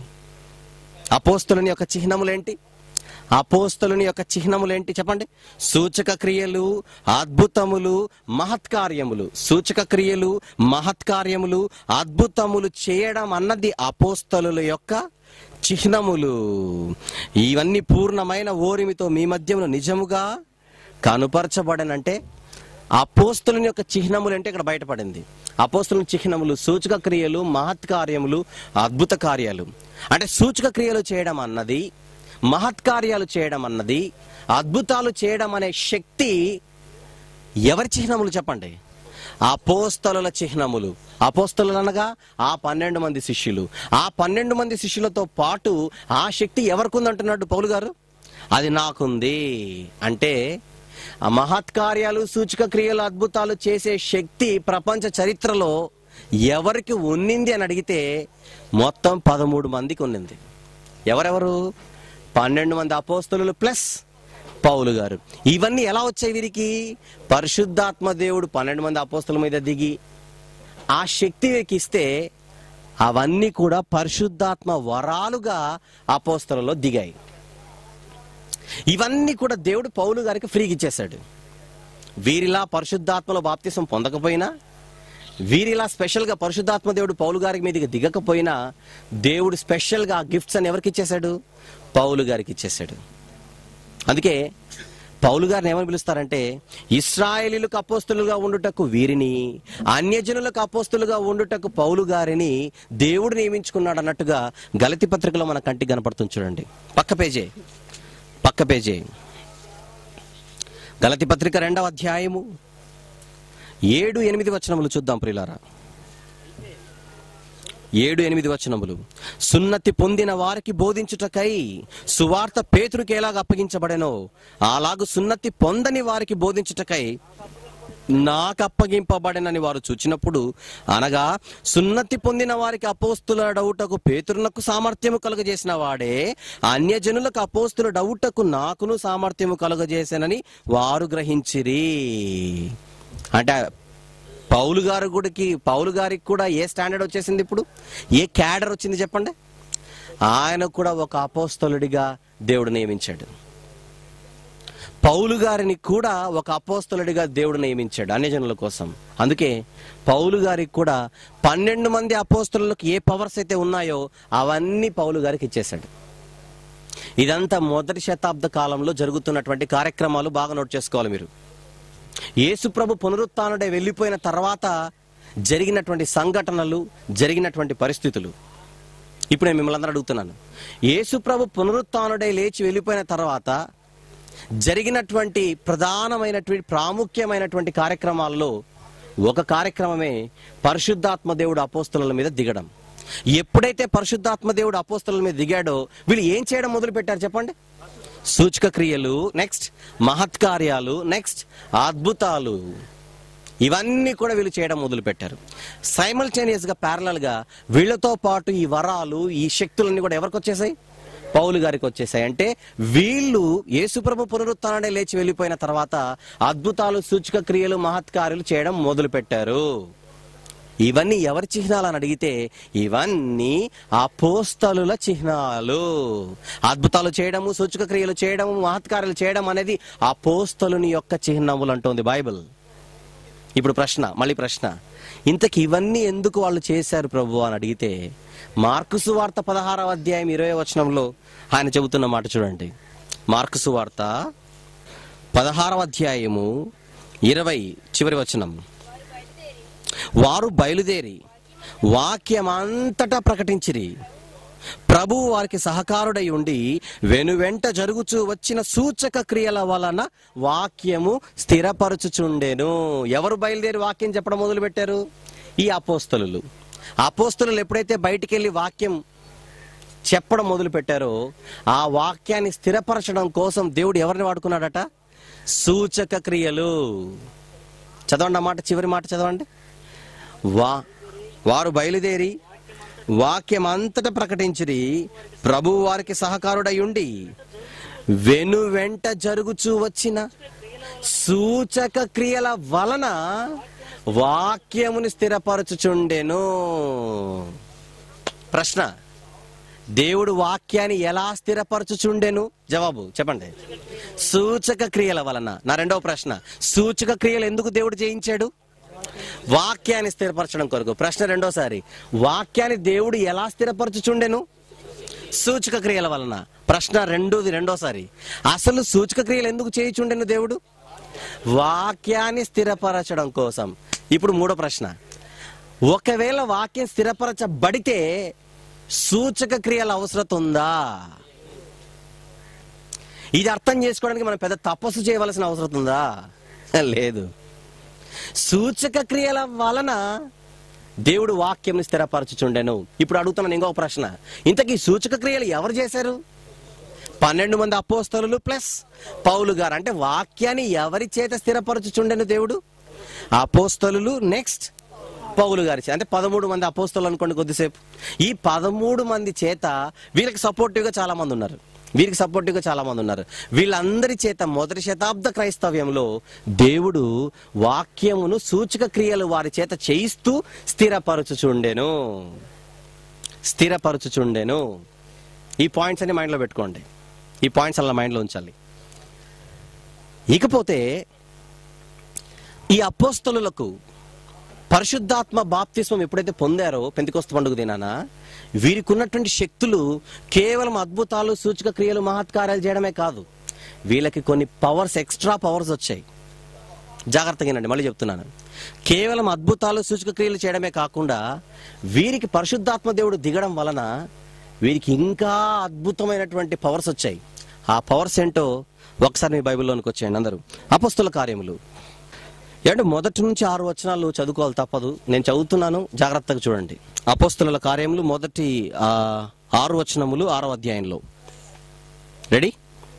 అపోస్తలుని యొక్క చిహ్నములేంటి అపోస్తలుని యొక్క చిహ్నములేంటి చెప్పండి సూచక క్రియలు అద్భుతములు మహత్కార్యములు సూచక క్రియలు మహత్కార్యములు అద్భుతములు చేయడం అన్నది అపోస్తలుల యొక్క చిహ్నములు ఇవన్నీ పూర్ణమైన ఓరిమితో మీ మధ్యమును నిజముగా కనుపరచబడనంటే అపోస్తులని యొక్క చిహ్నములు అంటే ఇక్కడ బయటపడింది అపోస్తుల చిహ్నములు సూచక క్రియలు మహత్కార్యములు అద్భుత కార్యాలు అంటే సూచక క్రియలు చేయడం అన్నది మహత్కార్యాలు చేయడం అన్నది అద్భుతాలు చేయడం అనే శక్తి ఎవరి చిహ్నములు చెప్పండి అపోస్తలుల చిహ్నములు అపోస్తలు అనగా ఆ పన్నెండు మంది శిష్యులు ఆ పన్నెండు మంది శిష్యులతో పాటు ఆ శక్తి ఎవరికి ఉందంటున్నాడు పౌలు గారు అది నాకుంది అంటే ఆ మహత్కార్యాలు సూచక క్రియలు అద్భుతాలు చేసే శక్తి ప్రపంచ చరిత్రలో ఎవరికి ఉన్నింది అని అడిగితే మొత్తం పదమూడు మందికి ఉన్నింది ఎవరెవరు పన్నెండు మంది అపోస్తలు ప్లస్ పౌలు గారు ఇవన్నీ ఎలా వచ్చాయి వీరికి పరిశుద్ధాత్మ దేవుడు పన్నెండు మంది అపోస్తుల మీద దిగి ఆ శక్తి వీరికి ఇస్తే అవన్నీ కూడా పరిశుద్ధాత్మ వరాలుగా అపోస్తలలో దిగాయి ఇవన్నీ కూడా దేవుడు పౌలు గారికి ఫ్రీగా ఇచ్చేశాడు వీరిలా పరిశుద్ధాత్మలో బాప్తిసం పొందకపోయినా వీరిలా స్పెషల్గా పరిశుద్ధాత్మ దేవుడు పౌలు గారి మీదకి దిగకపోయినా దేవుడు స్పెషల్గా ఆ గిఫ్ట్స్ అని ఎవరికి ఇచ్చేశాడు పౌలు గారికి ఇచ్చేశాడు అందుకే పౌలు గారిని ఏమని పిలుస్తారంటే ఇస్రాయేలీలకు అపోస్తులుగా ఉండుటకు వీరిని అన్యజనులకు అపోస్తులుగా ఉండుటకు పౌలు గారిని దేవుడు నియమించుకున్నాడు అన్నట్టుగా గలతి పత్రికలో మన కంటికి కనపడుతుంది చూడండి పక్క పేజే పక్క పేజే గలతి పత్రిక రెండవ అధ్యాయము ఏడు ఎనిమిది వచనములు చూద్దాం ప్రియులారా ఏడు ఎనిమిది వచనములు సున్నతి పొందిన వారికి బోధించుటకై సువార్త పేతురికి ఎలాగ అప్పగించబడెనో అలాగు సున్నతి పొందని వారికి బోధించుటకై నాకు అప్పగింపబడనని వారు చూచినప్పుడు అనగా సున్నతి పొందిన వారికి అపోస్తుల డౌటకు పేతురునకు సామర్థ్యము కలుగజేసిన వాడే అన్యజనులకు అపోస్తుల డౌటకు నాకును సామర్థ్యము కలుగజేసానని వారు గ్రహించిరి అంటే పౌలు గారు గుడికి పౌలు గారికి కూడా ఏ స్టాండర్డ్ వచ్చేసింది ఇప్పుడు ఏ క్యాడర్ వచ్చింది చెప్పండి ఆయన కూడా ఒక అపోస్తలుడిగా దేవుడు నియమించాడు పౌలు గారిని కూడా ఒక అపోస్తలుడిగా దేవుడు నియమించాడు అన్యజనుల కోసం అందుకే పౌలు గారికి కూడా పన్నెండు మంది అపోస్తలకు ఏ పవర్స్ అయితే ఉన్నాయో అవన్నీ పౌలు గారికి ఇచ్చేశాడు ఇదంతా మొదటి శతాబ్ద కాలంలో జరుగుతున్నటువంటి కార్యక్రమాలు బాగా నోట్ చేసుకోవాలి మీరు యేసుప్రభు పునరుత్నుడే వెళ్ళిపోయిన తర్వాత జరిగినటువంటి సంఘటనలు జరిగినటువంటి పరిస్థితులు ఇప్పుడు నేను మిమ్మల్ని అందరూ అడుగుతున్నాను యేసుప్రభు పునరుత్నుడే లేచి వెళ్ళిపోయిన తర్వాత జరిగినటువంటి ప్రధానమైనటువంటి ప్రాముఖ్యమైనటువంటి కార్యక్రమాల్లో ఒక కార్యక్రమమే పరిశుద్ధాత్మ దేవుడు అపోస్తుల మీద దిగడం ఎప్పుడైతే పరిశుద్ధాత్మ దేవుడు అపోస్తుల మీద దిగాడో వీళ్ళు ఏం చేయడం మొదలు పెట్టారు చెప్పండి సూచక క్రియలు నెక్స్ట్ మహత్కార్యాలు నెక్స్ట్ అద్భుతాలు ఇవన్నీ కూడా వీళ్ళు చేయడం మొదలు పెట్టారు సైమల్టేనియస్ గా ప్యారలల్ గా వీళ్ళతో పాటు ఈ వరాలు ఈ శక్తులన్నీ కూడా ఎవరికి వచ్చేసాయి పౌలు గారికి వచ్చేసాయి అంటే వీళ్ళు యేసుప్రభు పునరుత్థానడే లేచి వెళ్ళిపోయిన తర్వాత అద్భుతాలు సూచక క్రియలు మహత్కార్యాలు చేయడం మొదలు పెట్టారు ఇవన్నీ ఎవరి చిహ్నాలు అని అడిగితే ఇవన్నీ అపోస్తలుల చిహ్నాలు అద్భుతాలు చేయడము సూచక క్రియలు చేయడము మహత్కార్యాలు చేయడం అనేది అపోస్తలుని యొక్క చిహ్నములు అంటోంది బైబిల్ ఇప్పుడు ప్రశ్న మళ్ళీ ప్రశ్న ఇంతకి ఇవన్నీ ఎందుకు వాళ్ళు చేశారు ప్రభు అని అడిగితే మార్కుసు వార్త పదహారవ అధ్యాయం ఇరవై వచనంలో ఆయన చెబుతున్న మాట చూడండి మార్కుసు వార్త పదహారవ అధ్యాయము ఇరవై చివరి వచనం వారు బయలుదేరి వాక్యమంతటా ప్రకటించిరి ప్రభువు వారికి సహకారుడై ఉండి వెనువెంట జరుగుచూ వచ్చిన సూచక క్రియల వలన వాక్యము స్థిరపరచుచుండెను ఎవరు బయలుదేరి వాక్యం చెప్పడం మొదలు పెట్టారు ఈ అపోస్తలు అపోస్తలు ఎప్పుడైతే బయటికి వెళ్ళి వాక్యం చెప్పడం మొదలు పెట్టారో ఆ వాక్యాన్ని స్థిరపరచడం కోసం దేవుడు ఎవరిని వాడుకున్నాడట సూచక క్రియలు చదవండి ఆ మాట చివరి మాట చదవండి వా వారు బయలుదేరి వాక్యం అంతటా ప్రకటించిరి ప్రభు వారికి సహకారుడై ఉండి వెను వెంట జరుగుచూ వచ్చిన సూచక క్రియల వలన వాక్యముని స్థిరపరచుచుండెను ప్రశ్న దేవుడు వాక్యాన్ని ఎలా స్థిరపరచుచుండెను జవాబు చెప్పండి సూచక క్రియల వలన నా రెండవ ప్రశ్న సూచక క్రియలు ఎందుకు దేవుడు చేయించాడు వాక్యాన్ని స్థిరపరచడం కొరకు ప్రశ్న రెండోసారి వాక్యాన్ని దేవుడు ఎలా స్థిరపరచుచుండెను సూచక క్రియల వలన ప్రశ్న రెండోది రెండోసారి అసలు సూచక క్రియలు ఎందుకు చేయుచుండెను దేవుడు వాక్యాన్ని స్థిరపరచడం కోసం ఇప్పుడు మూడో ప్రశ్న ఒకవేళ వాక్యం స్థిరపరచబడితే సూచక క్రియల అవసరం ఉందా ఇది అర్థం చేసుకోవడానికి మనం పెద్ద తపస్సు చేయవలసిన అవసరం ఉందా లేదు సూచక క్రియల వలన దేవుడు వాక్యంని స్థిరపరచుచుండెను ఇప్పుడు అడుగుతున్నాను ఇంకొక ప్రశ్న ఇంతకీ సూచక క్రియలు ఎవరు చేశారు పన్నెండు మంది అపోస్తలు ప్లస్ పౌలు గారు అంటే వాక్యాన్ని ఎవరి చేత స్థిరపరచుచుండెను దేవుడు అపోస్తలు నెక్స్ట్ పౌలు గారి చేత అంటే పదమూడు మంది అపోస్తలు అనుకోండి కొద్దిసేపు ఈ పదమూడు మంది చేత వీళ్ళకి సపోర్టివ్ గా చాలా మంది ఉన్నారు వీరికి సపోర్టివ్గా చాలా మంది ఉన్నారు వీళ్ళందరి చేత మొదటి శతాబ్ద క్రైస్తవ్యంలో దేవుడు వాక్యమును సూచక క్రియలు వారి చేత చేయిస్తూ స్థిరపరచుచుండెను స్థిరపరచుచుండెను ఈ పాయింట్స్ అన్ని మైండ్లో పెట్టుకోండి ఈ పాయింట్స్ అలా మైండ్లో ఉంచాలి ఇకపోతే ఈ అపోస్తలులకు పరిశుద్ధాత్మ బాప్తిస్మం ఎప్పుడైతే పొందారో పెంతికొస్త పండుగ దినాన వీరికి ఉన్నటువంటి శక్తులు కేవలం అద్భుతాలు సూచక క్రియలు మహత్కార్యాలు చేయడమే కాదు వీళ్ళకి కొన్ని పవర్స్ ఎక్స్ట్రా పవర్స్ వచ్చాయి జాగ్రత్తగా వినండి మళ్ళీ చెప్తున్నాను కేవలం అద్భుతాలు సూచక క్రియలు చేయడమే కాకుండా వీరికి పరిశుద్ధాత్మ దేవుడు దిగడం వలన వీరికి ఇంకా అద్భుతమైనటువంటి పవర్స్ వచ్చాయి ఆ పవర్స్ ఏంటో ఒకసారి మీ బైబిల్లోనికి వచ్చేయండి అందరూ అపస్తుల కార్యములు ఏమంటే మొదటి నుంచి ఆరు వచనాలు చదువుకోవాలి తప్పదు నేను చదువుతున్నాను జాగ్రత్తగా చూడండి అపోస్తుల కార్యములు మొదటి ఆ, ఆరు వచనములు ఆరో అధ్యాయంలో రెడీ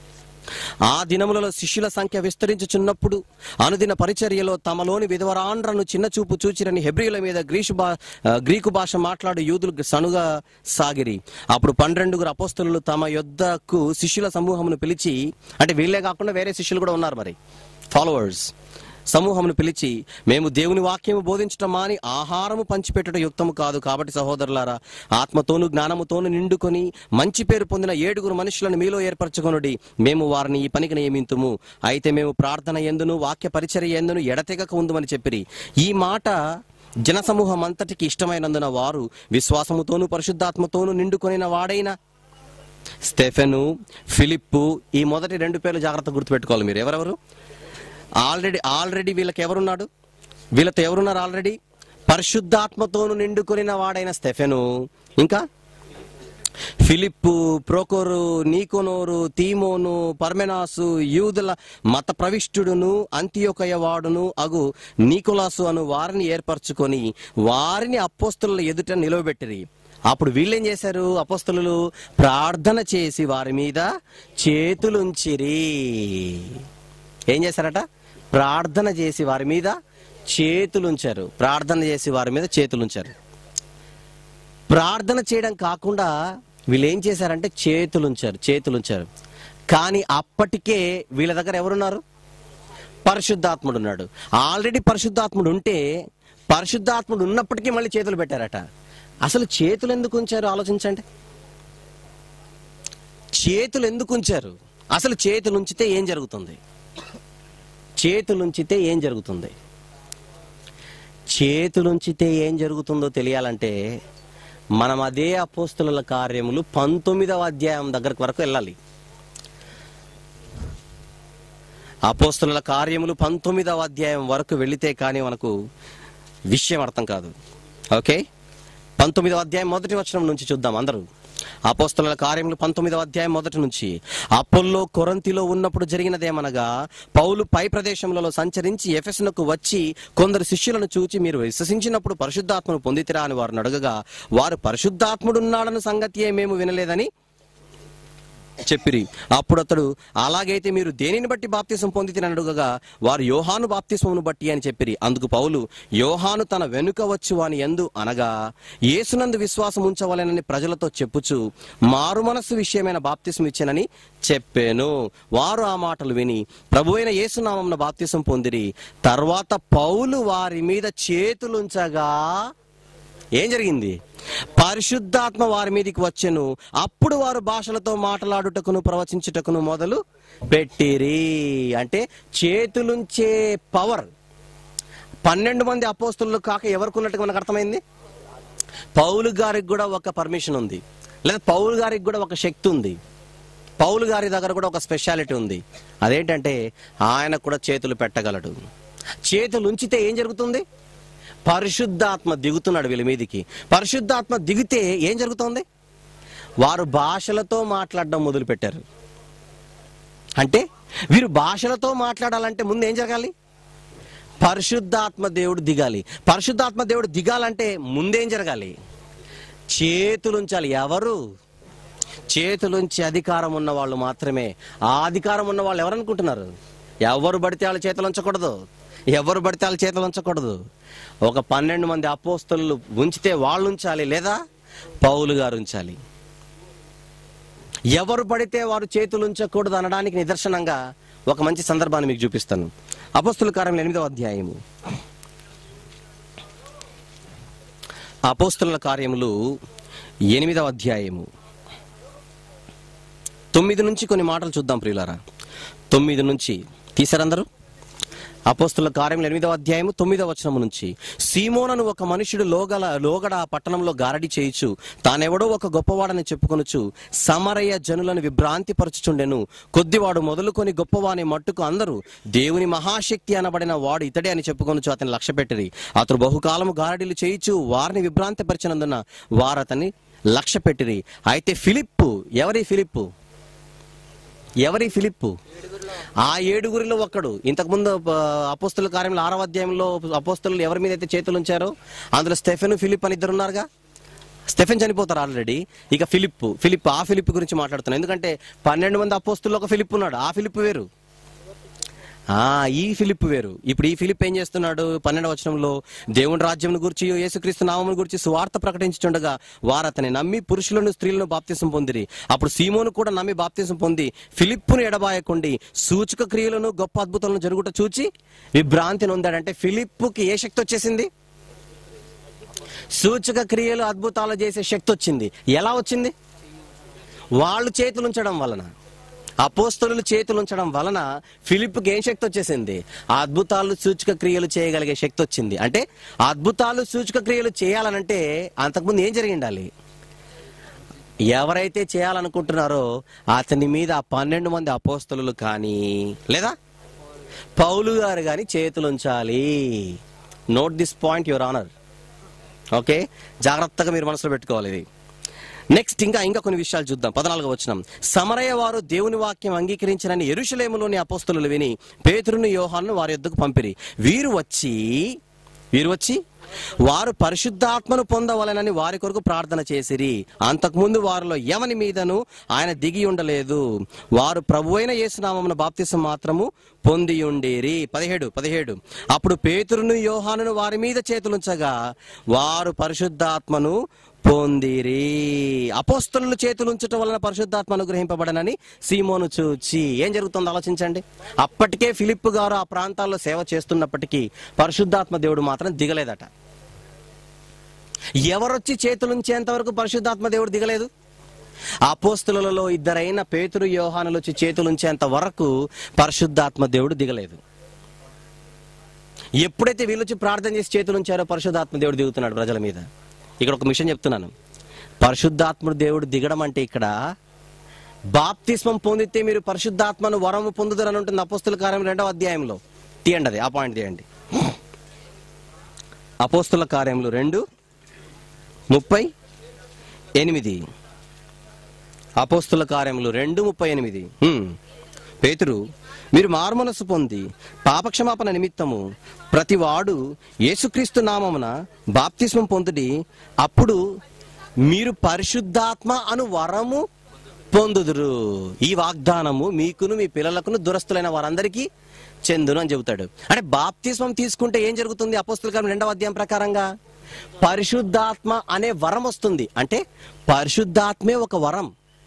ఆ దినములలో శిష్యుల సంఖ్య విస్తరించుచున్నప్పుడు అనుదిన పరిచర్యలో తమలోని విధవరాండ్రను చిన్న చూపు చూచిరని హెబ్రియుల మీద గ్రీషు భా ఆ, గ్రీకు భాష మాట్లాడు యూదులు సనుగా సాగిరి అప్పుడు పన్నెండుగురు అపోస్తులు తమ యొద్దకు శిష్యుల సమూహమును పిలిచి అంటే వీళ్ళే కాకుండా వేరే శిష్యులు కూడా ఉన్నారు మరి ఫాలోవర్స్ సమూహమును పిలిచి మేము దేవుని వాక్యము బోధించటం మాని ఆహారము పంచిపెట్టడం యుక్తము కాదు కాబట్టి సహోదరులారా ఆత్మతోను జ్ఞానముతోను నిండుకొని మంచి పేరు పొందిన ఏడుగురు మనుషులను మీలో ఏర్పరచుకొనుడి మేము వారిని ఈ పనికి నియమింతుము అయితే మేము ప్రార్థన ఎందును వాక్య పరిచర్య ఎందును ఎడతెగక ఉందమని చెప్పిరి ఈ మాట జనసమూహం అంతటికి ఇష్టమైనందున వారు విశ్వాసముతోను పరిశుద్ధాత్మతోను నిండుకొనిన వాడైన స్టెఫెను ఫిలిప్పు ఈ మొదటి రెండు పేర్లు జాగ్రత్త గుర్తుపెట్టుకోవాలి మీరు ఎవరెవరు ఆల్రెడీ ఆల్రెడీ వీళ్ళకి ఎవరున్నాడు వీళ్ళతో ఎవరున్నారు ఆల్రెడీ పరిశుద్ధాత్మతోను నిండుకొనిన వాడైన స్టెఫెను ఇంకా ఫిలిప్పు ప్రోకోరు నీకోనోరు తీమోను పర్మెనాసు యూదుల మత ప్రవిష్టుడును అంత్యోకయ వాడును అగు నీకోలాసు అను వారిని ఏర్పరచుకొని వారిని అపోస్తుల ఎదుట నిలవబెట్టిరి అప్పుడు వీళ్ళేం చేశారు అపోస్తులు ప్రార్థన చేసి వారి మీద చేతులుంచిరి ఏం చేశారట ప్రార్థన చేసి వారి మీద చేతులుంచారు ప్రార్థన చేసి వారి మీద చేతులుంచారు ప్రార్థన చేయడం కాకుండా వీళ్ళు ఏం చేశారంటే చేతులుంచారు చేతులుంచారు కానీ అప్పటికే వీళ్ళ దగ్గర ఎవరున్నారు పరిశుద్ధాత్ముడు ఉన్నాడు ఆల్రెడీ పరిశుద్ధాత్ముడు ఉంటే పరిశుద్ధాత్ముడు ఉన్నప్పటికీ మళ్ళీ చేతులు పెట్టారట అసలు చేతులు ఎందుకు ఉంచారు ఆలోచించండి చేతులు ఎందుకు ఉంచారు అసలు చేతులు ఉంచితే ఏం జరుగుతుంది చేతులు ఉంచితే ఏం జరుగుతుంది చేతులుంచితే ఏం జరుగుతుందో తెలియాలంటే మనం అదే అపోస్తుల కార్యములు పంతొమ్మిదవ అధ్యాయం దగ్గరకు వరకు వెళ్ళాలి అపోస్తుల కార్యములు పంతొమ్మిదవ అధ్యాయం వరకు వెళితే కానీ మనకు విషయం అర్థం కాదు ఓకే పంతొమ్మిదవ అధ్యాయం మొదటి వచనం నుంచి చూద్దాం అందరూ అపోస్తుల కార్యములు పంతొమ్మిదవ అధ్యాయం మొదటి నుంచి అపోల్లో కొరంతిలో ఉన్నప్పుడు జరిగినదేమనగా పౌలు పై ప్రదేశములలో సంచరించి ఎఫెసునకు వచ్చి కొందరు శిష్యులను చూచి మీరు విశ్వసించినప్పుడు పరిశుద్ధాత్మను పొందితిరా అని వారిని అడగగా వారు పరిశుద్ధాత్ముడున్నాడన్న సంగతియే మేము వినలేదని చెప్పిరి అప్పుడు అతడు అలాగైతే మీరు దేనిని బట్టి బాప్తిసం పొందితిని అడుగగా వారు యోహాను బాప్తిస్మమును బట్టి అని చెప్పిరి అందుకు పౌలు యోహాను తన వెనుక వచ్చు వాని ఎందు అనగా యేసునందు విశ్వాసం ఉంచవలెనని ప్రజలతో చెప్పుచు మారు మనస్సు విషయమైన బాప్తిసం ఇచ్చానని చెప్పాను వారు ఆ మాటలు విని ప్రభు అయిన యేసునామమున బాప్తిసం పొందిరి తర్వాత పౌలు వారి మీద చేతులుంచగా ఏం జరిగింది పరిశుద్ధాత్మ వారి మీదకి వచ్చెను అప్పుడు వారు భాషలతో మాట్లాడుటకును ప్రవచించుటకును మొదలు పెట్టిరి అంటే చేతులుంచే పవర్ పన్నెండు మంది అపోస్తులు కాక ఎవరికి ఉన్నట్టుగా మనకు అర్థమైంది పౌలు గారికి కూడా ఒక పర్మిషన్ ఉంది లేదా పౌలు గారికి కూడా ఒక శక్తి ఉంది పౌలు గారి దగ్గర కూడా ఒక స్పెషాలిటీ ఉంది అదేంటంటే ఆయన కూడా చేతులు పెట్టగలడు చేతులు ఉంచితే ఏం జరుగుతుంది పరిశుద్ధాత్మ దిగుతున్నాడు వీళ్ళ మీదికి పరిశుద్ధాత్మ దిగితే ఏం జరుగుతోంది వారు భాషలతో మాట్లాడడం మొదలు పెట్టారు అంటే వీరు భాషలతో మాట్లాడాలంటే ముందు ఏం జరగాలి పరిశుద్ధాత్మ దేవుడు దిగాలి పరిశుద్ధాత్మ దేవుడు దిగాలంటే ముందేం జరగాలి చేతులుంచాలి ఎవరు చేతులుంచి అధికారం ఉన్న వాళ్ళు మాత్రమే ఆ అధికారం ఉన్న వాళ్ళు ఎవరు అనుకుంటున్నారు ఎవరు పడితే వాళ్ళ చేతులు ఉంచకూడదు ఎవరు పడితే వాళ్ళ చేతులు ఉంచకూడదు ఒక పన్నెండు మంది అపోస్తలు ఉంచితే వాళ్ళు ఉంచాలి లేదా పౌలు గారు ఉంచాలి ఎవరు పడితే వారు చేతులు ఉంచకూడదు అనడానికి నిదర్శనంగా ఒక మంచి సందర్భాన్ని మీకు చూపిస్తాను అపస్తుల కార్యం ఎనిమిదవ అధ్యాయము అపోస్తుల కార్యములు ఎనిమిదవ అధ్యాయము తొమ్మిది నుంచి కొన్ని మాటలు చూద్దాం ప్రియులారా తొమ్మిది నుంచి తీసారందరూ అపోస్తుల కార్యములు ఎనిమిదవ అధ్యాయము తొమ్మిదవ వచనము నుంచి సీమోనను ఒక మనుషుడు లోగల లోగడ ఆ పట్టణంలో గారడి చేయుచు తానెవడో ఒక గొప్పవాడని చెప్పుకొనుచు సమరయ్య జనులను విభ్రాంతి పరచుచుండెను కొద్దివాడు మొదలుకొని గొప్పవాని మట్టుకు అందరూ దేవుని మహాశక్తి అనబడిన వాడు ఇతడే అని చెప్పుకొనుచు అతని లక్ష్య పెట్టిరి అతడు బహుకాలము గారడీలు చేయుచు వారిని విభ్రాంతి పరిచినందున వారు అతన్ని లక్ష్య పెట్టిరి అయితే ఫిలిప్పు ఎవరి ఫిలిప్పు ఎవరి ఫిలిప్పు ఆ ఏడుగురిలో ఒక్కడు ఇంతకుముందు ఆ, అపోస్తుల కార్యంలో ఆరవ అధ్యాయంలో అపోస్తులు ఎవరి మీద అయితే చేతులు ఉంచారో అందులో స్టెఫెన్ ఫిలిప్ అని ఇద్దరు ఉన్నారుగా స్టెఫెన్ చనిపోతారు ఆల్రెడీ ఇక ఫిలిప్ ఫిలిప్ ఆ ఫిలిప్ గురించి మాట్లాడుతున్నాను ఎందుకంటే పన్నెండు మంది అపోస్తుల్లో ఒక ఫిలిప్ ఉన్నాడు ఆ ఫిలిప్ వేరు ఆ ఈ ఫిలిప్ వేరు ఇప్పుడు ఈ ఫిలిప్ ఏం చేస్తున్నాడు పన్నెండవ వచనంలో దేవుని రాజ్యం గురించి యేసుక్రీస్తు నామం గురించి సువార్త ప్రకటించుండగా వారు అతని నమ్మి పురుషులను స్త్రీలను బాప్తిసం పొందిరి అప్పుడు సీమోను కూడా నమ్మి బాప్తిసం పొంది ఫిలిప్పును ఎడబాయకుండి సూచక క్రియలను గొప్ప అద్భుతాలను జరుగుట చూచి విభ్రాంతి నొందాడంటే ఫిలిప్పుకి ఏ శక్తి వచ్చేసింది సూచక క్రియలు అద్భుతాలు చేసే శక్తి వచ్చింది ఎలా వచ్చింది వాళ్ళు చేతులు ఉంచడం వలన అపోస్తలు చేతులు ఉంచడం వలన ఫిలిప్కి ఏం శక్తి వచ్చేసింది ఆ అద్భుతాలు సూచక క్రియలు చేయగలిగే శక్తి వచ్చింది అంటే ఆ అద్భుతాలు సూచక క్రియలు చేయాలనంటే అంతకుముందు ఏం జరిగి ఉండాలి ఎవరైతే చేయాలనుకుంటున్నారో అతని మీద ఆ పన్నెండు మంది అపోస్తలు కానీ లేదా పౌలు గారు కానీ చేతులు ఉంచాలి note this point your honour okay జాగ్రత్తగా మీరు మనసులో పెట్టుకోవాలి ఇది నెక్స్ట్ ఇంకా ఇంకా కొన్ని విషయాలు చూద్దాం పద్నాలుగు వచ్చిన సమరయ్య వారు దేవుని వాక్యం అంగీకరించనని ఎరుషలేములోని అపోస్తులు విని పేతురును యోహాను వారి యొద్దకు పంపిరి వీరు వచ్చి వీరు వచ్చి వారు పరిశుద్ధాత్మను పొందవలెనని వారి కొరకు ప్రార్థన చేసిరి అంతకుముందు వారిలో ఎవని మీదను ఆయన దిగి ఉండలేదు వారు ప్రభు అయిన యేసునామమున బాప్తిసం మాత్రము పొంది ఉండేరి పదిహేడు పదిహేడు అప్పుడు పేతురును యోహానును వారి మీద చేతులుంచగా వారు పరిశుద్ధాత్మను పొందిరి అపోస్తలు చేతులు ఉంచటం వలన పరిశుద్ధాత్మ అనుగ్రహింపబడనని సీమోను చూచి ఏం జరుగుతుందో ఆలోచించండి అప్పటికే ఫిలిప్ గారు ఆ ప్రాంతాల్లో సేవ చేస్తున్నప్పటికీ పరిశుద్ధాత్మ దేవుడు మాత్రం దిగలేదట ఎవరొచ్చి చేతులుంచేంత వరకు పరిశుద్ధాత్మ దేవుడు దిగలేదు అపోస్తులలో ఇద్దరైన పేతురు యోహానులు వచ్చి చేతులుంచేంత వరకు పరిశుద్ధాత్మ దేవుడు దిగలేదు ఎప్పుడైతే వీళ్ళు వచ్చి ప్రార్థన చేసి చేతులుంచారో పరిశుద్ధాత్మ దేవుడు దిగుతున్నాడు ప్రజల మీద ఇక్కడ ఒక విషయం చెప్తున్నాను పరిశుద్ధాత్ముడు దేవుడు దిగడం అంటే ఇక్కడ బాప్తిస్మం పొందితే మీరు పరిశుద్ధాత్మను వరము పొందుదరని ఉంటుంది అపోస్తుల కార్యం రెండవ అధ్యాయంలో తీయండి అది ఆ పాయింట్ తీయండి అపోస్తుల కార్యములు రెండు ముప్పై ఎనిమిది అపోస్తుల కార్యములు రెండు ముప్పై ఎనిమిది హ్మ్. పేతురు మీరు మారుమనసు పొంది పాపక్షమాపణ నిమిత్తము ప్రతివాడు యేసుక్రీస్తు నామమున బాప్తిస్మం పొందుడి అప్పుడు మీరు పరిశుద్ధాత్మ అను వరము పొందుదురు ఈ వాగ్దానము మీకును మీ పిల్లలకును దురస్తులైన వారందరికీ చెందును అని చెబుతాడు అంటే బాప్తిస్మం తీసుకుంటే ఏం జరుగుతుంది అపోస్తుల కార్యం రెండవ అధ్యాయం ప్రకారంగా పరిశుద్ధాత్మ అనే వరం వస్తుంది అంటే పరిశుద్ధాత్మే ఒక వరం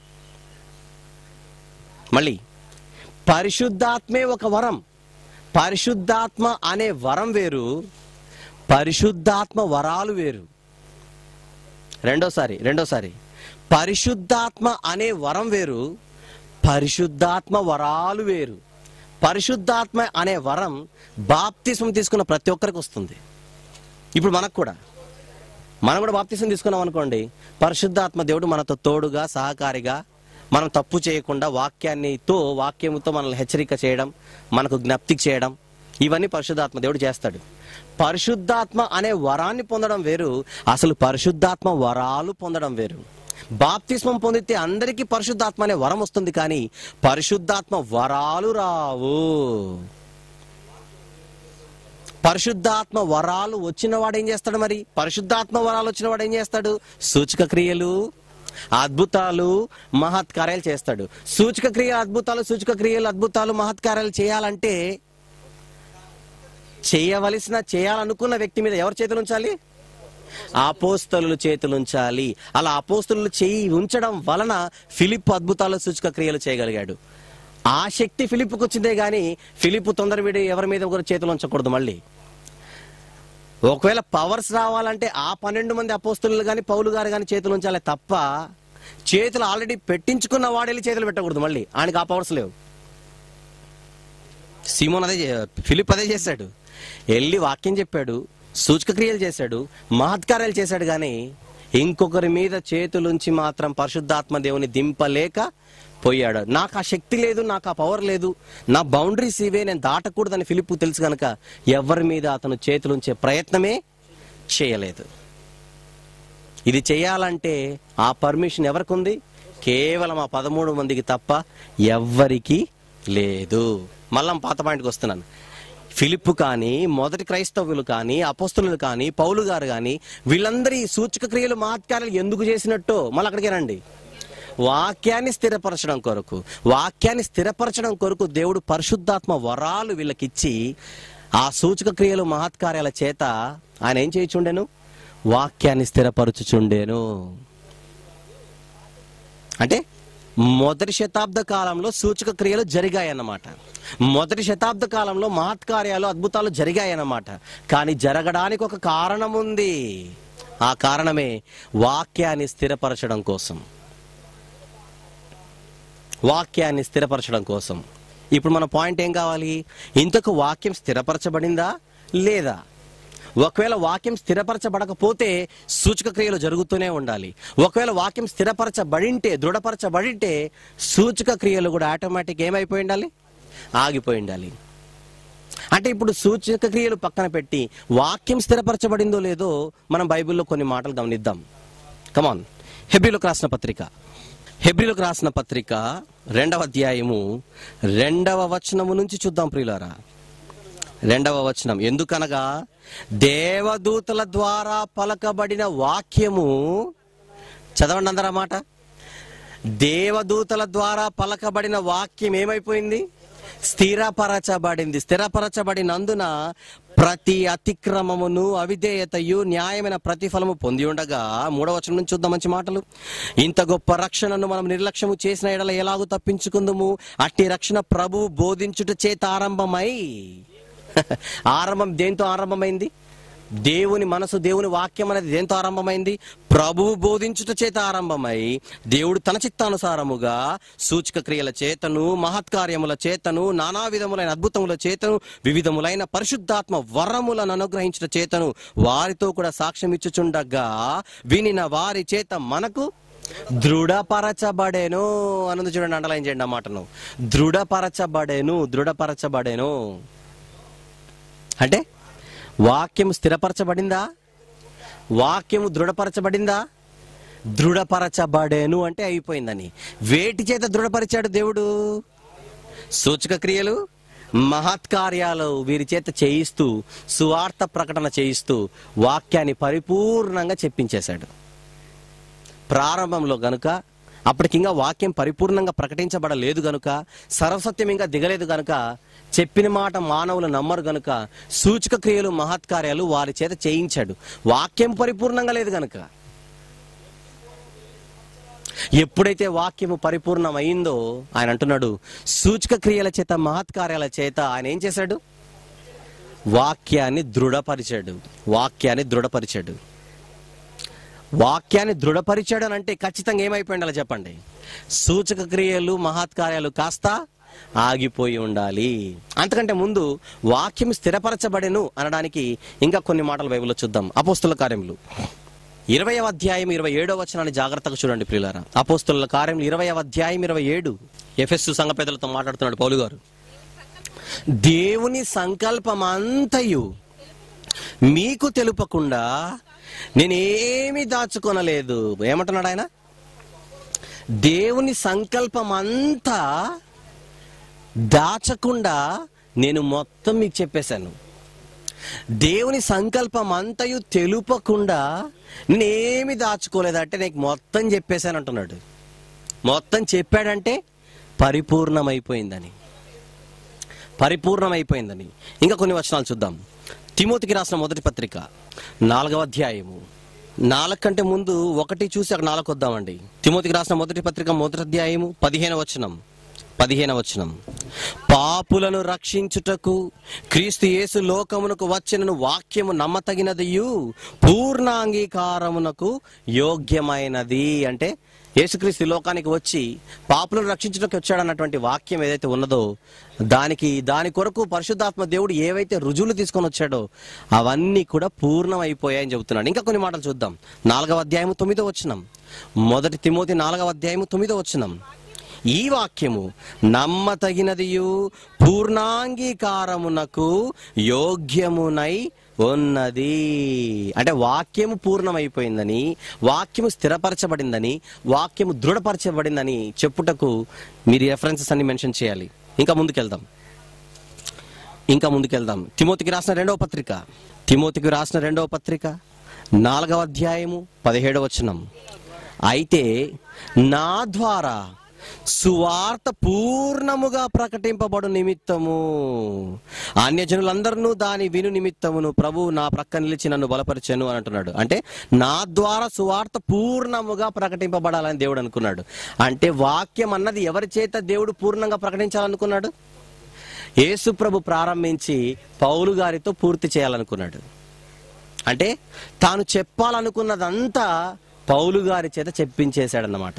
మళ్ళీ పరిశుద్ధాత్మే ఒక వరం పరిశుద్ధాత్మ అనే వరం వేరు పరిశుద్ధాత్మ వరాలు వేరు రెండోసారి రెండోసారి పరిశుద్ధాత్మ అనే వరం వేరు పరిశుద్ధాత్మ వరాలు వేరు పరిశుద్ధాత్మ అనే వరం బాప్తిసం తీసుకున్న ప్రతి ఒక్కరికి వస్తుంది ఇప్పుడు మనకు కూడా మనం కూడా బాప్తిసం తీసుకున్నాం అనుకోండి పరిశుద్ధాత్మ దేవుడు మనతో తోడుగా సహకారిగా మనం తప్పు చేయకుండా వాక్యాన్నితో వాక్యముతో మనల్ని హెచ్చరిక చేయడం మనకు జ్ఞప్తి చేయడం ఇవన్నీ పరిశుద్ధాత్మ దేవుడు చేస్తాడు పరిశుద్ధాత్మ అనే వరాన్ని పొందడం వేరు అసలు పరిశుద్ధాత్మ వరాలు పొందడం వేరు బాప్తిస్మం పొందితే అందరికీ పరిశుద్ధాత్మ అనే వరం వస్తుంది కానీ పరిశుద్ధాత్మ వరాలు రావు పరిశుద్ధాత్మ వరాలు వచ్చిన వాడు ఏం చేస్తాడు మరి పరిశుద్ధాత్మ వరాలు వచ్చిన వాడు ఏం చేస్తాడు సూచక క్రియలు అద్భుతాలు మహత్కార్యాలు చేస్తాడు సూచక క్రియ అద్భుతాలు సూచక క్రియలు అద్భుతాలు మహత్కార్యాలు చేయాలంటే చేయవలసిన చేయాలనుకున్న వ్యక్తి మీద ఎవరు చేతులు ఉంచాలి అపోస్తలు చేతులుంచాలి అలా అపోస్తలు చేయి ఉంచడం వలన ఫిలిప్ అద్భుతాలు సూచక క్రియలు చేయగలిగాడు ఆ శక్తి ఫిలిప్కి వచ్చిందే గాని ఫిలిప్ తొందర వీడి ఎవరి మీద కూడా చేతులు ఉంచకూడదు మళ్ళీ ఒకవేళ పవర్స్ రావాలంటే ఆ పన్నెండు మంది అపోస్తులు కానీ పౌలు గారు కానీ చేతులు ఉంచాలి తప్ప చేతులు ఆల్రెడీ పెట్టించుకున్న వాడెళ్ళి చేతులు పెట్టకూడదు మళ్ళీ ఆయనకి ఆ పవర్స్ లేవు సిమోన్ అదే చే- ఫిలిప్ అదే చేశాడు వెళ్ళి వాక్యం చెప్పాడు సూచక క్రియలు చేశాడు మహత్కార్యాలు చేశాడు కానీ ఇంకొకరి మీద చేతులుంచి మాత్రం పరిశుద్ధాత్మ దేవుని దింపలేక పోయాడు నాకు ఆ శక్తి లేదు నాకు ఆ పవర్ లేదు నా బౌండరీస్ ఇవే నేను దాటకూడదని ఫిలిప్ తెలుసు కనుక ఎవరి మీద అతను చేతులుంచే ప్రయత్నమే చేయలేదు ఇది చేయాలంటే ఆ పర్మిషన్ ఎవరికి ఉంది కేవలం ఆ పదమూడు మందికి తప్ప ఎవ్వరికి లేదు మళ్ళా పాత పాయింట్కి వస్తున్నాను ఫిలిప్ కానీ మొదటి క్రైస్తవులు కానీ అపోస్తులు కానీ పౌలు గారు కానీ వీళ్ళందరి సూచక క్రియలు మహత్కార్యాలు ఎందుకు చేసినట్టో మళ్ళీ అక్కడికే రండి వాక్యాన్ని స్థిరపరచడం కొరకు వాక్యాన్ని స్థిరపరచడం కొరకు దేవుడు పరిశుద్ధాత్మ వరాలు వీళ్ళకిచ్చి ఆ సూచక క్రియలు మహత్కార్యాల చేత ఆయన ఏం చేయుచుండెను వాక్యాన్ని స్థిరపరచుచుండేను అంటే మొదటి శతాబ్ద కాలంలో సూచక క్రియలు జరిగాయన్నమాట మొదటి శతాబ్ద కాలంలో మహత్కార్యాలు అద్భుతాలు జరిగాయన్నమాట కానీ జరగడానికి ఒక కారణం ఉంది ఆ కారణమే వాక్యాన్ని స్థిరపరచడం కోసం వాక్యాన్ని స్థిరపరచడం కోసం ఇప్పుడు మన పాయింట్ ఏం కావాలి ఇంతకు వాక్యం స్థిరపరచబడిందా లేదా ఒకవేళ వాక్యం స్థిరపరచబడకపోతే సూచక క్రియలు జరుగుతూనే ఉండాలి ఒకవేళ వాక్యం స్థిరపరచబడింటే దృఢపరచబడింటే సూచక క్రియలు కూడా ఆటోమేటిక్ ఏమైపోయి ఉండాలి ఆగిపోయి ఉండాలి అంటే ఇప్పుడు సూచక క్రియలు పక్కన పెట్టి వాక్యం స్థిరపరచబడిందో లేదో మనం బైబిల్లో కొన్ని మాటలు గమనిద్దాం కమాన్ హెబ్రిలోకి రాసిన పత్రిక హెబ్రిలోకి రాసిన పత్రిక రెండవ అధ్యాయము రెండవ వచనము నుంచి చూద్దాం ప్రియులారా రెండవ వచనం ఎందుకనగా దేవదూతల ద్వారా పలకబడిన వాక్యము చదవండి అందరూ ఆ మాట దేవదూతల ద్వారా పలకబడిన వాక్యం ఏమైపోయింది స్థిరపరచబడింది స్థిరపరచబడినందున ప్రతి అతిక్రమమును అవిధేయతయు న్యాయమైన ప్రతిఫలము పొంది ఉండగా మూడవ వచనం నుంచి చూద్దాం మంచి మాటలు ఇంత గొప్ప రక్షణను మనం నిర్లక్ష్యము చేసిన ఎడల ఎలాగూ తప్పించుకుందుము అట్టి రక్షణ ప్రభువు బోధించుట చేత ఆరంభమై ఆరంభం దేంతో ఆరంభమైంది దేవుని మనసు దేవుని వాక్యం అనేది దేంతో ఆరంభమైంది ప్రభువు బోధించుట చేత ఆరంభమై దేవుడు తన చిత్తానుసారముగా సూచక క్రియల చేతను మహత్కార్యముల చేతను నానా విధములైన అద్భుతముల చేతను వివిధములైన పరిశుద్ధాత్మ వరములను అనుగ్రహించుట చేతను వారితో కూడా సాక్ష్యం ఇచ్చుచుండగా వినిన వారి చేత మనకు దృఢపరచబడేను అన్నది చూడండి అండలైన్ చేయండి ఆ మాటను దృఢపరచబడేను దృఢపరచబడేను అంటే వాక్యం స్థిరపరచబడిందా వాక్యము దృఢపరచబడిందా దృఢపరచబడేను అంటే అయిపోయిందని వేటి చేత దృఢపరిచాడు దేవుడు సూచక క్రియలు మహత్కార్యాలు వీరి చేత చేయిస్తూ సువార్త ప్రకటన చేయిస్తూ వాక్యాన్ని పరిపూర్ణంగా చెప్పించేశాడు ప్రారంభంలో గనుక అప్పటికి ఇంకా వాక్యం పరిపూర్ణంగా ప్రకటించబడలేదు గనుక సర్వసత్యం ఇంకా దిగలేదు గనుక చెప్పిన మాట మానవులు నమ్మరు గనుక సూచక క్రియలు మహత్కార్యాలు వారి చేత చేయించాడు వాక్యం పరిపూర్ణంగా లేదు గనుక ఎప్పుడైతే వాక్యము పరిపూర్ణమైందో ఆయన అంటున్నాడు సూచక క్రియల చేత మహత్కార్యాల చేత ఆయన ఏం చేశాడు వాక్యాన్ని దృఢపరిచాడు వాక్యాన్ని దృఢపరిచాడు వాక్యాన్ని దృఢపరిచాడు అని అంటే ఖచ్చితంగా ఏమైపోయి ఉండాలి చెప్పండి సూచక క్రియలు మహత్కార్యాలు కాస్త ఆగిపోయి ఉండాలి అంతకంటే ముందు వాక్యం స్థిరపరచబడెను అనడానికి ఇంకా కొన్ని మాటలు బైబిల్లో చూద్దాం అపోస్తుల కార్యములు ఇరవై అధ్యాయం ఇరవై ఏడో వచనాన్ని జాగ్రత్తగా చూడండి ప్రియులారా అపోస్తుల కార్యములు ఇరవై అధ్యాయం ఇరవై ఏడు ఎఫ్ఎస్ సంఘ పెద్దలతో మాట్లాడుతున్నాడు పౌలు గారు దేవుని సంకల్పమంతయు మీకు తెలుపకుండా నేనేమి దాచుకొనలేదు ఏమంటున్నాడు ఆయన దేవుని సంకల్పం అంతా దాచకుండా నేను మొత్తం మీకు చెప్పేశాను దేవుని సంకల్పం అంతయు తెలుపకుండా నేనేమి దాచుకోలేదంటే నీకు మొత్తం చెప్పేశాను అంటున్నాడు మొత్తం చెప్పాడంటే పరిపూర్ణమైపోయిందని పరిపూర్ణమైపోయిందని ఇంకా కొన్ని వచనాలు చూద్దాం తిమోతికి రాసిన మొదటి పత్రిక నాలుగవ అధ్యాయము నాలుగు కంటే ముందు ఒకటి చూసి అక్కడ నాలుగు వద్దామండి తిమోతికి రాసిన మొదటి పత్రిక మొదటి అధ్యాయము పదిహేను వచనం పదిహేను వచనం పాపులను రక్షించుటకు క్రీస్తు యేసు లోకమునకు వచ్చినను వాక్యము నమ్మతగినదియు పూర్ణ అంగీకారమునకు యోగ్యమైనది అంటే యేసుక్రీస్తు ఈ లోకానికి వచ్చి పాపులను రక్షించుటకు వచ్చాడన్నటువంటి వాక్యం ఏదైతే ఉన్నదో దానికి దాని కొరకు పరిశుద్ధాత్మ దేవుడు ఏవైతే రుజువులు తీసుకొని వచ్చాడో అవన్నీ కూడా పూర్ణమైపోయాయని చెబుతున్నాడు ఇంకా కొన్ని మాటలు చూద్దాం నాలుగవ అధ్యాయము తొమ్మిదో వచ్చినం మొదటి తిమోతి నాలుగవ అధ్యాయము తొమ్మిదో వచ్చినం ఈ వాక్యము నమ్మతగినదియు పూర్ణాంగీకారమునకు యోగ్యమునై ఉన్నది అంటే వాక్యము పూర్ణమైపోయిందని వాక్యము స్థిరపరచబడిందని వాక్యము దృఢపరచబడిందని చెప్పుటకు మీరు రెఫరెన్సెస్ అన్ని మెన్షన్ చేయాలి ఇంకా ముందుకెళ్దాం ఇంకా ముందుకెళ్దాం తిమోతికి రాసిన రెండవ పత్రిక తిమోతికి రాసిన రెండవ పత్రిక నాలుగవ అధ్యాయము పదిహేడవ వచనం అయితే నా ద్వారా సువార్త పూర్ణముగా ప్రకటింపబడు నిమిత్తము అన్యజనులందరూ దాని విను నిమిత్తమును ప్రభు నా ప్రక్క నిలిచి నన్ను బలపరిచాను అని అంటున్నాడు అంటే నా ద్వారా సువార్త పూర్ణముగా ప్రకటింపబడాలని దేవుడు అనుకున్నాడు అంటే వాక్యం అన్నది ఎవరి చేత దేవుడు పూర్ణంగా ప్రకటించాలనుకున్నాడు యేసు ప్రభు ప్రారంభించి పౌలు గారితో పూర్తి చేయాలనుకున్నాడు అంటే తాను చెప్పాలనుకున్నదంతా పౌలు గారి చేత చెప్పించేశాడన్నమాట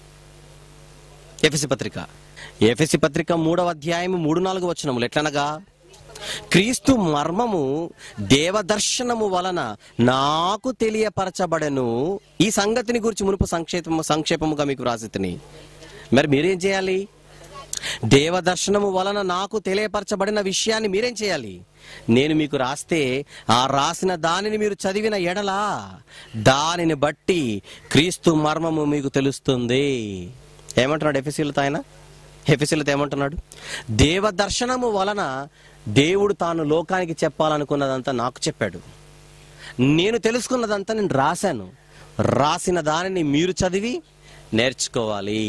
ఎఫెసి పత్రిక ఎఫెసి పత్రిక మూడవ అధ్యాయము మూడు నాలుగు వచనములు ఎట్లనగా క్రీస్తు మర్మము దేవదర్శనము వలన నాకు తెలియపరచబడెను ఈ సంగతిని గురించి మునుపు సంక్షేపము సంక్షేపముగా మీకు వ్రాసితిని మరి మీరేం చేయాలి దేవదర్శనము వలన నాకు తెలియపరచబడిన విషయాన్ని మీరేం చేయాలి నేను మీకు రాస్తే ఆ రాసిన దానిని మీరు చదివిన ఎడలా దానిని బట్టి క్రీస్తు మర్మము మీకు తెలుస్తుంది ఏమంటున్నాడు ఎఫెసీలతో ఆయన ఎఫెసీలతో ఏమంటున్నాడు దేవదర్శనము వలన దేవుడు తాను లోకానికి చెప్పాలనుకున్నదంతా నాకు చెప్పాడు నేను తెలుసుకున్నదంతా నేను రాశాను రాసిన దానిని మీరు చదివి నేర్చుకోవాలి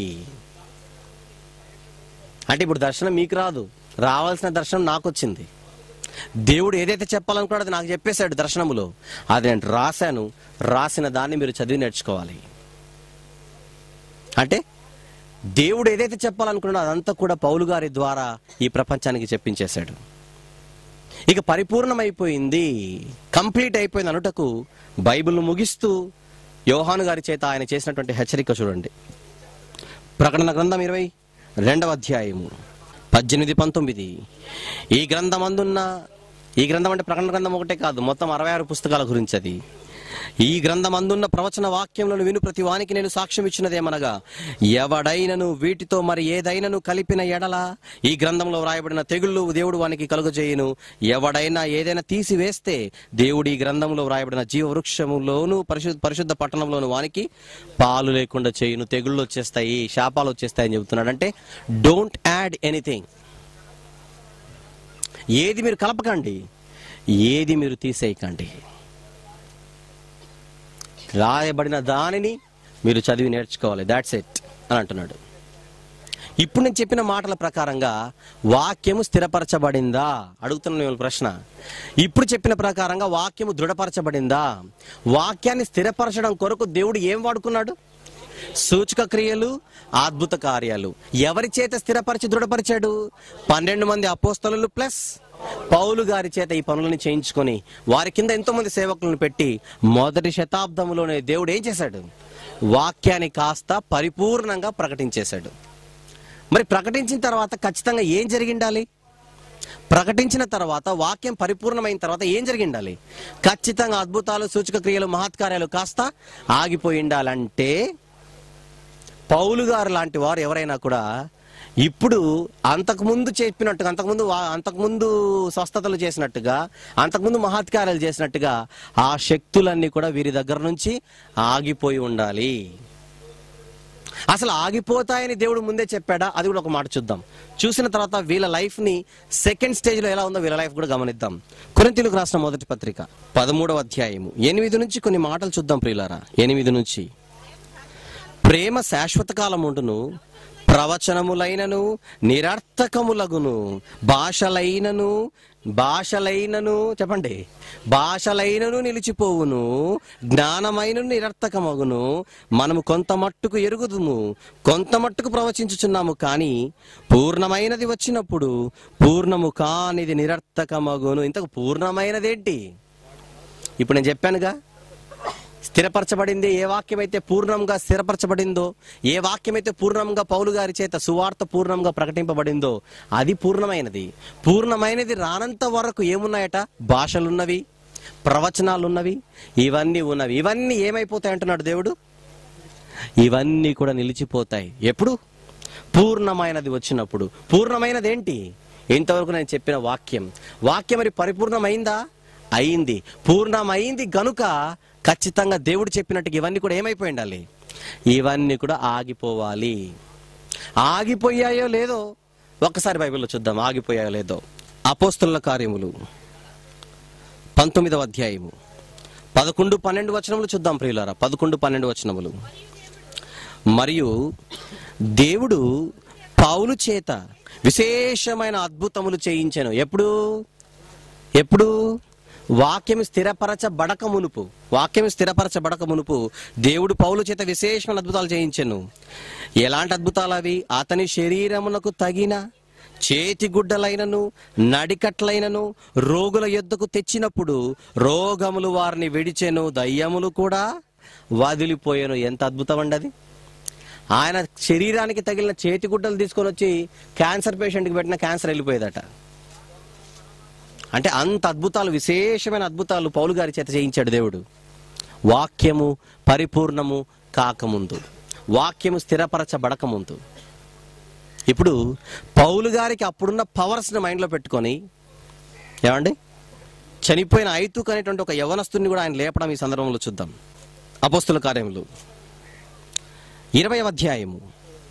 అంటే ఇప్పుడు దర్శనం మీకు రాదు రావాల్సిన దర్శనం నాకు వచ్చింది దేవుడు ఏదైతే చెప్పాలనుకున్నాడో అది నాకు చెప్పేశాడు దర్శనములో అది నేను రాశాను రాసిన దాన్ని మీరు చదివి నేర్చుకోవాలి అంటే దేవుడు ఏదైతే చెప్పాలనుకున్నాడో అదంతా కూడా పౌలు గారి ద్వారా ఈ ప్రపంచానికి చెప్పించేశాడు ఇక పరిపూర్ణమైపోయింది కంప్లీట్ అయిపోయింది అనుటకు బైబిల్ ముగిస్తూ యోహాను గారి చేత ఆయన చేసినటువంటి హెచ్చరిక చూడండి ప్రకటన గ్రంథం ఇరవై రెండవ అధ్యాయము పద్దెనిమిది పంతొమ్మిది ఈ గ్రంథం అందున్న ఈ గ్రంథం అంటే ప్రకటన గ్రంథం ఒకటే కాదు మొత్తం అరవై ఆరు పుస్తకాల గురించి అది ఈ గ్రంథం అందున్న ప్రవచన వాక్యములను విను ప్రతి వానికి నేను సాక్ష్యం ఇచ్చినదేమనగా ఎవడైనను వీటితో మరి ఏదైనను కలిపిన ఎడల ఈ గ్రంథంలో వ్రాయబడిన తెగుళ్ళు దేవుడు వానికి కలుగజేయును ఎవడైనా ఏదైనా తీసివేస్తే దేవుడు ఈ గ్రంథంలో వ్రాయబడిన జీవ వృక్షములోను పరిశుద్ధ పరిశుద్ధ పట్టణంలోను వానికి పాలు లేకుండా చేయును తెగుళ్ళు వచ్చేస్తాయి శాపాలు వచ్చేస్తాయని చెబుతున్నాడు అంటే డోంట్ యాడ్ ఎనీథింగ్ ఏది మీరు కలపకండి ఏది మీరు తీసేయకండి రాయబడిన దానిని మీరు చదివి నేర్చుకోవాలి దాట్స్ ఎట్ అని అంటున్నాడు ఇప్పుడు నేను చెప్పిన మాటల ప్రకారంగా వాక్యము స్థిరపరచబడిందా అడుగుతున్న మిమ్మల్ని ప్రశ్న ఇప్పుడు చెప్పిన ప్రకారంగా వాక్యము దృఢపరచబడిందా వాక్యాన్ని స్థిరపరచడం కొరకు దేవుడు ఏం వాడుకున్నాడు సూచక క్రియలు అద్భుత కార్యాలు ఎవరి చేత స్థిరపరిచి దృఢపరిచాడు పన్నెండు మంది అపోస్తలు ప్లస్ పౌలు గారి చేత ఈ పనులను చేయించుకొని వారి కింద ఎంతో మంది సేవకులను పెట్టి మొదటి శతాబ్దంలోనే దేవుడు ఏం చేశాడు వాక్యాన్ని కాస్త పరిపూర్ణంగా ప్రకటించేశాడు మరి ప్రకటించిన తర్వాత ఖచ్చితంగా ఏం జరిగిండాలి ప్రకటించిన తర్వాత వాక్యం పరిపూర్ణమైన తర్వాత ఏం జరిగిండాలి ఖచ్చితంగా అద్భుతాలు సూచక క్రియలు మహత్కార్యాలు కాస్త ఆగిపోయి ఉండాలంటే పౌలు గారు లాంటి వారు ఎవరైనా కూడా ఇప్పుడు అంతకుముందు చెప్పినట్టుగా అంతకుముందు వా- అంతకుముందు స్వస్థతలు చేసినట్టుగా అంతకుముందు మహత్కార్యాలు చేసినట్టుగా ఆ శక్తులన్నీ కూడా వీరి దగ్గర నుంచి ఆగిపోయి ఉండాలి అసలు ఆగిపోతాయని దేవుడు ముందే చెప్పాడా అది కూడా ఒక మాట చూద్దాం చూసిన తర్వాత వీళ్ళ లైఫ్ ని సెకండ్ స్టేజ్ లో ఎలా ఉందో వీళ్ళ లైఫ్ కూడా గమనిద్దాం కొరింతీలకు రాసిన మొదటి పత్రిక పదమూడవ అధ్యాయము ఎనిమిది నుంచి కొన్ని మాటలు చూద్దాం ప్రియులారా ఎనిమిది నుంచి ప్రేమ శాశ్వత కాలముండును ప్రవచనములైనను నిరర్థకములగును భాషలైనను భాషలైనను చెప్పండి భాషలైనను నిలిచిపోవును జ్ఞానమైనను నిరర్థకమగును మనము కొంత మట్టుకు ఎరుగుదుము కొంత మట్టుకు ప్రవచించుచున్నాము కానీ పూర్ణమైనది వచ్చినప్పుడు పూర్ణము కానిది నిరర్థకమగును ఇంతకు పూర్ణమైనదేంటి ఇప్పుడు నేను చెప్పానుగా స్థిరపరచబడింది ఏ వాక్యం అయితే పూర్ణంగా స్థిరపరచబడిందో ఏ వాక్యం అయితే పూర్ణంగా పౌలు గారి చేత సువార్త పూర్ణంగా ప్రకటింపబడిందో అది పూర్ణమైనది పూర్ణమైనది రానంత వరకు ఏమున్నాయట భాషలున్నవి ప్రవచనాలున్నవి ఇవన్నీ ఉన్నవి ఇవన్నీ ఏమైపోతాయి అంటున్నాడు దేవుడు ఇవన్నీ కూడా నిలిచిపోతాయి ఎప్పుడు పూర్ణమైనది వచ్చినప్పుడు పూర్ణమైనది ఏంటి ఇంతవరకు నేను చెప్పిన వాక్యం వాక్యం మరి పరిపూర్ణమైందా అయింది పూర్ణమైంది గనుక ఖచ్చితంగా దేవుడు చెప్పినట్టుగా ఇవన్నీ కూడా ఏమైపోయి ఉండాలి ఇవన్నీ కూడా ఆగిపోవాలి ఆగిపోయాయో లేదో ఒక్కసారి బైబిల్లో చూద్దాం ఆగిపోయాయో లేదో అపోస్తుల కార్యములు పంతొమ్మిదవ అధ్యాయము పదకొండు పన్నెండు వచనములు చూద్దాం ప్రియులారా పదకొండు పన్నెండు వచనములు మరియు దేవుడు పౌలు చేత విశేషమైన అద్భుతములు చేయించాను ఎప్పుడు ఎప్పుడు వాక్యం స్థిరపరచబడక మునుపు వాక్యం స్థిరపరచబడక మునుపు దేవుడు పౌలు చేత విశేషమైన అద్భుతాలు చేయించెను ఎలాంటి అద్భుతాలు అవి అతని శరీరమునకు తగిన చేతి గుడ్డలైనను నడికట్లైనను రోగుల యొద్దకు తెచ్చినప్పుడు రోగములు వారిని విడిచెను దయ్యములు కూడా వదిలిపోయాను ఎంత అద్భుతం అండి అది ఆయన శరీరానికి తగిలిన చేతి గుడ్డలు తీసుకొని వచ్చి క్యాన్సర్ పేషెంట్కి పెట్టిన క్యాన్సర్ వెళ్ళిపోయేదట అంటే అంత అద్భుతాలు విశేషమైన అద్భుతాలు పౌలు గారి చేత చేయించాడు దేవుడు వాక్యము పరిపూర్ణము కాకముందు వాక్యము స్థిరపరచబడక ముందు ఇప్పుడు పౌలు గారికి అప్పుడున్న పవర్స్ని మైండ్లో పెట్టుకొని ఏమండి చనిపోయిన ఐతుక్ అనేటువంటి ఒక యవనస్తుని కూడా ఆయన లేపడం ఈ సందర్భంలో చూద్దాం అపోస్తుల కార్యములు ఇరవై అధ్యాయము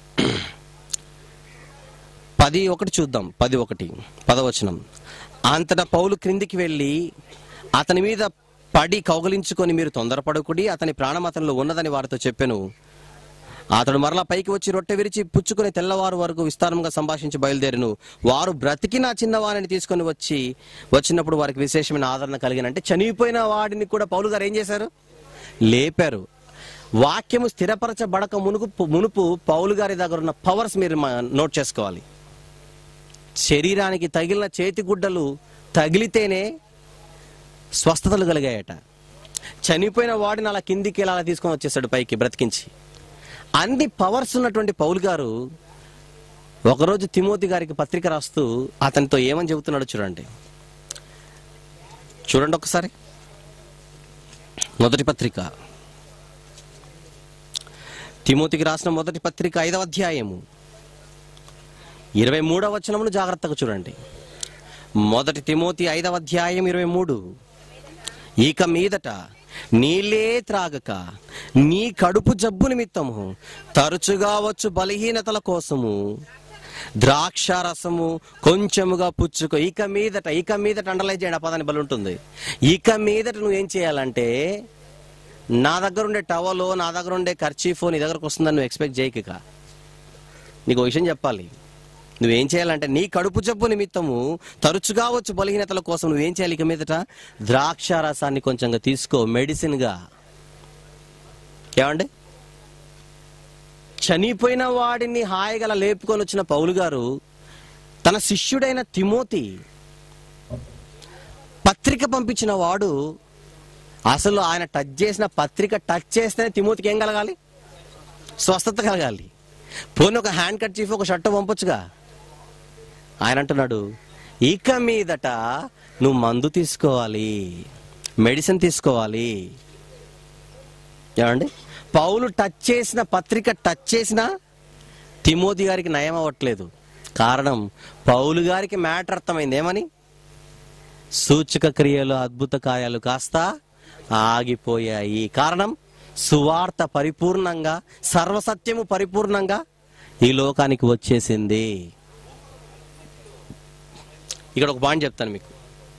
పది ఒకటి చూద్దాం పది ఒకటి పదవచనం అంతటా పౌలు క్రిందికి వెళ్ళి అతని మీద పడి కౌగలించుకొని మీరు తొందరపడకుడి అతని ప్రాణం అతనిలో ఉన్నదని వారితో చెప్పాను అతడు మరలా పైకి వచ్చి రొట్టె విరిచి పుచ్చుకొని తెల్లవారు వరకు విస్తారంగా సంభాషించి బయలుదేరును వారు బ్రతికి నా చిన్నవారిని తీసుకొని వచ్చి వచ్చినప్పుడు వారికి విశేషమైన ఆదరణ కలిగిన అంటే చనిపోయిన వాడిని కూడా పౌలు గారు ఏం చేశారు లేపారు వాక్యము స్థిరపరచబడక మునుపు మునుపు పౌలు గారి దగ్గర ఉన్న పవర్స్ మీరు మ- నోట్ చేసుకోవాలి శరీరానికి తగిలిన చేతి గుడ్డలు తగిలితేనే స్వస్థతలు కలిగాయట చనిపోయిన వాడిని అలా కిందికి ఇలా అలా తీసుకొని వచ్చేసాడు పైకి బ్రతికించి అన్ని పవర్స్ ఉన్నటువంటి పౌలు గారు ఒకరోజు తిమోతి గారికి పత్రిక రాస్తూ అతనితో ఏమని చెబుతున్నాడు చూడండి చూడండి ఒకసారి మొదటి పత్రిక తిమోతికి రాసిన మొదటి పత్రిక ఐదవ అధ్యాయము ఇరవై మూడవ వచనమును జాగ్రత్తగా చూడండి మొదటి తిమోతి ఐదవ అధ్యాయం ఇరవై మూడు ఇక మీదట నీళ్ళే త్రాగక నీ కడుపు జబ్బు నిమిత్తము తరచుగా వచ్చు బలహీనతల కోసము ద్రాక్ష రసము కొంచెముగా పుచ్చుకో ఇక మీదట ఇక మీదట అండర్లైన్ చేయండి ఆ పదాన్ని బలి ఉంటుంది ఇక మీదట నువ్వేం చేయాలంటే నా దగ్గర ఉండే టవలో నా దగ్గర ఉండే ఖర్చీఫో నీ దగ్గరకు వస్తుందని నువ్వు ఎక్స్పెక్ట్ చేయక ఇక. నీకు ఒక విషయం చెప్పాలి నువ్వేం చేయాలంటే నీ కడుపు జబ్బు నిమిత్తము తరచుగా వచ్చు బలహీనతల కోసం నువ్వేం చేయాలి ఇక మీదట ద్రాక్ష రసాన్ని కొంచెంగా తీసుకో మెడిసిన్గా ఏమండి చనిపోయిన వాడిని హాయిగా లేపుకొని వచ్చిన పౌలు గారు తన శిష్యుడైన తిమోతి పత్రిక పంపించిన వాడు అసలు ఆయన టచ్ చేసిన పత్రిక టచ్ చేస్తేనే తిమోతికి ఏం కలగాలి స్వస్థత కలగాలి పోనీ ఒక హ్యాండ్ కట్ చీఫ్ ఒక షర్ట్ పంపొచ్చుగా ఆయన అంటున్నాడు ఇక మీదట నువ్వు మందు తీసుకోవాలి మెడిసిన్ తీసుకోవాలి ఏమండి పౌలు టచ్ చేసిన పత్రిక టచ్ చేసిన తిమోతి గారికి నయం అవ్వట్లేదు కారణం పౌలు గారికి మ్యాటర్ అర్థమైంది ఏమని సూచక క్రియలు అద్భుత కార్యాలు కాస్త ఆగిపోయాయి కారణం సువార్త పరిపూర్ణంగా సర్వసత్యము పరిపూర్ణంగా ఈ లోకానికి వచ్చేసింది ఇక్కడ ఒక పాయింట్ చెప్తాను మీకు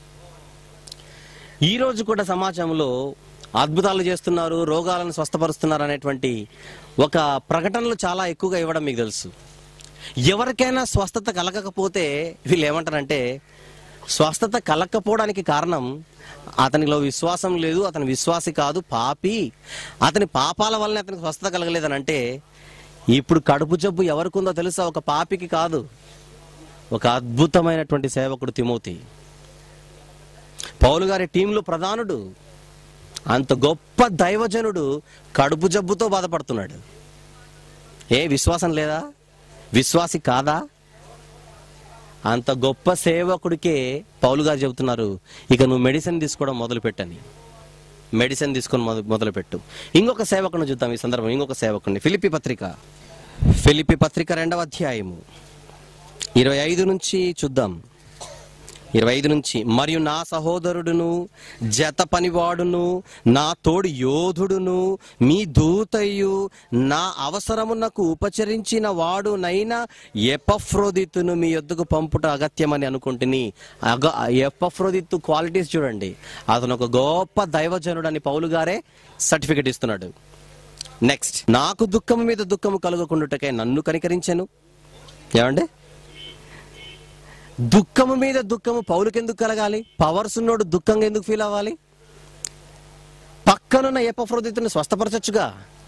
ఈ రోజు కూడా సమాజంలో అద్భుతాలు చేస్తున్నారు రోగాలను స్వస్థపరుస్తున్నారు అనేటువంటి ఒక ప్రకటనలు చాలా ఎక్కువగా ఇవ్వడం మీకు తెలుసు ఎవరికైనా స్వస్థత కలగకపోతే వీళ్ళు ఏమంటారంటే స్వస్థత కలక్కపోవడానికి కారణం అతనిలో విశ్వాసం లేదు అతని విశ్వాసి కాదు పాపి అతని పాపాల వల్లనే అతనికి స్వస్థత కలగలేదని అంటే ఇప్పుడు కడుపు జబ్బు ఎవరికుందో తెలుసా ఒక పాపికి కాదు ఒక అద్భుతమైనటువంటి సేవకుడు తిమోతి పౌలు గారి టీంలో ప్రధానుడు అంత గొప్ప దైవజనుడు కడుపు జబ్బుతో బాధపడుతున్నాడు ఏ విశ్వాసం లేదా విశ్వాసి కాదా అంత గొప్ప సేవకుడికే పౌలు గారు చెబుతున్నారు ఇక నువ్వు మెడిసిన్ తీసుకోవడం మొదలు పెట్టని మెడిసిన్ తీసుకొని మొద- మొదలుపెట్టు ఇంకొక సేవకుని చూద్దాం ఈ సందర్భం ఇంకొక సేవకుని ఫిలిపి పత్రిక ఫిలిపి పత్రిక రెండవ అధ్యాయము ఇరవై ఐదు నుంచి చూద్దాం ఇరవై ఐదు నుంచి మరియు నా సహోదరుడును జత పనివాడును నా తోడు యోధుడును మీ దూతయు నా అవసరమునకు ఉపచరించిన వాడునైనా ఎపఫ్రోదిత్తును మీ యొద్దకు పంపుట అగత్యమని అనుకుంటుని అగ ఎపఫ్రోదిత్తు క్వాలిటీస్ చూడండి అతను ఒక గొప్ప దైవజనుడు అని పౌలు గారే సర్టిఫికెట్ ఇస్తున్నాడు నెక్స్ట్ నాకు దుఃఖము మీద దుఃఖము కలుగకుండుటకై నన్ను కనికరించెను ఏమండి దుఃఖము మీద దుఃఖము పౌలుకెందుకు కలగాలి పవర్స్ ఉన్నోడు దుఃఖంగా ఎందుకు ఫీల్ అవ్వాలి పక్కనున్న ఎపఫ్రోదితుని స్వస్థపరచచ్చుగా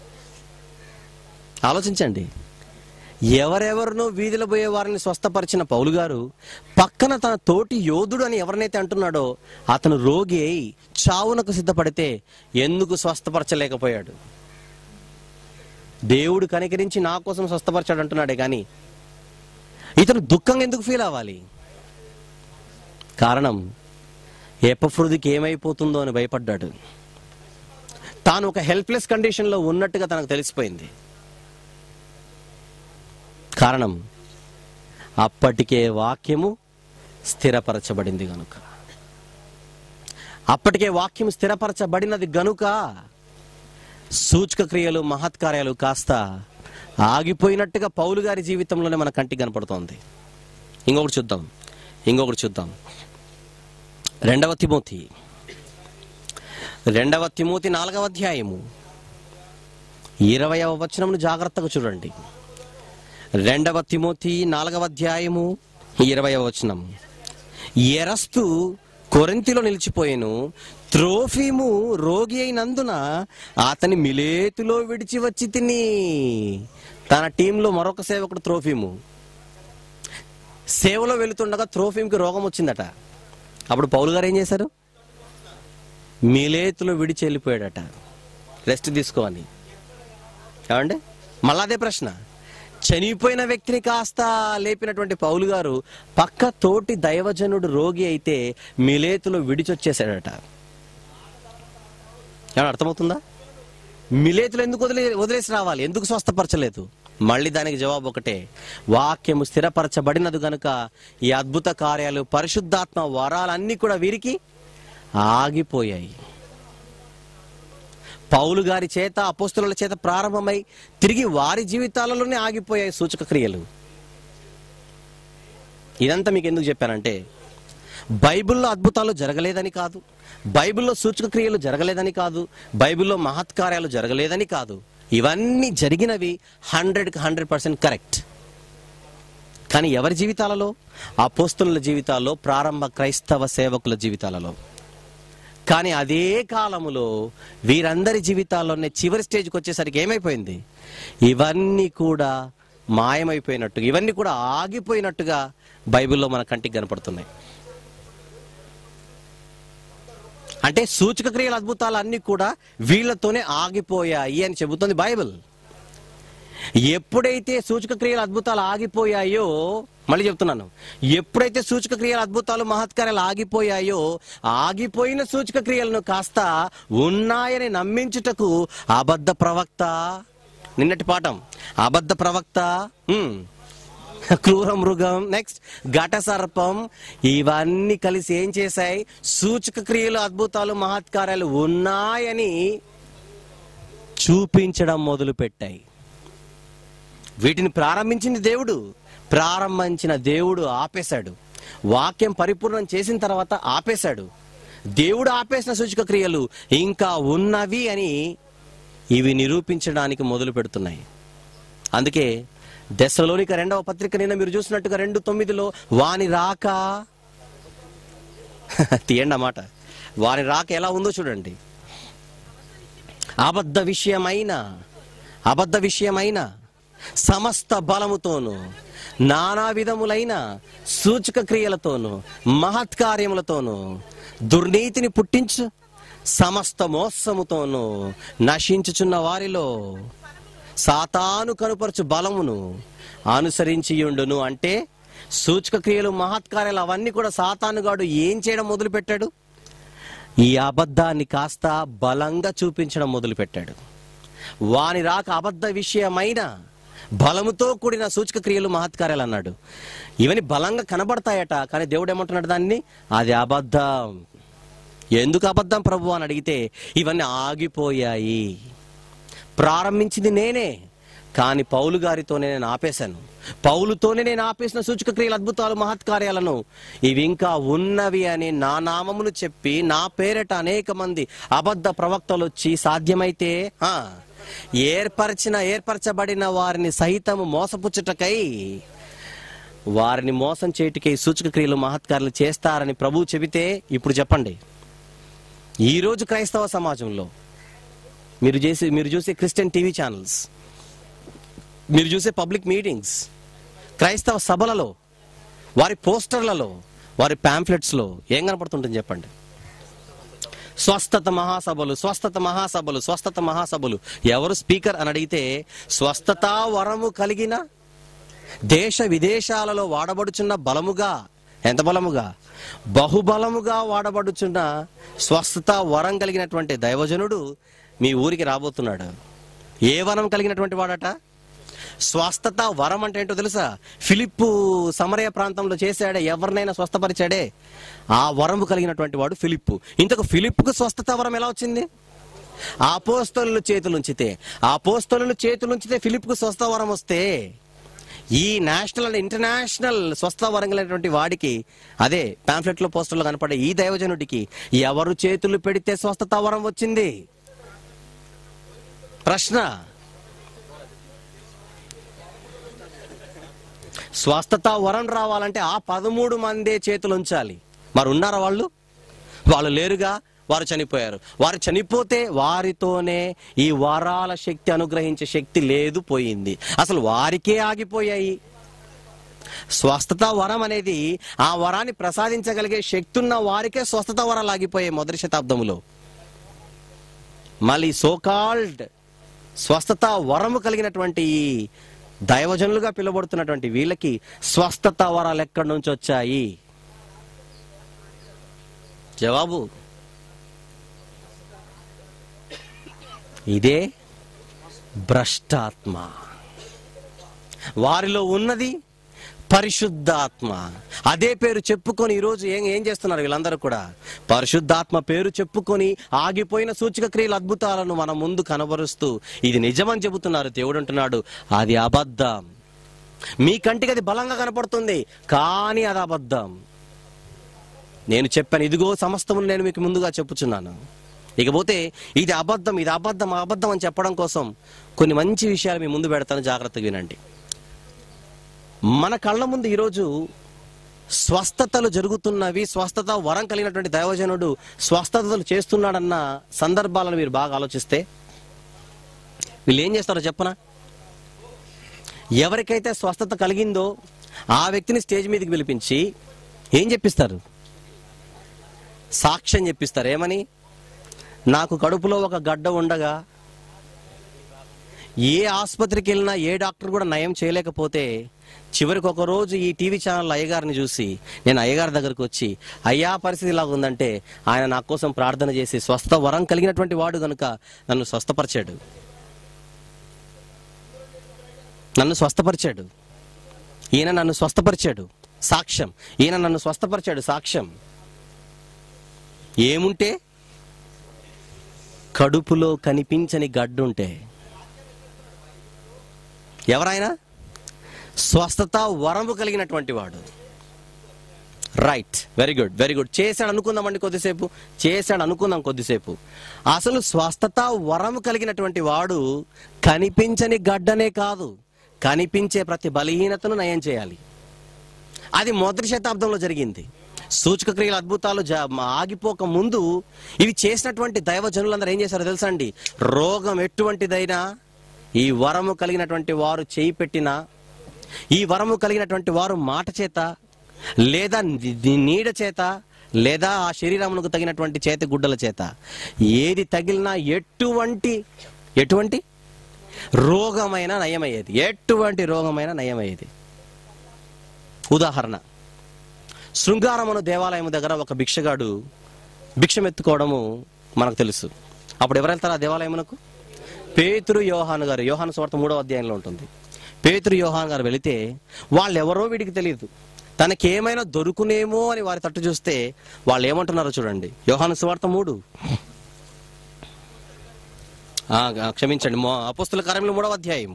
ఆలోచించండి ఎవరెవరినో వీధిలో పోయే వారిని స్వస్థపరిచిన పౌలు గారు పక్కన తన తోటి యోధుడు అని ఎవరినైతే అంటున్నాడో అతను రోగి అయి చావునకు సిద్ధపడితే ఎందుకు స్వస్థపరచలేకపోయాడు దేవుడు కనికరించి నా కోసం స్వస్థపరచాడు అంటున్నాడే కానీ ఇతను దుఃఖంగా ఎందుకు ఫీల్ అవ్వాలి కారణం ఎపఫృదికి ఏమైపోతుందో అని భయపడ్డాడు తాను ఒక హెల్ప్లెస్ కండిషన్లో ఉన్నట్టుగా తనకు తెలిసిపోయింది కారణం అప్పటికే వాక్యము స్థిరపరచబడింది గనుక అప్పటికే వాక్యం స్థిరపరచబడినది గనుక సూచక క్రియలు మహత్కార్యాలు కాస్త ఆగిపోయినట్టుగా పౌలు గారి జీవితంలోనే మన కంటికి కనపడుతోంది ఇంకొకటి చూద్దాం ఇంకొకటి చూద్దాం రెండవ తిమోతి రెండవ తిమోతి నాలుగవ అధ్యాయము ఇరవయవ వచనమును జాగ్రత్తగా చూడండి రెండవ తిమోతి నాలుగవ అధ్యాయము ఇరవయవ వచనం ఎరస్తు కొరింతిలో నిలిచిపోయాను త్రోఫీము రోగి అయినందున అతని మిలేతులో విడిచి వచ్చి తిని తన టీంలో మరొక సేవకుడు త్రోఫీము సేవలో వెళుతుండగా త్రోఫీంకి రోగం వచ్చిందట అప్పుడు పౌలు గారు ఏం చేశారు మిలేతులో విడిచి వెళ్ళిపోయాడట రెస్ట్ తీసుకో అని ఏమండి మళ్ళా అదే ప్రశ్న చనిపోయిన వ్యక్తిని కాస్త లేపినటువంటి పౌలు గారు పక్క తోటి దైవజనుడు రోగి అయితే మిలేతులో విడిచొచ్చేసాడట ఏమన్నా అర్థమవుతుందా మిలేతులు ఎందుకు వదిలే వదిలేసి రావాలి ఎందుకు స్వస్థపరచలేదు మళ్ళీ దానికి జవాబు ఒకటే వాక్యము స్థిరపరచబడినది గనుక ఈ అద్భుత కార్యాలు పరిశుద్ధాత్మ వరాలన్నీ కూడా వీరికి ఆగిపోయాయి పౌలు గారి చేత అపోస్తుల చేత ప్రారంభమై తిరిగి వారి జీవితాలలోనే ఆగిపోయాయి సూచక క్రియలు ఇదంతా మీకు ఎందుకు చెప్పానంటే బైబిల్లో అద్భుతాలు జరగలేదని కాదు బైబిల్లో సూచక క్రియలు జరగలేదని కాదు బైబిల్లో మహత్కార్యాలు జరగలేదని కాదు ఇవన్నీ జరిగినవి హండ్రెడ్కి హండ్రెడ్ పర్సెంట్ కరెక్ట్ కానీ ఎవరి జీవితాలలో అపోస్తుల జీవితాల్లో ప్రారంభ క్రైస్తవ సేవకుల జీవితాలలో కానీ అదే కాలములో వీరందరి జీవితాల్లోనే చివరి స్టేజ్కి వచ్చేసరికి ఏమైపోయింది ఇవన్నీ కూడా మాయమైపోయినట్టు ఇవన్నీ కూడా ఆగిపోయినట్టుగా బైబిల్లో మన కంటికి కనపడుతున్నాయి అంటే సూచక క్రియల అద్భుతాలు అన్నీ కూడా వీళ్ళతోనే ఆగిపోయాయి అని చెబుతుంది బైబిల్ ఎప్పుడైతే సూచక క్రియల అద్భుతాలు ఆగిపోయాయో మళ్ళీ చెప్తున్నాను ఎప్పుడైతే సూచక క్రియల అద్భుతాలు మహత్కార్యాలు ఆగిపోయాయో ఆగిపోయిన సూచక క్రియలను కాస్త ఉన్నాయని నమ్మించుటకు అబద్ధ ప్రవక్త నిన్నటి పాఠం అబద్ధ ప్రవక్త ఉమ్, క్రూర మృగం నెక్స్ట్ ఘట సర్పం ఇవన్నీ కలిసి ఏం చేశాయి సూచక క్రియలు అద్భుతాలు మహత్కార్యాలు ఉన్నాయని చూపించడం మొదలు పెట్టాయి వీటిని ప్రారంభించింది దేవుడు ప్రారంభించిన దేవుడు ఆపేశాడు వాక్యం పరిపూర్ణం చేసిన తర్వాత ఆపేశాడు దేవుడు ఆపేసిన సూచక క్రియలు ఇంకా ఉన్నవి అని ఇవి నిరూపించడానికి మొదలు పెడుతున్నాయి అందుకే దశలోనిక రెండవ పత్రిక నిన్న మీరు చూసినట్టుగా రెండు తొమ్మిదిలో వాని రాక తీయండి అన్నమాట వారి రాక ఎలా ఉందో చూడండి అబద్ధ విషయమైన అబద్ధ విషయమైన సమస్త బలముతోను నానా విధములైన సూచక క్రియలతోను మహత్కార్యములతోను దుర్నీతిని పుట్టించు సమస్త మోసముతోను నశించుచున్న వారిలో సాతాను కనుపరచు బలమును అనుసరించియుండును అంటే సూచక క్రియలు మహత్కార్యాలు అవన్నీ కూడా సాతానుగాడు ఏం చేయడం మొదలుపెట్టాడు ఈ అబద్ధాన్ని కాస్త బలంగా చూపించడం మొదలుపెట్టాడు వాని రాక అబద్ధ విషయమైన బలముతో కూడిన సూచక క్రియలు మహత్కార్యాలు అన్నాడు ఇవన్నీ బలంగా కనబడతాయట కానీ దేవుడు ఏమంటున్నాడు దాన్ని అది అబద్ధం ఎందుకు అబద్ధం ప్రభు అని అడిగితే ఇవన్నీ ఆగిపోయాయి ప్రారంభించింది నేనే కానీ పౌలు గారితోనే నేను ఆపేశాను పౌలుతోనే నేను ఆపేసిన సూచక క్రియలు అద్భుతాలు మహత్కార్యాలను ఇవి ఇంకా ఉన్నవి అని నా నామమును చెప్పి నా పేరట అనేక మంది అబద్ధ ప్రవక్తలు వచ్చి సాధ్యమైతే ఆ, ఏర్పరిచిన ఏర్పరచబడిన వారిని సహితము మోసపుచ్చుటకై వారిని మోసం చేయుటకై సూచక క్రియలు మహత్కార్యాలు చేస్తారని ప్రభువు చెబితే ఇప్పుడు చెప్పండి ఈ రోజు క్రైస్తవ సమాజంలో మీరు చేసే మీరు చూసే క్రిస్టియన్ టీవీ ఛానల్స్ మీరు చూసే పబ్లిక్ మీటింగ్స్ క్రైస్తవ సభలలో వారి పోస్టర్లలో వారి ప్యాంఫ్లెట్స్లో ఏం కనపడుతుంటుంది చెప్పండి స్వస్థత మహాసభలు స్వస్థత మహాసభలు స్వస్థత మహాసభలు ఎవరు స్పీకర్ అని అడిగితే స్వస్థత వరము కలిగిన దేశ విదేశాలలో వాడబడుచున్న బలముగా ఎంత బలముగా బహుబలముగా వాడబడుచున్న స్వస్థత వరం కలిగినటువంటి దైవజనుడు మీ ఊరికి రాబోతున్నాడు ఏ వరం కలిగినటువంటి వాడట స్వస్థత వరం అంటే ఏంటో తెలుసా ఫిలిప్పు సమరయ ప్రాంతంలో చేశాడే ఎవరినైనా స్వస్థపరిచాడే ఆ వరము కలిగినటువంటి వాడు ఫిలిప్పు ఇంతకు ఫిలిప్పుకు స్వస్థత వరం ఎలా వచ్చింది ఆ పోస్తలు చేతులుంచితే ఆ పోస్తలు చేతులుంచితే ఫిలిప్కు స్వస్థ వరం వస్తే ఈ నేషనల్ అండ్ ఇంటర్నేషనల్ స్వస్థ వరం కలిగినటువంటి వాడికి అదే పాంఫ్లెట్ లో పోస్టర్లో కనపడే ఈ దైవజనుడికి ఎవరు చేతులు పెడితే స్వస్థత వరం వచ్చింది ప్రశ్న స్వస్థత వరం రావాలంటే ఆ పదమూడు మందే చేతులు ఉంచాలి మరి ఉన్నారా వాళ్ళు వాళ్ళు లేరుగా వారు చనిపోయారు వారు చనిపోతే వారితోనే ఈ వరాల శక్తి అనుగ్రహించే శక్తి లేదు పోయింది అసలు వారికే ఆగిపోయాయి స్వస్థత వరం అనేది ఆ వరాన్ని ప్రసాదించగలిగే శక్తి ఉన్న వారికే స్వస్థత వరాలు ఆగిపోయాయి మొదటి శతాబ్దములో మళ్ళీ సోకాల్డ్ స్వస్థత వరము కలిగినటువంటి ఈ దైవజనులుగా పిలువబడుతున్నటువంటి వీళ్ళకి స్వస్థత వరాలు ఎక్కడి నుంచి వచ్చాయి జవాబు ఇదే భ్రష్టాత్మ వారిలో ఉన్నది పరిశుద్ధాత్మ అదే పేరు చెప్పుకొని ఈరోజు ఏం ఏం చేస్తున్నారు వీళ్ళందరూ కూడా పరిశుద్ధాత్మ పేరు చెప్పుకొని ఆగిపోయిన సూచక క్రియల అద్భుతాలను మన ముందు కనబరుస్తూ ఇది నిజమని చెబుతున్నారు దేవుడు అంటున్నాడు అది అబద్ధం మీ కంటికి అది బలంగా కనపడుతుంది కానీ అది అబద్ధం నేను చెప్పాను ఇదిగో సమస్తమును నేను మీకు ముందుగా చెప్పుచున్నాను ఇకపోతే ఇది అబద్ధం ఇది అబద్ధం అబద్ధం అని చెప్పడం కోసం కొన్ని మంచి విషయాలు మీ ముందు పెడతాను జాగ్రత్తగా వినండి మన కళ్ళ ముందు ఈరోజు స్వస్థతలు జరుగుతున్నవి స్వస్థత వరం కలిగినటువంటి దైవజనుడు స్వస్థతలు చేస్తున్నాడన్న సందర్భాలను మీరు బాగా ఆలోచిస్తే వీళ్ళు ఏం చేస్తారో చెప్పనా ఎవరికైతే స్వస్థత కలిగిందో ఆ వ్యక్తిని స్టేజ్ మీదకి పిలిపించి ఏం చెప్పిస్తారు సాక్ష్యం చెప్పిస్తారు ఏమని నాకు కడుపులో ఒక గడ్డ ఉండగా ఏ ఆసుపత్రికి వెళ్ళినా ఏ డాక్టర్ కూడా నయం చేయలేకపోతే చివరికి ఒక రోజు ఈ టీవీ ఛానల్ అయ్యగారిని చూసి నేను అయ్యగారి దగ్గరకు వచ్చి అయ్యా పరిస్థితి ఇలా ఉందంటే ఆయన నా కోసం ప్రార్థన చేసి స్వస్థ వరం కలిగినటువంటి వాడు గనుక నన్ను స్వస్థపరిచాడు నన్ను స్వస్థపరిచాడు ఈయన నన్ను స్వస్థపరిచాడు సాక్ష్యం ఈయన నన్ను స్వస్థపరిచాడు సాక్ష్యం ఏముంటే కడుపులో కనిపించని గడ్డుంటే ఎవరైనా స్వస్థత వరము కలిగినటువంటి వాడు right very good very good చేశాడు అనుకుందామండి కొద్దిసేపు చేశాడు అనుకుందాం కొద్దిసేపు అసలు స్వస్థత వరము కలిగినటువంటి వాడు కనిపించని గడ్డనే కాదు కనిపించే ప్రతి బలహీనతను నయం చేయాలి అది మొదటి శతాబ్దంలో జరిగింది సూచక క్రియల అద్భుతాలు జ- ఆగిపోక ముందు ఇవి చేసినటువంటి దైవజనులందరూ ఏం చేశారో తెలుసా అండి రోగం ఎటువంటిదైనా ఈ వరము కలిగినటువంటి వారు చేయి పెట్టినా ఈ వరము కలిగినటువంటి వారు మాట చేత లేదా ని- నీడ చేత లేదా ఆ శరీరమునకు తగినటువంటి చేతి గుడ్డల చేత ఏది తగిలినా ఎటువంటి ఎటువంటి రోగమైన నయమయ్యేది ఎటువంటి రోగమైన నయమయ్యేది ఉదాహరణ శృంగారమును దేవాలయం దగ్గర ఒక భిక్షగాడు భిక్షం ఎత్తుకోవడము మనకు తెలుసు అప్పుడు ఎవరు వెళ్తారు ఆ దేవాలయమునకు పేతురు యోహాను గారు యోహాను స్వార్థ మూడవ అధ్యాయంలో ఉంటుంది పేతురు యోహాన్ గారు వెళితే వాళ్ళు ఎవరో వీడికి తెలియదు తనకి ఏమైనా దొరుకునేమో అని వారి తట్టు చూస్తే వాళ్ళు ఏమంటున్నారో చూడండి యోహాను స్వార్థ మూడు ఆ, క్షమించండి మో- అపోస్తుల కార్యములు మూడవ అధ్యాయము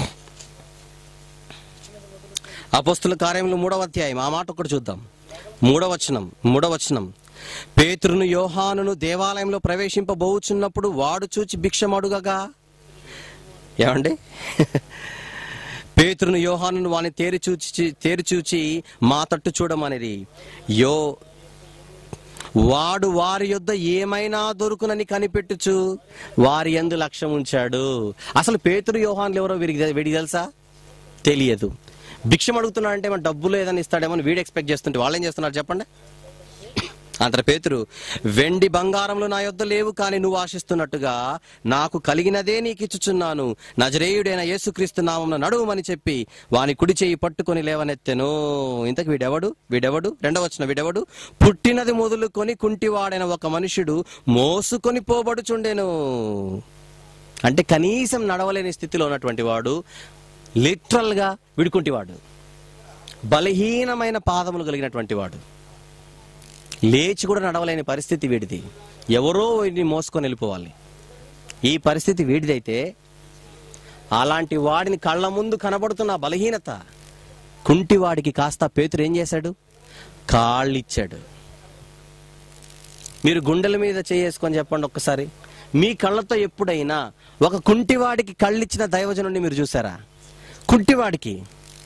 అపోస్తుల కార్యములు మూడవ అధ్యాయం ఆ మాట ఒకటి చూద్దాం మూడవ వచనం మూడవ వచనం పేతురును యోహానును దేవాలయంలో ప్రవేశింపబోచున్నప్పుడు వాడు చూచి భిక్షమడుగగా ఏమండి పేతురును యోహానును వాని తేరి చూచి తేరి చూచి మా తట్టు చూడమనిరి యో వాడు వారి యొద్ద ఏమైనా దొరుకునని కనిపెట్టుచు వారి యందు లక్ష్యం ఉంచాడు అసలు పేతురు యోహాన్లు ఎవరో వీరికి తె- వీడికి తెలుసా తెలియదు భిక్షం అడుగుతున్నాడు అంటే మన డబ్బులు ఏదైనా ఇస్తాడేమో అని వీడు ఎక్స్పెక్ట్ చేస్తుంటే వాళ్ళు ఏం చేస్తున్నారు చెప్పండి అంతట పేతురు వెండి బంగారంలో నా యొద్ద లేవు కానీ నువ్వు ఆశిస్తున్నట్టుగా నాకు కలిగినదే నీకు ఇచ్చుచున్నాను నజరేయుడైన యేసుక్రీస్తు నామం నడువమని చెప్పి వాని కుడి చేయి పట్టుకొని లేవనెత్తెను ఇంతకు వీడెవడు వీడెవడు రెండవచ్చిన వీడెవడు పుట్టినది మొదలుకొని కుంటివాడైన ఒక మనుషుడు మోసుకొని పోబడుచుండెను అంటే కనీసం నడవలేని స్థితిలో ఉన్నటువంటి వాడు లిటరల్ గా విడుకుంటివాడు బలహీనమైన పాదములు కలిగినటువంటి వాడు లేచి కూడా నడవలేని పరిస్థితి వీడిది ఎవరో వీడిని మోసుకొని వెళ్ళిపోవాలి ఈ పరిస్థితి వీడిదైతే అలాంటి వాడిని కళ్ళ ముందు కనబడుతున్న ఆ బలహీనత కుంటివాడికి కాస్త పేతురు ఏం చేశాడు కాళ్ళిచ్చాడు మీరు గుండెల మీద చేసుకొని చెప్పండి ఒక్కసారి మీ కళ్ళతో ఎప్పుడైనా ఒక కుంటివాడికి కళ్ళిచ్చిన దైవజనుడిని మీరు చూసారా కుంటివాడికి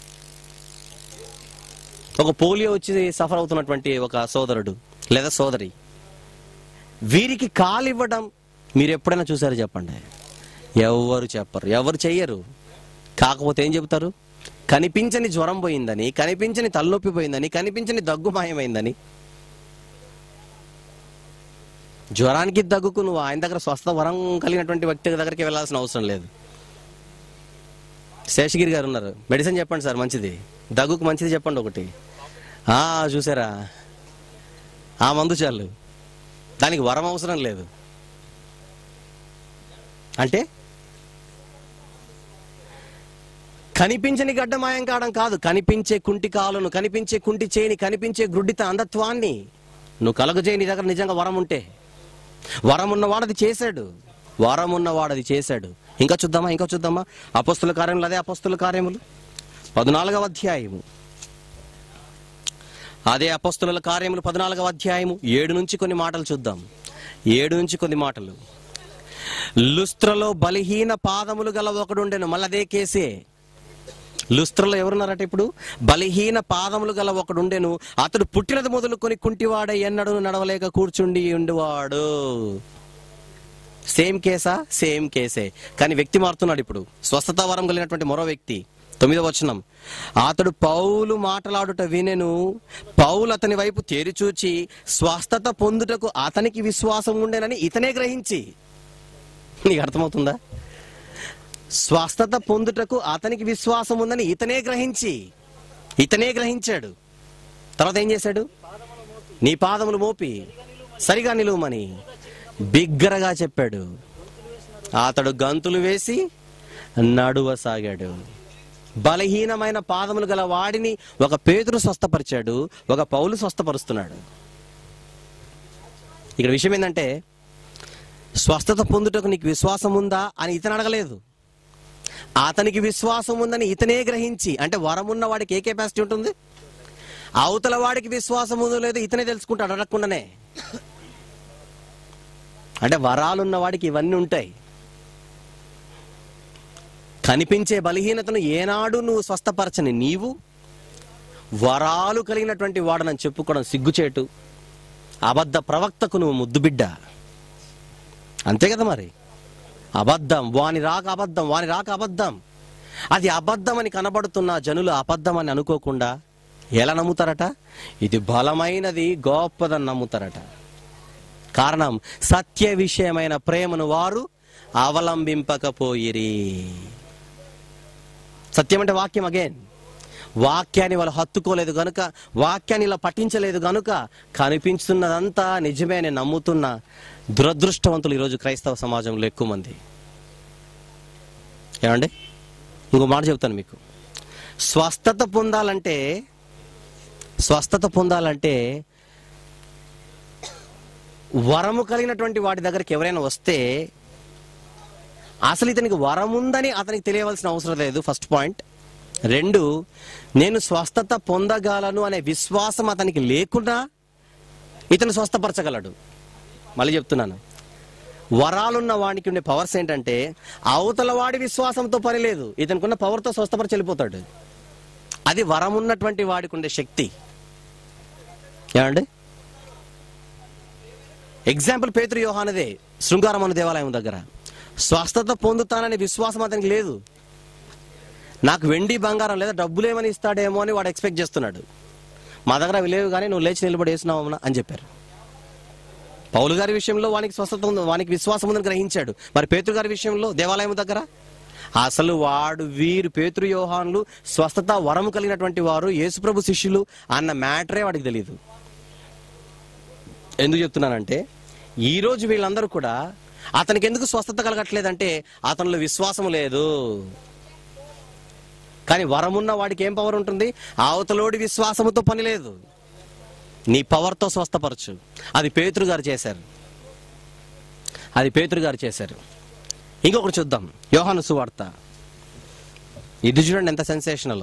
ఒక పోలియో వచ్చి సఫర్ అవుతున్నటువంటి ఒక సోదరుడు లేదా సోదరి వీరికి కాలు ఇవ్వడం మీరు ఎప్పుడైనా చూసారో చెప్పండి ఎవరు చెప్పరు ఎవరు చెయ్యరు కాకపోతే ఏం చెబుతారు కనిపించని జ్వరం పోయిందని కనిపించని తలనొప్పి పోయిందని కనిపించని దగ్గు మాయమైందని జ్వరానికి దగ్గుకు నువ్వు ఆయన దగ్గర స్వస్థ వరం కలిగినటువంటి వ్యక్తి దగ్గరికి వెళ్ళాల్సిన అవసరం లేదు శేషగిరి గారు ఉన్నారు మెడిసిన్ చెప్పండి సార్ మంచిది దగ్గుకు మంచిది చెప్పండి ఒకటి ఆ చూసారా ఆ మందు చాలు దానికి వరం అవసరం లేదు అంటే కనిపించని గడ్డ మాయం కావడం కాదు కనిపించే కుంటి కాలును కనిపించే కుంటి చేయిని కనిపించే గ్రుడ్డిత అంధత్వాన్ని నువ్వు కలగజేయి నీ దగ్గర నిజంగా వరం ఉంటే వరం ఉన్నవాడు అది చేశాడు వరం ఉన్నవాడు అది చేశాడు ఇంకా చూద్దామా ఇంకా చూద్దామా అపస్తుల కార్యములు అదే అపస్తుల కార్యములు పద్నాలుగవ అధ్యాయము అదే అపస్తుల కార్యములు పద్నాలుగవ అధ్యాయము ఏడు నుంచి కొన్ని మాటలు చూద్దాం ఏడు నుంచి కొన్ని మాటలు లుస్త్రలో బలహీన పాదములు గల ఒకడుండెను మళ్ళీ అదే కేసే లుస్త్రలో ఎవరున్నారట ఇప్పుడు బలహీన పాదములు గల ఒకడుండెను అతడు పుట్టినది మొదలుకొని కుంటివాడ ఎన్నడూ నడవలేక కూర్చుండి ఉండివాడు సేమ్ కేసా సేమ్ కేసే కానీ వ్యక్తి మారుతున్నాడు ఇప్పుడు స్వస్థత వరం కలిగినటువంటి మరో వ్యక్తి తొమ్మిదవ వచనం అతడు పౌలు మాటలాడుట వినెను పౌలు అతని వైపు తేరిచూచి స్వస్థత పొందుటకు అతనికి విశ్వాసం ఉండేనని ఇతనే గ్రహించి నీకు అర్థమవుతుందా స్వస్థత పొందుటకు అతనికి విశ్వాసం ఉందని ఇతనే గ్రహించి ఇతనే గ్రహించాడు తర్వాత ఏం చేశాడు నీ పాదములు మోపి సరిగా నిలువమని బిగ్గరగా చెప్పాడు అతడు గంతులు వేసి నడువసాగాడు బలహీనమైన పాదములు గల వాడిని ఒక పేతురు స్వస్థపరిచాడు ఒక పౌలు స్వస్థపరుస్తున్నాడు ఇక్కడ విషయం ఏంటంటే స్వస్థత పొందుటకు నీకు విశ్వాసం ఉందా అని ఇతను అడగలేదు అతనికి విశ్వాసం ఉందని ఇతనే గ్రహించి అంటే వరం ఉన్న వాడికి ఏ కెపాసిటీ ఉంటుంది అవతల వాడికి విశ్వాసం ఉందో లేదో ఇతనే తెలుసుకుంటాడు అడగకుండానే అంటే వరాలున్న వాడికి ఇవన్నీ ఉంటాయి కనిపించే బలహీనతను ఏనాడు నువ్వు స్వస్థపరచని నీవు వరాలు కలిగినటువంటి వాడనని చెప్పుకోవడం సిగ్గుచేటు అబద్ధ ప్రవక్తకు నువ్వు ముద్దు బిడ్డ అంతే కదా మరి అబద్ధం వాని రాక అబద్ధం వాని రాక అబద్ధం అది అబద్ధం అని కనబడుతున్న జనులు అబద్ధం అని అనుకోకుండా ఎలా నమ్ముతారట ఇది బలమైనది గొప్పదని నమ్ముతారట కారణం సత్య విషయమైన ప్రేమను వారు అవలంబింపకపోయిరి సత్యం అంటే వాక్యం అగైన్ వాక్యాన్ని వాళ్ళు హత్తుకోలేదు గనుక వాక్యాన్ని ఇలా పఠించలేదు గనుక కనిపించుతున్నదంతా నిజమే అని నమ్ముతున్న దురదృష్టవంతులు ఈరోజు క్రైస్తవ సమాజంలో ఎక్కువ మంది ఏమండి ఇంకో మాట చెప్తాను మీకు స్వస్థత పొందాలంటే స్వస్థత పొందాలంటే వరము కలిగినటువంటి వాటి దగ్గరికి ఎవరైనా వస్తే అసలు ఇతనికి వరం ఉందని అతనికి తెలియవలసిన అవసరం లేదు ఫస్ట్ పాయింట్ రెండు నేను స్వస్థత పొందగలను అనే విశ్వాసం అతనికి లేకుండా ఇతను స్వస్థపరచగలడు మళ్ళీ చెప్తున్నాను వరాలున్న వాడికి ఉండే పవర్స్ ఏంటంటే అవతల వాడి విశ్వాసంతో పని లేదు ఇతనుకున్న పవర్తో స్వస్థపరిచి వెళ్ళిపోతాడు అది వరం ఉన్నటువంటి వాడికి ఉండే శక్తి ఏమండి ఎగ్జాంపుల్ పేతురు యోహానదే శృంగారం అనే దేవాలయం దగ్గర స్వస్థత పొందుతాననే విశ్వాసం అతనికి లేదు నాకు వెండి బంగారం లేదా డబ్బులు ఏమని ఇస్తాడేమో అని వాడు ఎక్స్పెక్ట్ చేస్తున్నాడు మా దగ్గర అవి లేవు కానీ నువ్వు లేచి నిలబడి వేసినావు అని చెప్పారు పౌలు గారి విషయంలో వానికి స్వస్థత ఉంది వానికి విశ్వాసం ఉందని గ్రహించాడు మరి పేతురు గారి విషయంలో దేవాలయం దగ్గర అసలు వాడు వీరు పేతురు యోహాన్లు స్వస్థత వరం కలిగినటువంటి వారు యేసుప్రభు శిష్యులు అన్న మ్యాటరే వాడికి తెలియదు ఎందుకు చెప్తున్నానంటే ఈ రోజు వీళ్ళందరూ కూడా అతనికి ఎందుకు స్వస్థత కలగట్లేదంటే అతనిలో విశ్వాసం లేదు కానీ వరమున్న వాడికి ఏం పవర్ ఉంటుంది అవతలోడి విశ్వాసముతో పని లేదు నీ పవర్తో స్వస్థపరచు అది పేతురు గారు చేశారు అది పేతురు గారు చేశారు ఇంకొకటి చూద్దాం యోహాను సువార్త ఇది చూడండి ఎంత సెన్సేషనల్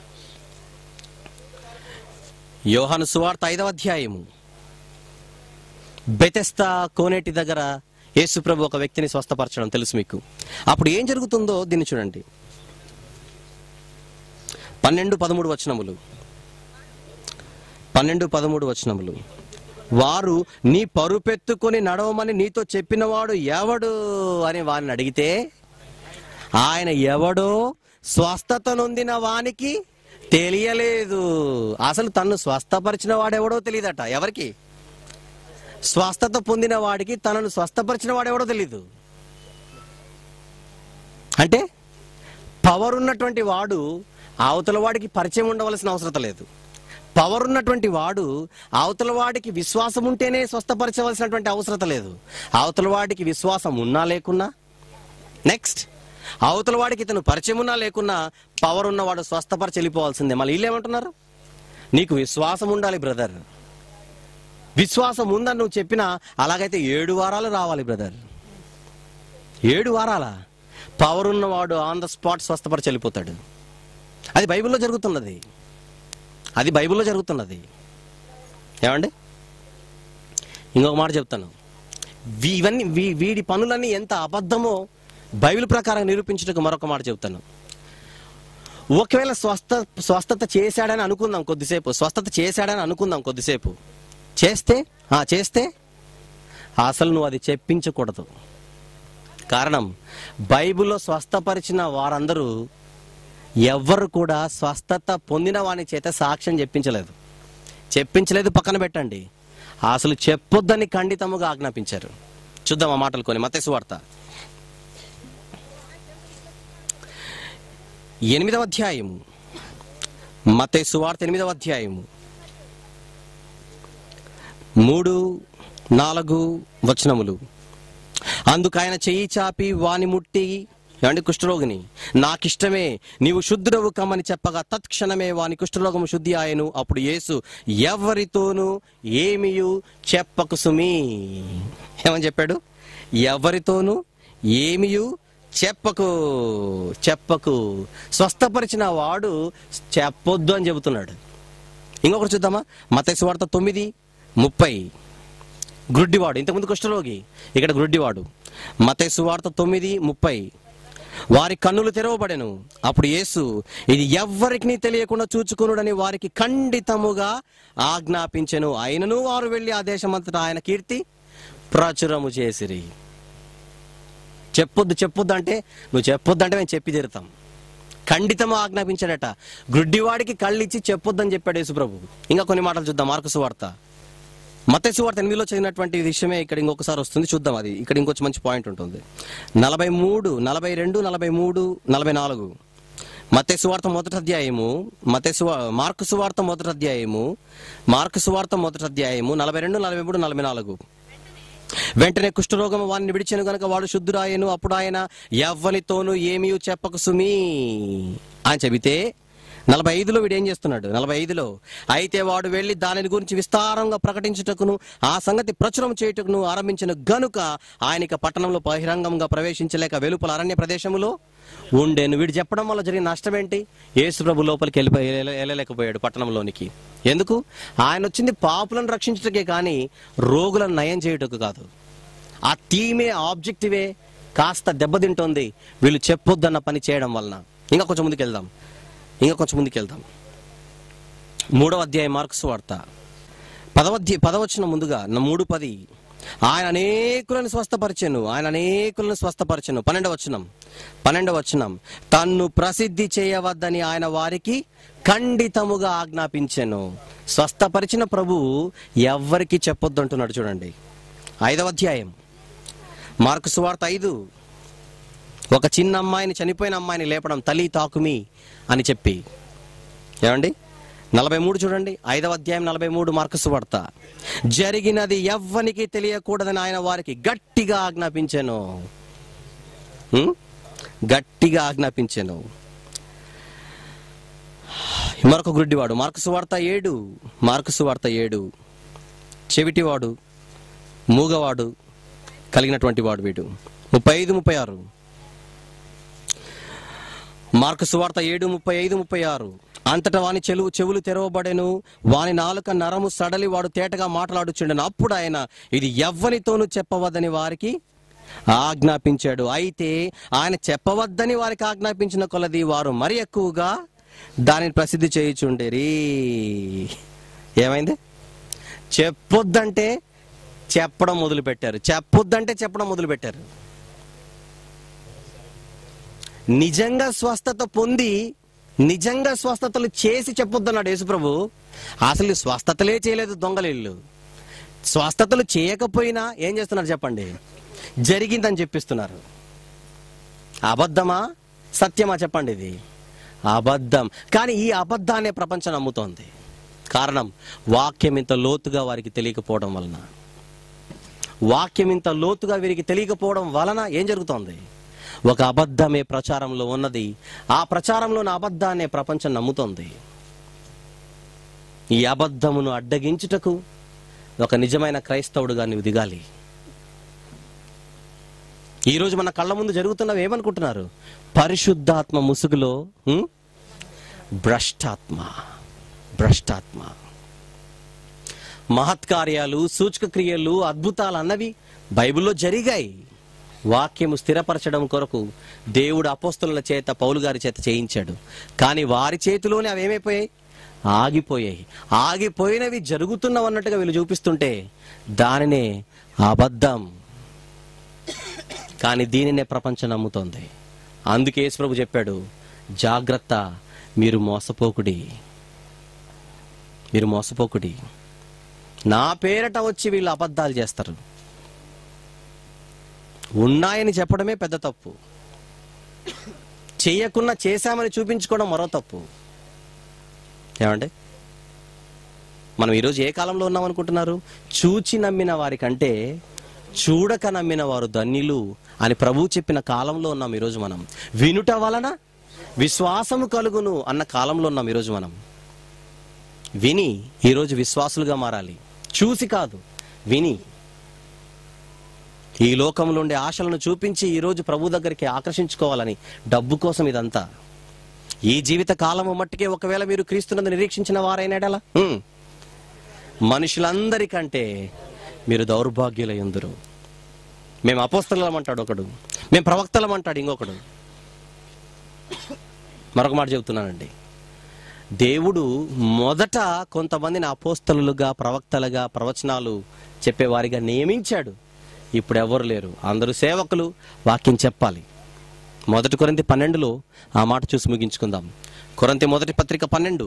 యోహాను సువార్త ఐదవ అధ్యాయము బెతెస్తా కోనేటి దగ్గర యేసుప్రభు ఒక వ్యక్తిని స్వస్థపరచడం తెలుసు మీకు అప్పుడు ఏం జరుగుతుందో దీన్ని చూడండి పన్నెండు పదమూడు వచనములు పన్నెండు పదమూడు వచనములు వారు నీ పరుపెత్తుకొని నడవమని నీతో చెప్పినవాడు ఎవడు అని వారిని అడిగితే ఆయన ఎవడో స్వస్థత నొందిన వానికి తెలియలేదు అసలు తన్ను స్వస్థపరిచిన వాడెవడో తెలియదట ఎవరికి స్వస్థత పొందిన వాడికి తనను స్వస్థపరిచిన వాడెవడో తెలీదు అంటే పవర్ ఉన్నటువంటి వాడు అవతల వాడికి పరిచయం ఉండవలసిన అవసరం లేదు పవర్ ఉన్నటువంటి వాడు అవతల వాడికి విశ్వాసం ఉంటేనే స్వస్థపరచవలసినటువంటి అవసరం లేదు అవతల వాడికి విశ్వాసం ఉన్నా లేకున్నా నెక్స్ట్ అవతల వాడికి ఇతను పరిచయం ఉన్నా లేకున్నా పవర్ ఉన్నవాడు స్వస్థపరిచి వెళ్ళిపోవాల్సిందే మళ్ళీ వీళ్ళు ఏమంటున్నారు నీకు విశ్వాసం ఉండాలి బ్రదర్ విశ్వాసం ఉందని నువ్వు చెప్పినా అలాగైతే ఏడు వారాలు రావాలి బ్రదర్ ఏడు వారాలా పవర్ ఉన్నవాడు ఆన్ ద స్పాట్ స్వస్థపరిచి వెళ్ళిపోతాడు అది బైబిల్లో జరుగుతున్నది అది బైబిల్లో జరుగుతున్నది ఏమండి ఇంకొక మాట చెప్తాను వీ- ఇవన్నీ వీ- వీడి పనులన్నీ ఎంత అబద్ధమో బైబిల్ ప్రకారం నిరూపించడానికి మరొక మాట చెప్తాను ఒకవేళ స్వస్థ స్వస్థత చేశాడని అనుకుందాం కొద్దిసేపు స్వస్థత చేశాడని అనుకుందాం కొద్దిసేపు చేస్తే ఆ చేస్తే అసలు నువ్వు అది చెప్పించకూడదు కారణం బైబిల్లో స్వస్థపరిచిన వారందరూ ఎవ్వరు కూడా స్వస్థత పొందిన వాని చేత సాక్ష్యం చెప్పించలేదు చెప్పించలేదు పక్కన పెట్టండి అసలు చెప్పొద్దని ఖండితముగా ఆజ్ఞాపించారు చూద్దాం ఆ మాటలు కొని మతేసు వార్త ఎనిమిదవ అధ్యాయము మతేసు వార్త ఎనిమిదవ అధ్యాయము మూడు నాలుగు వచనములు అందుకు ఆయన చెయ్యి చాపి వాని ముట్టి ఏమండి కుష్ఠరోగిని నాకిష్టమే నీవు శుద్ధుడవు కమ్మని చెప్పగా తత్క్షణమే వాని కుష్ఠరోగము శుద్ధి ఆయను అప్పుడు యేసు ఎవరితోనూ ఏమియు చెప్పకు సుమి ఏమని చెప్పాడు ఎవరితోనూ ఏమియు చెప్పకు చెప్పకు స్వస్థపరిచిన వాడు చెప్పొద్దు అని చెబుతున్నాడు ఇంకొకటి చూద్దామా మతేసు వార్త తొమ్మిది ముప్పై గ్రుడ్డివాడు ఇంతకుముందు కుష్ఠరోగి ఇక్కడ గ్రుడ్డివాడు మతేసు వార్త తొమ్మిది ముప్పై వారి కన్నులు తెరవబడెను అప్పుడు యేసు ఇది ఎవ్వరికి తెలియకుండా చూచుకునుడని వారికి ఖండితముగా ఆజ్ఞాపించెను అయినను వారు వెళ్ళి ఆ దేశమంతటా ఆయన కీర్తి ప్రచురము చేసిరి చెప్పొద్దు చెప్పొద్దు అంటే నువ్వు చెప్పొద్దు అంటే మేము చెప్పి తీరుతాం ఖండితము ఆజ్ఞాపించాడట గుడ్డివాడికి కళ్ళు ఇచ్చి చెప్పొద్దని చెప్పాడు యేసుప్రభు ఇంకా కొన్ని మాటలు చూద్దాం మార్కు సువార్త మత్తయి సువార్త ఎనిమిదిలో చదివినటువంటి విషయమే ఇక్కడ ఇంకొకసారి వస్తుంది చూద్దాం అది ఇక్కడ ఇంకొంచెం మంచి పాయింట్ ఉంటుంది నలభై మూడు నలభై రెండు నలభై మూడు నలభై నాలుగు మత్తయి సువార్త మొదటి అధ్యాయము మత్తయి సువా మార్కు సువార్త మొదటి అధ్యాయము మార్కు సువార్త మొదటి అధ్యాయము నలభై రెండు నలభై మూడు నలభై నాలుగు వెంటనే కుష్ఠరోగం వారిని విడిచెను గనక వాడు శుద్ధుడాయను అప్పుడు ఆయన ఎవ్వనితోనూ ఏమీ చెప్పకు సుమీ అని చెబితే నలభై ఐదులో వీడు ఏం చేస్తున్నాడు నలభై ఐదులో అయితే వాడు వెళ్లి దానిని గురించి విస్తారంగా ప్రకటించుటకును ఆ సంగతి ప్రచురం చేయుటకును ఆరంభించిన గనుక ఆయనక పట్టణంలో బహిరంగంగా ప్రవేశించలేక వెలుపల అరణ్య ప్రదేశములో ఉండేను వీడు చెప్పడం వల్ల జరిగిన నష్టం ఏంటి యేసు ప్రభు లోపలికి వెళ్ళిపోయి వెళ్ళ- వెళ్ళలేకపోయాడు పట్టణంలోనికి ఎందుకు ఆయన వచ్చింది పాపులను రక్షించటకే కానీ రోగులను నయం చేయుటకు కాదు ఆ థీమే ఆబ్జెక్టివే కాస్త దెబ్బతింటోంది వీళ్ళు చెప్పొద్దన్న పని చేయడం వలన ఇంకా కొంచెం ముందుకు వెళ్దాం ఇంకా కొంచెం ముందుకు వెళ్దాం మూడవ అధ్యాయం మార్క్స్ వార్త పదవధ్య పదవచనం ముందుగా న- మూడు పది ఆయన అనేకులను స్వస్థపరిచెను ఆయన అనేకులను స్వస్థపరిచెను పన్నెండవ వచనం పన్నెండవ వచనం తన్ను ప్రసిద్ధి చేయవద్దని ఆయన వారికి ఖండితముగా ఆజ్ఞాపించెను స్వస్థపరిచిన ప్రభు ఎవ్వరికి చెప్పొద్దు అంటున్నాడు చూడండి ఐదవ అధ్యాయం మార్కు సువార్త ఐదు ఒక చిన్న అమ్మాయిని చనిపోయిన అమ్మాయిని లేపడం తల్లి తాకుమి అని చెప్పి ఏమండి నలభై మూడు చూడండి ఐదవ అధ్యాయం నలభై మూడు మార్కసు వార్త జరిగినది ఎవ్వనికి తెలియకూడదని ఆయన వారికి గట్టిగా ఆజ్ఞాపించాను ఉం? గట్టిగా ఆజ్ఞాపించాను మరొక గుడ్డివాడు మార్కసు వార్త ఏడు మార్కసు వార్త ఏడు చెవిటివాడు మూగవాడు కలిగినటువంటి వాడు వీడు ముప్పై ఐదు ముప్పై ఆరు మార్కు సువార్త ఏడు ముప్పై ఐదు ముప్పై ఆరు అంతటా వాని చెలువు చెవులు తెరవబడెను వాని నాలుక నరము సడలి వాడు తేటగా మాట్లాడుచుండెను అప్పుడు ఆయన ఇది ఎవ్వనితోనూ చెప్పవద్దని వారికి ఆజ్ఞాపించాడు అయితే ఆయన చెప్పవద్దని వారికి ఆజ్ఞాపించిన కొలది వారు మరి ఎక్కువగా దానిని ప్రసిద్ధి చేయుచుండేరి ఏమైంది చెప్పొద్దంటే చెప్పడం మొదలు పెట్టారు చెప్పొద్దంటే చెప్పడం మొదలు పెట్టారు నిజంగా స్వస్థత పొంది నిజంగా స్వస్థతలు చేసి చెప్పొద్దన్నాడు యేసుప్రభు అసలు స్వస్థతలే చేయలేదు దొంగలీళ్ళు స్వస్థతలు చేయకపోయినా ఏం చేస్తున్నారు చెప్పండి జరిగిందని చెప్పిస్తున్నారు అబద్ధమా సత్యమా చెప్పండి ఇది అబద్ధం కానీ ఈ అబద్ధాన్ని ప్రపంచం నమ్ముతోంది కారణం వాక్యం ఇంత లోతుగా వారికి తెలియకపోవడం వలన వాక్యం ఇంత లోతుగా వీరికి తెలియకపోవడం వలన ఏం జరుగుతోంది ఒక అబద్ధమే ప్రచారంలో ఉన్నది ఆ ప్రచారంలోని అబద్ధాన్ని ప్రపంచం నమ్ముతోంది ఈ అబద్ధమును అడ్డగించుటకు ఒక నిజమైన క్రైస్తవుడుగా నువ్వు దిగాలి ఈ రోజు మన కళ్ళ ముందు జరుగుతున్నవి ఏమనుకుంటున్నారు పరిశుద్ధాత్మ ముసుగులో ఉం? భ్రష్టాత్మ భ్రష్టాత్మ మహత్కార్యాలు సూచక క్రియలు అద్భుతాలు అన్నవి బైబిల్లో జరిగాయి వాక్యము స్థిరపరచడం కొరకు దేవుడు అపోస్తుల చేత పౌలు గారి చేత చేయించాడు కానీ వారి చేతిలోనే అవి ఏమైపోయాయి ఆగిపోయాయి ఆగిపోయినవి జరుగుతున్నవన్నట్టుగా వీళ్ళు చూపిస్తుంటే దానినే అబద్ధం కానీ దీనినే ప్రపంచం నమ్ముతోంది అందుకే యేసు ప్రభు చెప్పాడు జాగ్రత్త మీరు మోసపోకుడి మీరు మోసపోకుడి నా పేరట వచ్చి వీళ్ళు అబద్ధాలు చేస్తారు ఉన్నాయని చెప్పడమే పెద్ద తప్పు చేయకున్నా చేశామని చూపించుకోవడం మరో తప్పు ఏమండి మనం ఈరోజు ఏ కాలంలో ఉన్నాం అనుకుంటున్నారు చూచి నమ్మిన వారికంటే చూడక నమ్మిన వారు ధన్యులు అని ప్రభువు చెప్పిన కాలంలో ఉన్నాం ఈరోజు మనం వినుట వలన విశ్వాసము కలుగును అన్న కాలంలో ఉన్నాం ఈరోజు మనం విని ఈరోజు విశ్వాసులుగా మారాలి చూసి కాదు విని ఈ లోకంలో ఉండే ఆశలను చూపించి ఈరోజు ప్రభు దగ్గరికి ఆకర్షించుకోవాలని డబ్బు కోసం ఇదంతా ఈ జీవిత కాలము మట్టుకే ఒకవేళ మీరు క్రీస్తునందు నిరీక్షించిన వారైనాడలా హ్మ్. మనుషులందరికంటే మీరు దౌర్భాగ్యులై ఉందరు మేము అపోస్తలం అంటాడు ఒకడు మేము ప్రవక్తలం అంటాడు ఇంకొకడు మరొక మాట చెబుతున్నానండి దేవుడు మొదట కొంతమందిని అపోస్తలులుగా ప్రవక్తలుగా ప్రవచనాలు చెప్పేవారిగా నియమించాడు ఇప్పుడు ఎవరు లేరు అందరూ సేవకులు వాక్యం చెప్పాలి మొదటి కొరింతి పన్నెండులో ఆ మాట చూసి ముగించుకుందాం కొరంతి మొదటి పత్రిక పన్నెండు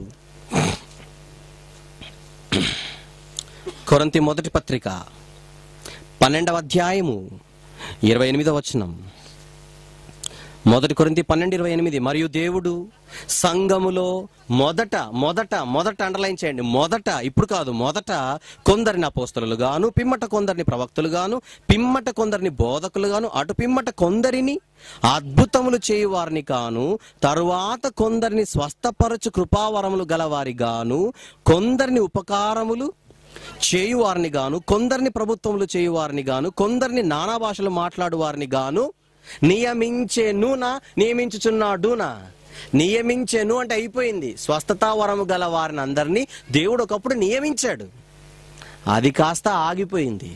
కొరంతి మొదటి పత్రిక పన్నెండవ అధ్యాయము ఇరవై ఎనిమిదవ వచనం మొదటి కొరింతి పన్నెండు ఇరవై ఎనిమిది మరియు దేవుడు సంఘములో మొదట మొదట మొదట అండర్లైన్ చేయండి మొదట ఇప్పుడు కాదు మొదట కొందరిని అపోస్తలు గాను పిమ్మట కొందరిని ప్రవక్తలు గాను పిమ్మట కొందరిని బోధకులు గాను అటు పిమ్మట కొందరిని అద్భుతములు చేయువారిని కాను తరువాత కొందరిని స్వస్థపరచు కృపావరములు గలవారి గాను కొందరిని ఉపకారములు చేయువారిని గాను కొందరిని ప్రభుత్వములు చేయువారిని గాను కొందరిని నానా భాషలు మాట్లాడు వారిని గాను నియమించెనునా నియమించుచున్నాడునా నియమించెను అంటే అయిపోయింది స్వస్థతా వరము గల వారిని అందరినీ దేవుడు ఒకప్పుడు నియమించాడు అది కాస్త ఆగిపోయింది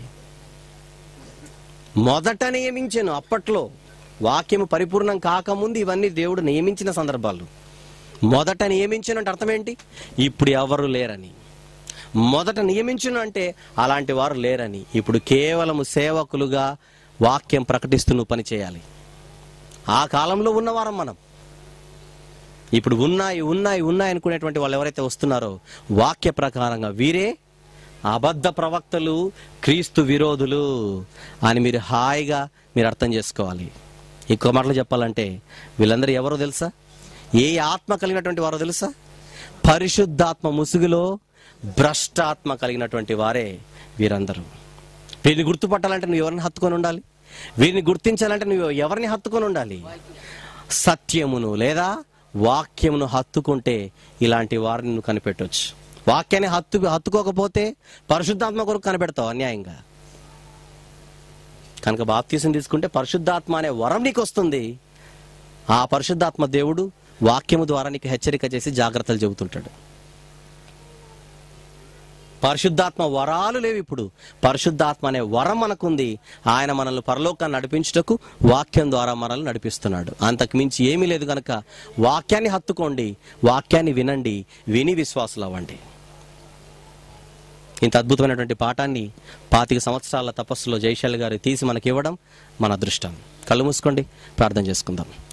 మొదట నియమించాను అప్పట్లో వాక్యము పరిపూర్ణం కాకముందు ఇవన్నీ దేవుడు నియమించిన సందర్భాలు మొదట నియమించను అంటే అర్థం ఏంటి ఇప్పుడు ఎవరు లేరని మొదట నియమించును అంటే అలాంటి వారు లేరని ఇప్పుడు కేవలము సేవకులుగా వాక్యం ప్రకటిస్తూ నువ్వు పని చేయాలి ఆ కాలంలో ఉన్నవారం మనం ఇప్పుడు ఉన్నాయి ఉన్నాయి ఉన్నాయి అనుకునేటువంటి వాళ్ళు ఎవరైతే వస్తున్నారో వాక్య ప్రకారంగా వీరే అబద్ధ ప్రవక్తలు క్రీస్తు విరోధులు అని మీరు హాయిగా మీరు అర్థం చేసుకోవాలి ఇంకో మాటలు చెప్పాలంటే వీళ్ళందరూ ఎవరో తెలుసా ఏ ఆత్మ కలిగినటువంటి వారో తెలుసా పరిశుద్ధాత్మ ముసుగులో భ్రష్టాత్మ కలిగినటువంటి వారే వీరందరూ వీరిని గుర్తుపట్టాలంటే నువ్వు ఎవరిని హత్తుకొని ఉండాలి వీరిని గుర్తించాలంటే నువ్వు ఎవరిని హత్తుకొని ఉండాలి సత్యమును లేదా వాక్యమును హత్తుకుంటే ఇలాంటి వారిని నువ్వు కనిపెట్టవచ్చు వాక్యాన్ని హత్తు హత్తుకోకపోతే పరిశుద్ధాత్మ కొరకు కనిపెడతావు అన్యాయంగా కనుక బాప్తీసం తీసుకుంటే పరిశుద్ధాత్మ అనే వరం నీకు వస్తుంది ఆ పరిశుద్ధాత్మ దేవుడు వాక్యము ద్వారా నీకు హెచ్చరిక చేసి జాగ్రత్తలు చెబుతుంటాడు పరిశుద్ధాత్మ వరాలు లేవు ఇప్పుడు పరిశుద్ధాత్మ అనే వరం మనకుంది ఆయన మనల్ని పరలోకాన్ని నడిపించుటకు వాక్యం ద్వారా మనల్ని నడిపిస్తున్నాడు అంతకు మించి ఏమీ లేదు కనుక వాక్యాన్ని హత్తుకోండి వాక్యాన్ని వినండి విని విశ్వాసులు అవ్వండి ఇంత అద్భుతమైనటువంటి పాఠాన్ని పాతిక సంవత్సరాల తపస్సులో జైశాల్ గారు తీసి మనకి ఇవ్వడం మన అదృష్టం కళ్ళు మూసుకోండి ప్రార్థన చేసుకుందాం